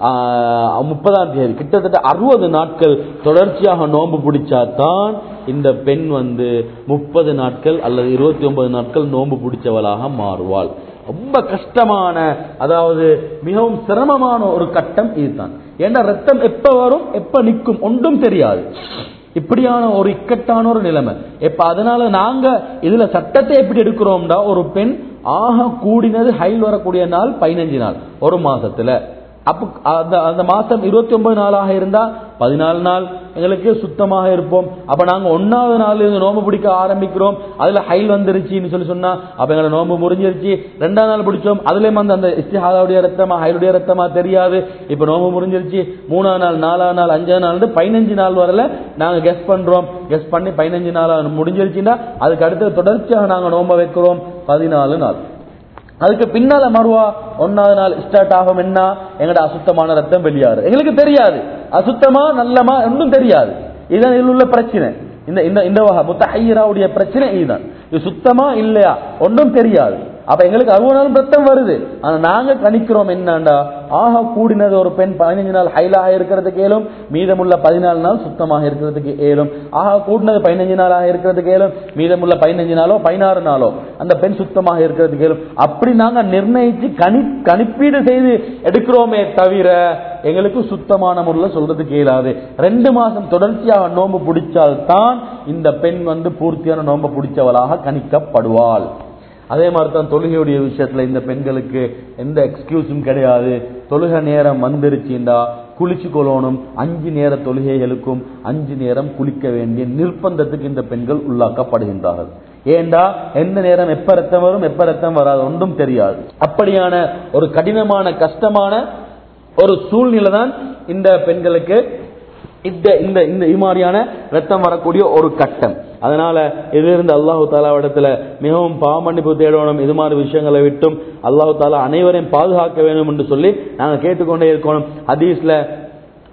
Speaker 1: முப்பதாம் தேதி கிட்டத்தட்ட அறுபது நாட்கள் தொடர்ச்சியாக நோன்பு பிடிச்சாதான் இந்த பெண் வந்து முப்பது நாட்கள் அல்லது இருபத்தி ஒன்பது நாட்கள் நோன்பு பிடிச்சவளாக மாறுவாள் ரொம்ப கஷ்டமான அதாவது மிகவும் சிரமமான ஒரு கட்டம் இதுதான் ஏன்னா ரத்தம் எப்ப வரும் எப்ப நிற்கும் ஒன்றும் தெரியாது இப்படியான ஒரு இக்கட்டான ஒரு நிலைமை இப்ப அதனால நாங்க இதுல சட்டத்தை எப்படி எடுக்கிறோம்டா ஒரு பெண் ஆக கூடினது ஹைல் வரக்கூடிய நாள் பதினஞ்சு நாள் ஒரு மாசத்துல அப்ப அந்த அந்த மாசம் இருபத்தி ஒன்பது நாளாக இருந்தா பதினாலு நாள் எங்களுக்கு சுத்தமாக இருப்போம் அப்ப நாங்க ஒன்னாவது நாள் இருந்து நோம்பு பிடிக்க ஆரம்பிக்கிறோம் அதுல ஹைல் வந்துருச்சுன்னு சொல்லி சொன்னா அப்ப எங்களை நோம்பு முறிஞ்சிருச்சு ரெண்டாம் நாள் பிடிச்சோம் அதுலயும் அந்த அந்த இஸ்திஹாதாவுடைய ரத்தமா ஹைலுடைய ரத்தமா தெரியாது இப்ப நோம்பு முறிஞ்சிருச்சு மூணாவது நாள் நாலாவது நாள் அஞ்சாவது நாள் பதினஞ்சு நாள் வரல நாங்க கெஸ் பண்றோம் கெஸ் பண்ணி பதினஞ்சு நாள் முடிஞ்சிருச்சுன்னா அதுக்கு அடுத்து தொடர்ச்சியாக நாங்க நோம்ப வைக்கிறோம் பதினாலு நாள் அதுக்கு பின்னால மறுவா ஒன்னாவது நாள் ஸ்டார்ட் ஆகும் என்ன எங்கட அசுத்தமான ரத்தம் வெளியாறு எங்களுக்கு தெரியாது அசுத்தமா நல்லமா ஒன்றும் தெரியாது இதுதான் இதில் உள்ள பிரச்சனை இந்த இந்த இந்த வகை முத்தஹையராவுடைய பிரச்சனை இதுதான் இது சுத்தமா இல்லையா ஒன்றும் தெரியாது அப்ப எங்களுக்கு அறுபது நாள் ரத்தம் வருது ஆனா நாங்க கணிக்கிறோம் என்னண்டா ஆக கூடினது ஒரு பெண் பதினஞ்சு நாள் ஹைலாக இருக்கிறதுக்கு ஏலும் மீதமுள்ள பதினாலு நாள் சுத்தமாக இருக்கிறதுக்கு ஏலும் ஆக கூடினது பதினஞ்சு நாளாக இருக்கிறதுக்கு ஏலும் மீதமுள்ள பதினஞ்சு நாளோ பதினாறு நாளோ அந்த பெண் சுத்தமாக இருக்கிறதுக்கு ஏலும் அப்படி நாங்க நிர்ணயிச்சு கணி கணிப்பீடு செய்து எடுக்கிறோமே தவிர எங்களுக்கு சுத்தமான முறையில் சொல்றதுக்கு இயலாது ரெண்டு மாசம் தொடர்ச்சியாக நோன்பு பிடிச்சால் தான் இந்த பெண் வந்து பூர்த்தியான நோன்பு பிடிச்சவளாக கணிக்கப்படுவாள் அதே மாதிரி தான் தொழுகையுடைய விஷயத்துல இந்த பெண்களுக்கு எந்த எக்ஸ்கியூஸும் கிடையாது தொழுகை நேரம் வந்துருச்சுண்டா குளிச்சு கொள்ளணும் அஞ்சு நேர தொழுகைகளுக்கும் அஞ்சு நேரம் குளிக்க வேண்டிய நிர்பந்தத்துக்கு இந்த பெண்கள் உள்ளாக்கப்படுகின்றார்கள் ஏண்டா எந்த நேரம் எப்ப ரத்தம் வரும் எப்ப ரத்தம் வராது ஒன்றும் தெரியாது அப்படியான ஒரு கடினமான கஷ்டமான ஒரு சூழ்நிலை தான் இந்த பெண்களுக்கு இந்த இந்த இந்த மாதிரியான ரத்தம் வரக்கூடிய ஒரு கட்டம் அதனால இதிலிருந்து அல்லாஹு தாலாவிடத்துல மிகவும் பாவமன்னிப்பு தேடணும் இது மாதிரி விஷயங்களை விட்டும் அல்லாஹு தாலா அனைவரையும் பாதுகாக்க வேண்டும் என்று சொல்லி நாங்கள் கேட்டுக்கொண்டே இருக்கணும் ஹதீஸ்ல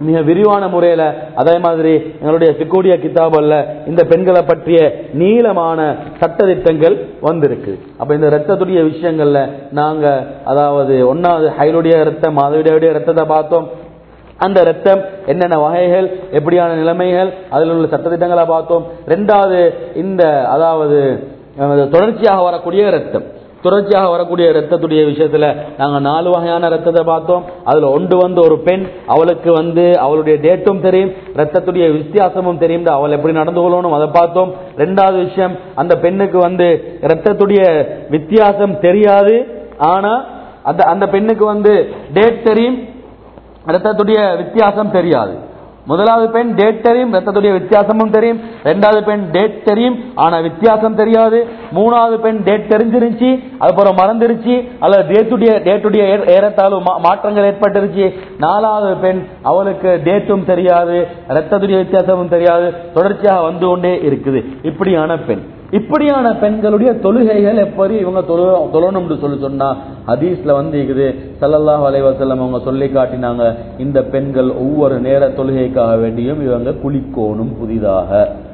Speaker 1: மிக விரிவான முறையில அதே மாதிரி எங்களுடைய சிக்கூடிய கிதாபல்ல இந்த பெண்களை பற்றிய நீளமான சட்டதிட்டங்கள் வந்திருக்கு அப்ப இந்த ரத்தத்துடைய விஷயங்கள்ல நாங்க அதாவது ஒன்னாவது ஹைலுடைய ரத்தம் மாதவிடைய ரத்தத்தை பார்த்தோம் அந்த ரத்தம் என்னென்ன வகைகள் எப்படியான நிலைமைகள் அதில் உள்ள சட்டத்திட்டங்களை பார்த்தோம் ரெண்டாவது இந்த அதாவது அஹ், தொடர்ச்சியாக வரக்கூடிய ரத்தம் தொடர்ச்சியாக வரக்கூடிய ரத்தத்துடைய விஷயத்துல நாங்க நாலு வகையான ரத்தத்தை பார்த்தோம் அதுல ஒன்று வந்து ஒரு பெண் அவளுக்கு வந்து அவளுடைய டேட்டும் தெரியும் ரத்தத்துடைய வித்தியாசமும் தெரியும் அவள் எப்படி நடந்து கொள்ளணும் அதை பார்த்தோம் ரெண்டாவது விஷயம் அந்த பெண்ணுக்கு வந்து ரத்தத்துடைய வித்தியாசம் தெரியாது ஆனா அந்த அந்த பெண்ணுக்கு வந்து டேட் தெரியும் ரத்தத்துடைய வித்தியாசம் தெரியாது முதலாவது பெண் டேட் தெரியும் ரத்தத்துடைய வித்தியாசமும் தெரியும் ரெண்டாவது பெண் டேட் தெரியும் ஆனா வித்தியாசம் தெரியாது மூணாவது பெண் டேட் தெரிஞ்சிருச்சு அதுக்கப்புறம் மறந்துருச்சு அல்லது டேட்டுடைய டேட்டுடைய ஏ- ஏறத்தாழ மா- மாற்றங்கள் ஏற்பட்டுருச்சு நாலாவது பெண் அவளுக்கு டேட்டும் தெரியாது ரத்தத்துடைய வித்தியாசமும் தெரியாது தொடர்ச்சியாக வந்து கொண்டே இருக்குது இப்படியான பெண் இப்படியான பெண்களுடைய தொழுகைகள் எப்படி இவங்க தொழு தொழணும்னு சொல்லி சொன்னா ஹதீஸ்ல வந்து இருக்குது ஸல்லல்லாஹு அலைஹி வஸல்லம் அவங்க சொல்லி காட்டினாங்க இந்த பெண்கள் ஒவ்வொரு நேர தொழுகைக்காக வேண்டியும் இவங்க குளிக்கோணும் புதிதாக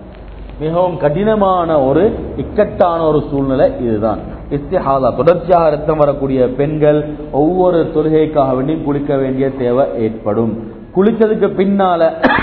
Speaker 1: மிகவும் கடினமான ஒரு இக்கட்டான ஒரு சூழ்நிலை இதுதான் இஸ்திஹாதா தொடர்ச்சியாக ரத்தம் வரக்கூடிய பெண்கள் ஒவ்வொரு தொழுகைக்காக வேண்டியும் குளிக்க வேண்டிய தேவை ஏற்படும் குளிச்சதுக்கு பின்னால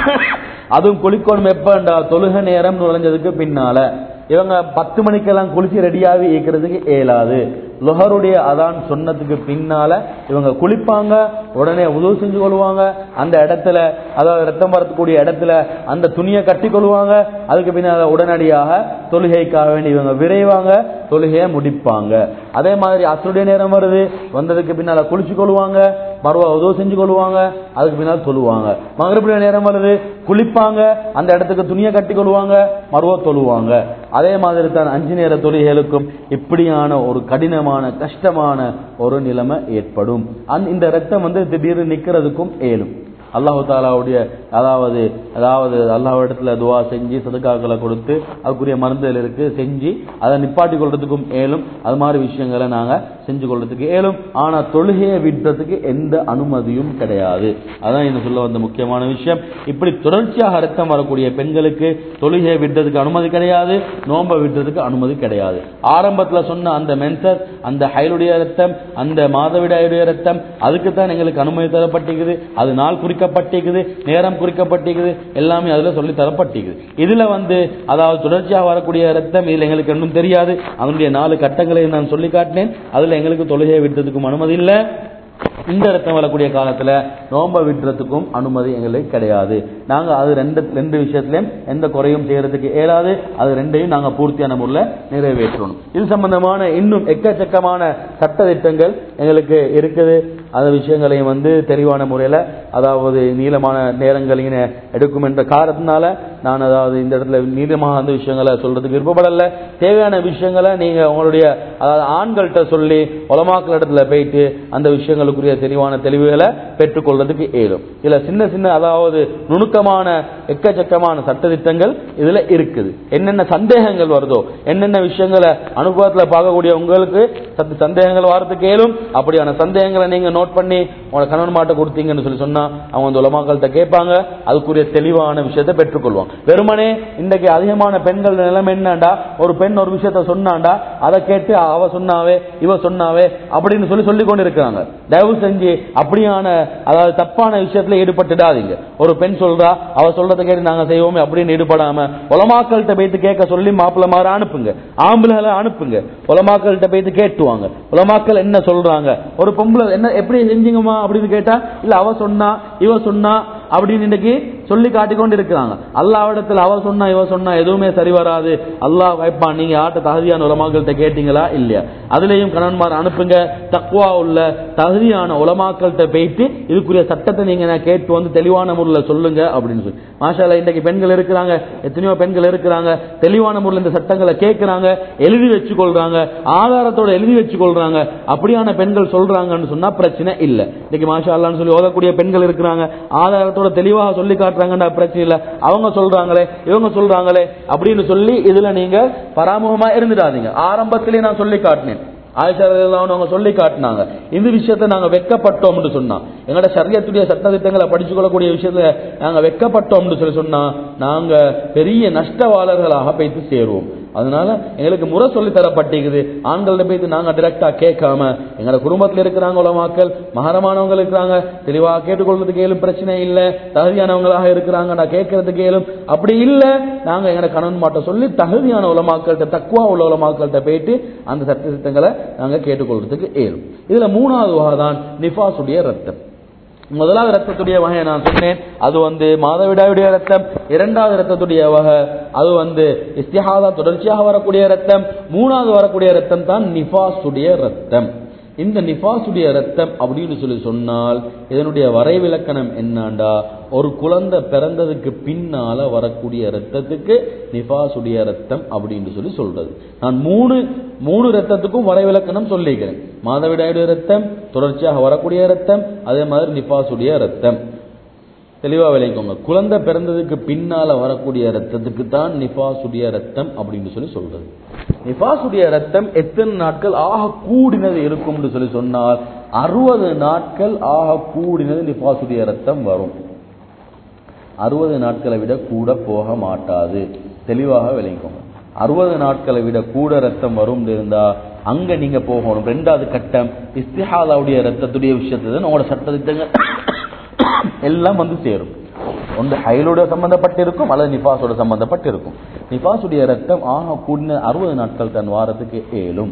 Speaker 1: அதுவும் குளிக்கணும் எப்பண்டா தொழுக நேரம் நுழைஞ்சதுக்கு பின்னால இவங்க பத்து மணிக்கெல்லாம் குளிச்சு ரெடியாகி இருக்கிறதுக்கு இயலாது லொஹருடைய அதான் சொன்னதுக்கு பின்னால இவங்க குளிப்பாங்க உடனே உதவு செஞ்சு கொள்வாங்க அந்த இடத்துல அதாவது ரத்தம் வரக்கூடிய இடத்துல அந்த துணியை கட்டி கொள்வாங்க அதுக்கு பின்னால உடனடியாக தொழுகைக்காக வேண்டி இவங்க விரைவாங்க தொழுகையை முடிப்பாங்க அதே மாதிரி அசருடைய நேரம் வருது வந்ததுக்கு பின்னால குளிச்சு கொள்வாங்க மறுவா உதவு செஞ்சு கொள்வாங்க அதுக்கு பின்னால் தொழுவாங்க மகரப்புடைய நேரம் வருது குளிப்பாங்க அந்த இடத்துக்கு துணியை கட்டி கொள்வாங்க மறுவா தொழுவாங்க அதே மாதிரி தான் அஞ்சு நேர தொழுகைகளுக்கும் இப்படியான ஒரு கடினமான கஷ்டமான ஒரு நிலைமை ஏற்படும் அந்த இந்த ரத்தம் வந்து திடீர்னு நிக்கிறதுக்கும் ஏலும் அல்லாஹு தாலாவுடைய அதாவது அதாவது அல்லாஹ் இடத்துல துவா செஞ்சு சதுக்காக்களை கொடுத்து அதுக்குரிய மருந்துகள் இருக்கு செஞ்சு அதை நிப்பாட்டி கொள்றதுக்கும் ஏலும் அது மாதிரி விஷயங்களை நாங்க செஞ்சு கொள்றதுக்கு ஏலும் ஆனா தொழுகையை விடுறதுக்கு எந்த அனுமதியும் கிடையாது அதான் இந்த சொல்ல வந்த முக்கியமான விஷயம் இப்படி தொடர்ச்சியாக ரத்தம் வரக்கூடிய பெண்களுக்கு தொழுகையை விடுறதுக்கு அனுமதி கிடையாது நோன்பை விடுறதுக்கு அனுமதி கிடையாது ஆரம்பத்துல சொன்ன அந்த மென்சர் அந்த ஹைலுடைய ரத்தம் அந்த மாதவிடாயுடைய ரத்தம் அதுக்கு தான் எங்களுக்கு அனுமதி தரப்பட்டிருக்குது அது நாள் குறிக்கப்பட்டிருக்குது நேரம் குறிக்கப்பட்டிருக்குது எல்லாமே அதுல சொல்லி தரப்பட்டிருக்குது இதுல வந்து அதாவது தொடர்ச்சியாக வரக்கூடிய ரத்தம் இதுல எங்களுக்கு இன்னும் தெரியாது அதனுடைய நாலு கட்டங்களை நான் சொல்லி காட்டினேன் அதுல எங்களுக்கு தொழுகையை விடுறதுக்கும் அனுமதி இல்லை இந்த ரத்தம் வரக்கூடிய காலத்துல நோன்பை விடுறதுக்கும் அனுமதி எங்களுக்கு கிடையாது நாங்க அது ரெண்டு ரெண்டு விஷயத்திலையும் எந்த குறையும் செய்யறதுக்கு இயலாது அது ரெண்டையும் நாங்க பூர்த்தியான முறையில் நிறைவேற்றணும் இது சம்பந்தமான இன்னும் எக்கச்சக்கமான சட்ட திட்டங்கள் எங்களுக்கு இருக்குது அந்த விஷயங்களையும் வந்து தெளிவான முறையில் அதாவது நீளமான நேரங்களையும் எடுக்கும் என்ற காரணத்தினால நான் அதாவது இந்த இடத்துல நீளமாக அந்த விஷயங்களை சொல்றதுக்கு விருப்பப்படல தேவையான விஷயங்களை நீங்க உங்களுடைய அதாவது ஆண்கள்கிட்ட சொல்லி உலமாக்கள் இடத்துல போயிட்டு அந்த விஷயங்களுக்குரிய தெளிவான தெளிவுகளை பெற்றுக்கொள்றதுக்கு இயலும் இதுல சின்ன சின்ன அதாவது நுணுக்கமான எக்கச்சக்கமான சட்டதிட்டங்கள் இதுல இருக்குது என்னென்ன சந்தேகங்கள் வருதோ என்னென்ன விஷயங்களை அனுபவத்துல பார்க்கக்கூடிய உங்களுக்கு சத்து சந்தேகங்கள் வரதுக்கு இயலும் அப்படியான சந்தேகங்களை நீங்க நோட் பண்ணி உங்களோட கணவன் மாட்ட கொடுத்தீங்கன்னு சொல்லி சொன்னா அவங்க அந்த உலமாக்கள்கிட்ட கேட்பாங்க அதுக்குரிய தெளிவான விஷயத்தை பெற்றுக்கொள்வாங்க வெறுமனே இன்றைக்கு அதிகமான பெண்கள் நிலைமை என்னண்டா ஒரு பெண் ஒரு விஷயத்த சொன்னாண்டா அதை கேட்டு அவ சொன்னாவே இவ சொன்னாவே அப்படின்னு சொல்லி சொல்லி கொண்டு இருக்கிறாங்க தயவு செஞ்சு அப்படியான அதாவது தப்பான விஷயத்துல ஈடுபட்டுடாதீங்க ஒரு பெண் சொல்றா அவ சொல்றதை கேட்டு நாங்க செய்வோமே அப்படின்னு ஈடுபடாம உலமாக்கள்கிட்ட போயிட்டு கேட்க சொல்லி மாப்பிள்ள மாதிரி அனுப்புங்க ஆம்பளைகளை அனுப்புங்க உலமாக்கள்கிட்ட போயிட்டு கேட்டுவாங்க உலமாக்கள் என்ன சொல்றாங்க ஒரு பொம்பளை என்ன எப்படி செஞ்சீங்கம்மா அப்படின்னு கேட்டா இல்ல அவ சொன்னா இவ சொன்னா அப்படின்னு இன்னைக்கு சொல்லி காட்டிக்கொண்டு இருக்கிறாங்க அல்லாவிடத்தில் அவ சொன்னா இவ சொன்னா எதுவுமே சரி வராது அல்லாஹ் வைப்பான் நீங்க ஆட்ட தகுதியான உலமாக்கள்கிட்ட கேட்டீங்களா இல்லையா அதுலயும் கணவன்மார் அனுப்புங்க தக்குவா உள்ள தகுதியான உலமாக்கள்கிட்ட போயிட்டு இதுக்குரிய சட்டத்தை நீங்க நான் கேட்டு வந்து தெளிவான முறையில் சொல்லுங்க அப்படின்னு சொல்லி மாஷால இன்றைக்கு பெண்கள் இருக்கிறாங்க எத்தனையோ பெண்கள் இருக்கிறாங்க தெளிவான முறையில் இந்த சட்டங்களை கேட்கிறாங்க எழுதி வச்சு கொள்றாங்க ஆதாரத்தோட எழுதி வச்சு கொள்றாங்க அப்படியான பெண்கள் சொல்றாங்கன்னு சொன்னா பிரச்சனை இல்லை இன்னைக்கு மாஷா அல்லான்னு சொல்லி ஓதக்கூடிய பெண்கள் இருக்கிறாங்க ஆதாரத்தோட தெளிவாக சொல்லி காட்டுறாங்கன்ற பிரச்சனை இல்லை அவங்க சொல்றாங்களே இவங்க சொல்றாங்களே அப்படின்னு சொல்லி இதுல நீங்க பராமுகமா இருந்துடாதீங்க ஆரம்பத்திலே நான் சொல்லி காட்டினேன் ஆயிஷா ரலியல்லாஹு அவங்க சொல்லி காட்டினாங்க இந்த விஷயத்தை நாங்க வெக்கப்பட்டோம்னு சொன்னா எங்களோட சரியத்துடைய சட்டத்திட்டங்களை படிச்சு கொள்ளக்கூடிய விஷயத்துல நாங்க வெக்கப்பட்டோம்னு சொல்லி சொன்னா நாங்க பெரிய நஷ்டவாளர்களாக போய்த்து சேருவோம் அதனால எங்களுக்கு முறை சொல்லி தரப்பட்டிருக்குது ஆண்கள்ட்ட போயிட்டு நாங்க டிரெக்டா கேட்காம எங்களோட குடும்பத்தில் இருக்கிறாங்க உலமாக்கள் மகரமானவங்க இருக்கிறாங்க தெளிவா கேட்டுக்கொள்றதுக்கு ஏழும் பிரச்சனை இல்ல தகுதியானவங்களாக இருக்கிறாங்க நான் கேட்கறதுக்கு ஏழும் அப்படி இல்ல நாங்க எங்களோட கணவன் மாட்ட சொல்லி தகுதியான உலமாக்கள்கிட்ட தக்குவா உள்ள உலமாக்கள்கிட்ட போயிட்டு அந்த சட்ட திட்டங்களை நாங்க கேட்டுக்கொள்றதுக்கு ஏழும் இதுல மூணாவது வகை தான் நிஃபாசுடைய ரத்தம் முதலாவது ரத்தத்துடைய வகையை நான் சொன்னேன் அது வந்து மாதவிடாயுடைய ரத்தம் இரண்டாவது ரத்தத்துடைய வகை அது வந்து இஸ்திஹாதா தொடர்ச்சியாக வரக்கூடிய ரத்தம் மூணாவது வரக்கூடிய ரத்தம் தான் நிஃபாசுடைய ரத்தம் இந்த நிஃபாசுடைய ரத்தம் அப்படின்னு சொல்லி சொன்னால் இதனுடைய வரைவிலக்கணம் என்னண்டா ஒரு குழந்தை பிறந்ததுக்கு பின்னால வரக்கூடிய ரத்தத்துக்கு நிஃபாசுடைய ரத்தம் அப்படின்னு சொல்லி சொல்றது நான் மூணு மூணு ரத்தத்துக்கும் வரைவிலக்கணம் சொல்லிக்கிறேன் மாதவிடாயுடைய ரத்தம் தொடர்ச்சியாக வரக்கூடிய ரத்தம் அதே மாதிரி நிஃபாசுடைய ரத்தம் தெளிவா விளைக்கோங்க குழந்தை பிறந்ததுக்கு பின்னால வரக்கூடிய ரத்தத்துக்கு தான் நிஃபாசுடைய ரத்தம் அப்படின்னு சொல்லி சொல்றது நிஃபாசுடைய ரத்தம் எத்தனை நாட்கள் ஆக கூடினது இருக்கும்னு சொல்லி சொன்னால் அறுபது நாட்கள் ஆக கூடினது நிஃபாசுடைய ரத்தம் வரும் அறுபது நாட்களை விட கூட போக மாட்டாது தெளிவாக விளைக்கோங்க அறுபது நாட்களை விட கூட ரத்தம் வரும் இருந்தா அங்க நீங்க போகணும் ரெண்டாவது கட்டம் இஸ்திஹாலாவுடைய ரத்தத்துடைய விஷயத்துல தான் உங்களோட சட்டத்திட்டங்கள் எல்லாம் வந்து சேரும் ஒன்று ஹைலோட சம்பந்தப்பட்டிருக்கும் அல்லது நிபாஸோட சம்பந்தப்பட்டிருக்கும் நிபாஸுடைய ரத்தம் ஆக கூடின அறுபது நாட்கள் தன் வாரத்துக்கு ஏழும்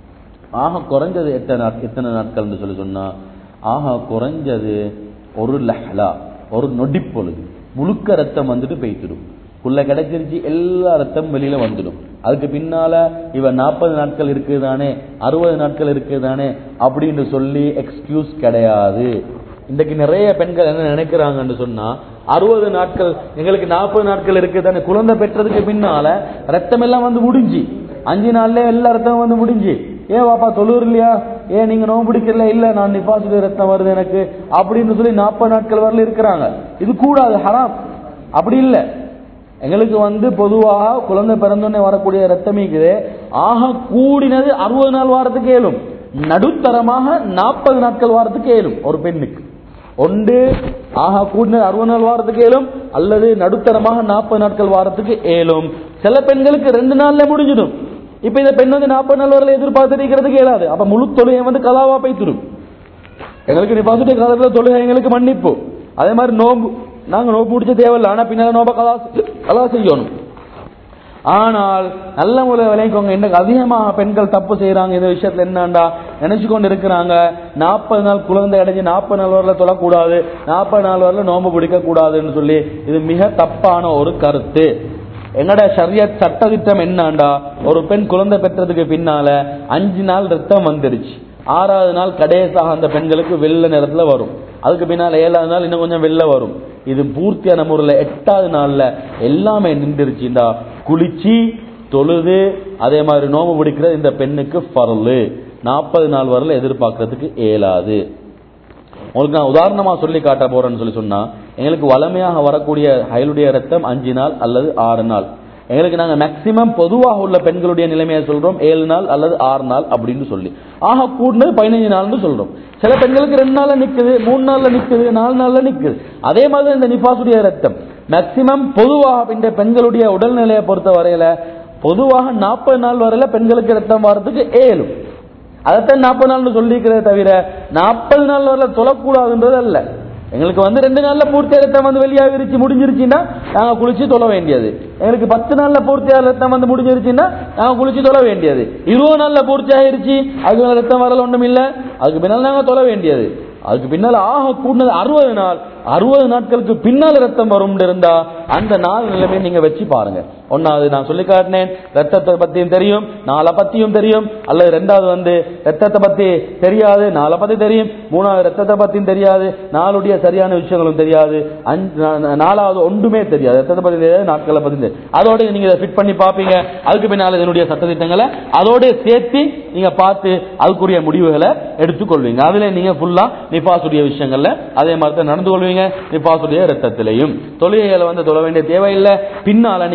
Speaker 1: ஆக குறைஞ்சது எத்தனை நாட் எத்தனை நாட்கள்னு சொல்லி சொன்னா ஆக குறைஞ்சது ஒரு லஹ்லா ஒரு நொடிப்பொழுது முழுக்க ரத்தம் வந்துட்டு பெய்த்திடும் புள்ள கிடைச்சிருச்சு எல்லா ரத்தம் வெளியில வந்துடும் அதுக்கு பின்னால இவன் நாற்பது நாட்கள் இருக்குதானே அறுபது நாட்கள் இருக்குதானே அப்படின்னு சொல்லி எக்ஸ்கியூஸ் கிடையாது இன்றைக்கு நிறைய பெண்கள் என்ன நினைக்கிறாங்கன்னு சொன்னா அறுபது நாட்கள் எங்களுக்கு நாற்பது நாட்கள் இருக்கு தானே குழந்தை பெற்றதுக்கு பின்னால ரத்தம் எல்லாம் வந்து முடிஞ்சு அஞ்சு நாள்ல எல்லா ரத்தம் வந்து முடிஞ்சு ஏன் வாப்பா தொழுர் இல்லையா ஏன் நீங்க நோம்பு பிடிக்கல இல்ல நான் நிப்பாசிட்டு ரத்தம் வருது எனக்கு அப்படின்னு சொல்லி நாற்பது நாட்கள் வரல இருக்கிறாங்க இது கூடாது ஹராம் அப்படி இல்லை எங்களுக்கு வந்து பொதுவாக குழந்தை பிறந்தோடனே வரக்கூடிய ரத்தம் இருக்குது ஆக கூடினது அறுபது நாள் வாரத்துக்கு ஏழும் நடுத்தரமாக நாற்பது நாட்கள் வாரத்துக்கு ஏழும் ஒரு பெண்ணுக்கு ஒன்று ஆக கூடினது அறுபது நாள் வாரத்துக்கு ஏழும் அல்லது நடுத்தரமாக நாற்பது நாட்கள் வாரத்துக்கு ஏழும் சில பெண்களுக்கு ரெண்டு நாள்ல முடிஞ்சிடும் இப்ப இந்த பெண் வந்து நாற்பது நாள் வரல எதிர்பார்த்து இருக்கிறதுக்கு இயலாது அப்ப முழு தொழுகை வந்து கலாவா பைத்துடும் எங்களுக்கு நிபாசிட்டிய காலத்துல தொழுகை எங்களுக்கு மன்னிப்பு அதே மாதிரி நோம்பு நாங்க நோம்பு பிடிச்ச தேவையில்லை ஆனா பின்னால நோம்ப கலா கலா செய்யணும் ஆனால் நல்ல முறை விளைவிக்கவங்க இன்னைக்கு அதிகமாக பெண்கள் தப்பு செய்யறாங்க இந்த விஷயத்துல என்னண்டா நினைச்சு கொண்டு இருக்கிறாங்க நாற்பது நாள் குழந்தை அடைஞ்சு நாற்பது நாள் வரல தொழக்கூடாது நாற்பது நாள் வரல நோம்பு பிடிக்க கூடாதுன்னு சொல்லி இது மிக தப்பான ஒரு கருத்து எங்கட ஷரியத் சட்டத்திட்டம் என்னண்டா ஒரு பெண் குழந்தை பெற்றதுக்கு பின்னால அஞ்சு நாள் ரத்தம் வந்துடுச்சு ஆறாவது நாள் கடைசாக அந்த பெண்களுக்கு வெள்ளை நிறத்துல வரும் அதுக்கு பின்னால ஏழாவது நாள் இன்னும் கொஞ்சம் வெள்ளை வரும் இது பூர்த்தியான முறையில் எட்டாவது நாள்ல எல்லாமே நின்றுருச்சுண்டா குளிச்சு தொழுது அதே மாதிரி நோம்பு பிடிக்கிறது இந்த பெண்ணுக்கு பரலு நாற்பது நாள் வரல எதிர்பார்க்கறதுக்கு இயலாது உங்களுக்கு நான் உதாரணமா சொல்லி காட்ட போறேன்னு சொல்லி சொன்னா எங்களுக்கு வளமையாக வரக்கூடிய ஹயலுடைய ரத்தம் அஞ்சு நாள் அல்லது ஆறு நாள் எங்களுக்கு நாங்க மேக்சிமம் பொதுவாக உள்ள பெண்களுடைய நிலைமையை சொல்றோம் ஏழு நாள் அல்லது ஆறு நாள் அப்படின்னு சொல்லி ஆக கூடினது பதினஞ்சு நாள்னு சொல்றோம் சில பெண்களுக்கு ரெண்டு நாள்ல நிக்குது மூணு நாள்ல நிக்குது நாலு நாள்ல நிக்குது அதே மாதிரி இந்த நிபாசுடைய ரத்தம் மேக்சிமம் பொதுவாக இந்த பெண்களுடைய உடல்நிலையை பொறுத்த வரையில பொதுவாக நாற்பது நாள் வரையில பெண்களுக்கு ரத்தம் வர்றதுக்கு ஏழும் அதைத்தான் நாற்பது நாள்னு சொல்லிக்கிறதே தவிர நாற்பது நாள் வரல தொழக்கூடாதுன்றது அல்ல எங்களுக்கு வந்து ரெண்டு நாள்ல பூர்த்தியா ரத்தம் வந்து வெளியாகிருச்சு முடிஞ்சிருச்சுன்னா நாங்க குளிச்சு தொழ வேண்டியது எங்களுக்கு பத்து நாள்ல பூர்த்தியா ரத்தம் வந்து முடிஞ்சிருச்சுன்னா நாங்க குளிச்சு தொழ வேண்டியது இருபது நாள்ல பூர்த்தி ஆயிருச்சு அதுக்கு மேல ரத்தம் வரல ஒண்ணும் இல்ல அதுக்கு பின்னால் நாங்க தொழ வேண்டியது அதுக்கு பின்னால ஆக கூடினது அறுபது நாள் அறுபது நாட்களுக்கு பின்னால் ரத்தம் வரும் இருந்தா அந்த நாள் நிலைமையை நீங்க வச்சு பாருங்க ஒன்னாவது நான் சொல்லி காட்டினேன் ரத்தத்தை பத்தியும் தெரியும் நாளை பத்தியும் தெரியும் அல்லது ரெண்டாவது வந்து ரத்தத்தை பத்தி தெரியாது நாளை பத்தி தெரியும் மூணாவது ரத்தத்தை பத்தியும் தெரியாது நாளுடைய சரியான விஷயங்களும் தெரியாது அஞ்சு நா- நாலாவது ஒன்றுமே தெரியாது ரத்தத்தை பத்தி தெரியாது நாட்களை பத்தி தெரியாது அதோட நீங்க இதை ஃபிட் பண்ணி பார்ப்பீங்க அதுக்கு பின்னால இதனுடைய சட்டத்திட்டங்களை அதோட சேர்த்து நீங்க பார்த்து அதுக்குரிய முடிவுகளை எடுத்துக்கொள்வீங்க அதுல நீங்க ஃபுல்லா நிபாசுடைய விஷயங்கள்ல அதே மாதிரி தான் நடந்து கொள்வீங்க நிபாசுடைய ரத்தத்திலையும் தொழுகைகளை வந்து தொழ வேண்டிய தேவையில்லை பின்னால நீங்க நோம்பு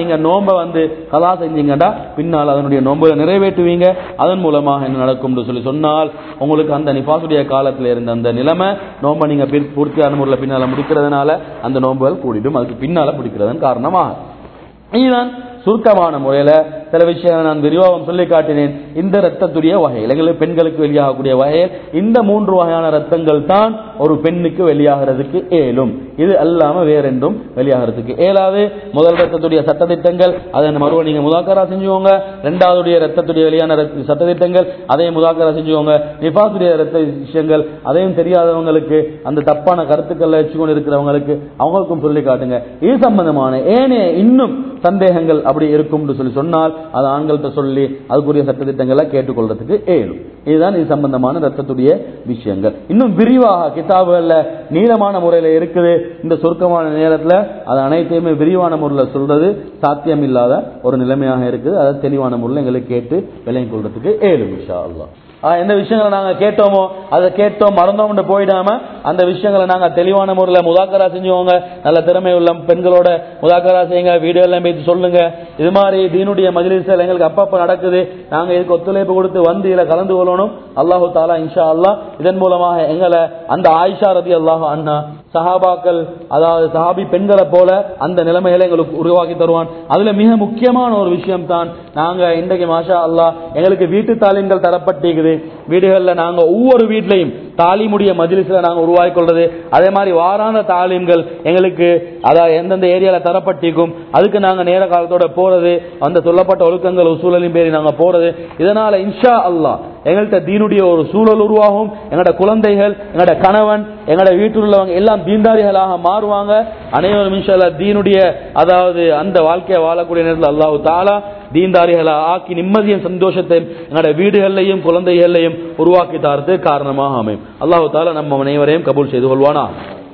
Speaker 1: நோன்பை வந்து கலா செஞ்சீங்கடா பின்னால் அதனுடைய நோன்பை நிறைவேற்றுவீங்க அதன் மூலமாக என்ன நடக்கும்னு சொல்லி சொன்னால் உங்களுக்கு அந்த நிபாசுடைய காலத்தில் இருந்த அந்த நிலைமை நோன்பை நீங்க பிற்- பூர்த்தியான முறையில் பின்னால முடிக்கிறதுனால அந்த நோன்புகள் கூடிடும் அதுக்கு பின்னால பிடிக்கிறதன் காரணமாக இதுதான் சுருக்கமான முறையில சில விஷயங்களை நான் விரிவாகம் சொல்லி காட்டினேன் இந்த ரத்தத்துடைய வகையில் எங்களுக்கு பெண்களுக்கு வெளியாகக்கூடிய வகையில் இந்த மூன்று வகையான ரத்தங்கள் தான் ஒரு பெண்ணுக்கு வெளியாகிறதுக்கு ஏலும் இது அல்லாம வேறென்றும் வெளியாகிறதுக்கு ஏலாது முதல் ரத்தத்துடைய சட்டத்திட்டங்கள் அதை மறுவ நீங்க முதாக்கரா செஞ்சுக்கோங்க ரெண்டாவதுடைய ரத்தத்துடைய வெளியான ரத்த- சட்டத்திட்டங்கள் அதையும் முதாக்கரா செஞ்சுக்கோங்க நிபாசுடைய ரத்த விஷயங்கள் அதையும் தெரியாதவங்களுக்கு அந்த தப்பான கருத்துக்களை வச்சுக்கொண்டு இருக்கிறவங்களுக்கு அவங்களுக்கும் சொல்லி காட்டுங்க இது சம்பந்தமான ஏனைய இன்னும் சந்தேகங்கள் அப்படி இருக்கும்னு சொல்லி சொன்னால் அது ஆண்கள்கிட்ட சொல்லி அதுக்குரிய சட்டத்திட்டங்களை கேட்டுக்கொள்றதுக்கு ஏழும் இதுதான் இது சம்பந்தமான ரத்தத்துடைய விஷயங்கள் இன்னும் விரிவாக கிதாபுகள்ல நீளமான முறையில இருக்குது இந்த சுருக்கமான நேரத்துல அது அனைத்தையுமே விரிவான முறையில் சொல்றது சாத்தியம் இல்லாத ஒரு நிலைமையாக இருக்குது அதை தெளிவான முறையில் எங்களுக்கு கேட்டு விளங்கிக் கொள்றதுக்கு ஏழும் இன்ஷா அல்லாஹ் ஆஹ் எந்த விஷயங்களை நாங்க கேட்டோமோ அதை கேட்டோம் மறந்தோம்னு போயிடாம அந்த விஷயங்களை நாங்க தெளிவான முறையில் முதாக்கரா செஞ்சுக்கோங்க நல்ல திறமை உள்ள பெண்களோட முதாக்கரா செய்யுங்க வீடியோ எல்லாம் பேசி சொல்லுங்க இது மாதிரி தீனுடைய மஜ்லிஸ்கள் எங்களுக்கு அப்பப்ப நடக்குது நாங்க இதுக்கு ஒத்துழைப்பு கொடுத்து வந்து இதுல கலந்து கொள்ளணும் அல்லாஹு தாலா இன்ஷா அல்லாஹ் இதன் மூலமாக எங்களை அந்த ஆயிஷா ரதி அல்லாஹு அண்ணா சஹாபாக்கள் அதாவது சஹாபி பெண்களை போல அந்த நிலைமைகளை எங்களுக்கு உருவாக்கி தருவான் அதுல மிக முக்கியமான ஒரு விஷயம் தான் நாங்க இன்றைக்கு மாஷா அல்லாஹ் எங்களுக்கு வீட்டு தாலீம்கள் தரப்பட்டிருக்குது வீடுகள்ல நாங்க ஒவ்வொரு வீட்லயும் தாலிமுடைய மஜ்லிஸ்ல நாங்க உருவாக்கி கொள்றது அதே மாதிரி வாரான தாலீம்கள் எங்களுக்கு அதாவது எந்தெந்த ஏரியால தரப்பட்டிருக்கும் அதுக்கு நாங்க நேர காலத்தோட போறது அந்த சொல்லப்பட்ட ஒழுக்கங்கள் சூழலின் பேரி நாங்க போறது இதனால இன்ஷா அல்லாஹ் எங்கள்கிட்ட தீனுடைய ஒரு சூழல் உருவாகும் எங்களோட குழந்தைகள் எங்களோட கணவன் எங்களோட வீட்டில் உள்ளவங்க எல்லாம் தீன்தாரிகளாக மாறுவாங்க அனைவரும் இன்ஷா அல்லாஹ் தீனுடைய அதாவது அந்த வாழ்க்கையை வாழக்கூடிய நேரத்தில் அல்லாஹ் தாலா தீன்தாரிகளை ஆக்கி நிம்மதியும் சந்தோஷத்தையும் எங்களோட வீடுகள்லையும் குழந்தைகள்லையும் உருவாக்கி தரது காரணமாக அமையும் அல்லாஹு தாலா நம்ம அனைவரையும் கபூல் செய்து கொள்வானா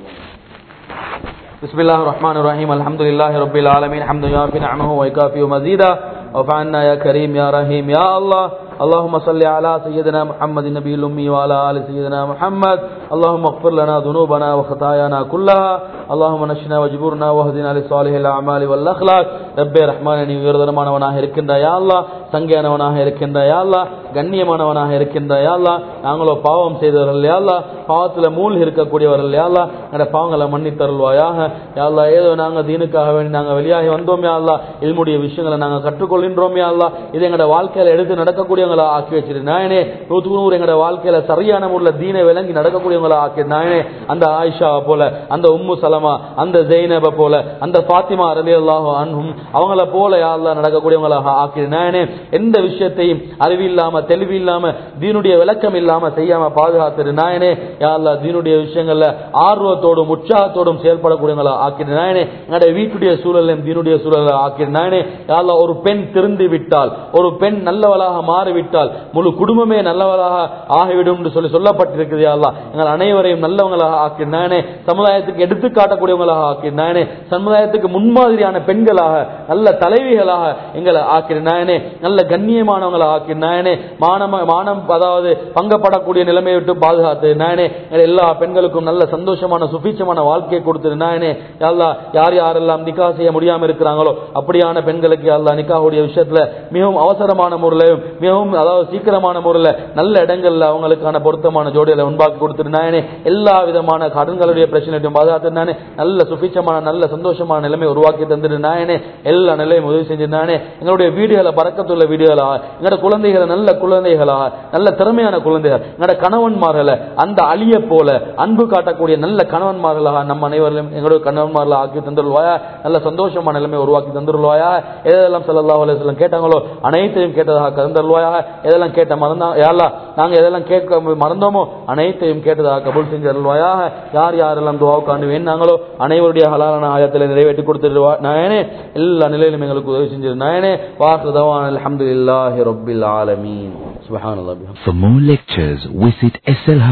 Speaker 1: بسم الله الرحمن الرحيم الحمد لله رب العالمين حمد يوافي نعمه ويكافئ مزيدا وفعنا يا كريم يا رحيم يا الله اللهم صل على سيدنا محمد النبي الأمي وعلى آل سيدنا محمد اللهم اغفر لنا ذنوبنا وخطايانا كلها اللهم نشنا وجبرنا واهدنا لصالح الأعمال والأخلاق ربي رحمن நீ உயர்தரமானவனாக இருக்கின்ற யா அல்லாஹ் சங்கையானவனாக இருக்கின்ற யா அல்லாஹ் கண்ணியமானவனாக இருக்கின்ற யா அல்லாஹ் நாங்களோ பாவம் செய்தவர்கள் யா அல்லாஹ் பாவத்துல மூழ்கி இருக்கக்கூடியவர்கள் யா அல்லாஹ் எங்களோட பாவங்களை மன்னித்தருள்வாயாக யா அல்லாஹ் ஏதோ நாங்க தீனுக்காக வேண்டி நாங்க வெளியாகி வந்தோம் யா அல்லாஹ் ilமுடைய விஷயங்களை நாங்க கற்றுக்கொள்கின்றோம் யா அல்லாஹ் இது எங்களோட வாழ்க்கையில எடுத்து நடக்கக்கூடியவங்களா ஆக்கி வச்சிரு நாயனே நூத்துக்கு நூறு எங்களோட வாழ்க்கையில சரியான முறையில் தீனை விளங்கி நடக்கக்கூடியவங்களா ஆக்கி நாயனே அந்த ஆயிஷாவை போல அந்த உம்மு சலமா அந்த ஜெய்னப போல அந்த ஃபாத்திமா ரலி அல்லாஹு அன்ஹும் அவங்கள போல யா அல்லாஹ் நடக்கக்கூடியவங்களாக ஆக்கி நாயனே எந்த விஷயத்தையும் அறிவில்லாம தெளிவில்லாம தீனுடைய விளக்கம் இல்லாம செய்யாம பாதுகாத்துரு நாயனே யா அல்லாஹ் தீனுடைய விஷயங்கள்ல ஆர்வத்தோடும் உற்சாகத்தோடும் செயல்படக்கூடியவங்களா ஆக்கிடு நாயனே எங்களுடைய வீட்டுடைய சூழலையும் தீனுடைய சூழலை ஆக்கிடு நாயனே யா அல்லாஹ் ஒரு பெண் திருந்து விட்டால் ஒரு பெண் நல்லவளாக மாறிவிட்டால் முழு குடும்பமே நல்லவளாக ஆகிவிடும் என்று சொல்லி சொல்லப்பட்டிருக்கிறது யா அல்லாஹ் எங்கள் அனைவரையும் நல்லவங்களாக ஆக்கிடு நாயனே சமுதாயத்துக்கு எடுத்து காட்டக்கூடியவங்களாக ஆக்கிடு நாயனே சமுதாயத்துக்கு முன்மாதிரியான பெண்களாக நல்ல தலைவிகளாக எங்களை ஆக்கிடு நாயனே நல்ல கண்ணியமானவங்களாக ஆக்கிடு நாயனே மானம மானம் அதாவது பங்கப்படக்கூடிய நிலைமையை விட்டு பாதுகாத்து நாயனே எங்கள் எல்லா பெண்களுக்கும் நல்ல சந்தோஷமான சுபீட்சமான வாழ்க்கையை கொடுத்துரு நாயனே அல்லா யார் யாரெல்லாம் நிக்கா செய்ய முடியாம இருக்கிறாங்களோ அப்படியான பெண்களுக்கு அல்லா நிக்காவுடைய விஷயத்துல மிகவும் அவசரமான முறையிலும் மிகவும் அதாவது சீக்கிரமான முறையில் நல்ல இடங்கள்ல அவங்களுக்கான பொருத்தமான ஜோடிகளை உண்டாக்கி கொடுத்துரு நாயனே எல்லா விதமான கடன்களுடைய பிரச்சனையும் பாதுகாத்து நானே நல்ல சுபீட்சமான நல்ல சந்தோஷமான நிலைமை உருவாக்கி தந்துரு நாயனே எல்லா நிலையும் உதவி செஞ்சு நானே எங்களுடைய வீடுகளை பறக்கத்துள்ள வீடுகளா எங்களோட குழந்தைகளை நல்ல குழந்தைகளா நல்ல திறமையான குழந்தைகள் எங்களோட கணவன்மார்களை அந்த அழிய போல அன்பு காட்டக்கூடிய நல்ல கணவன்மார்களாக நம்ம அனைவரையும் எங்களுடைய கணவன்மார்களை ஆக்கி தந்துருவாயா நல்ல சந்தோஷமான நிலைமை உருவாக்கி தந்துருவாயா எதெல்லாம் சல்லல்லாஹு அலைஹி வஸல்லம் கேட்டாங்களோ அனைத்தையும் கேட்டதாக தந்துருவாயா எதெல்லாம் கேட்ட மறந்தா யாரா நாங்க எதெல்லாம் கேட்க மறந்தோமோ அனைத்தையும் கேட்டதாக கபூல் செஞ்சு அருள்வாயா யார் யாரெல்லாம் துவாவுக்காண்டு வேணாங்களோ அனைவருடைய ஹலாலான ஆயத்தில் நிறைவேற்றி கொடுத்துருவா நாயனே எல்லா நிலையிலும் எங்களுக்கு உதவி செஞ்சிரு நாயனே வாசு தவான் அல்ஹம்துலில்லாஹி ரப்பில் ஆலமீன் சுப்ஹானல்லாஹ்
Speaker 2: For more lectures, visit SL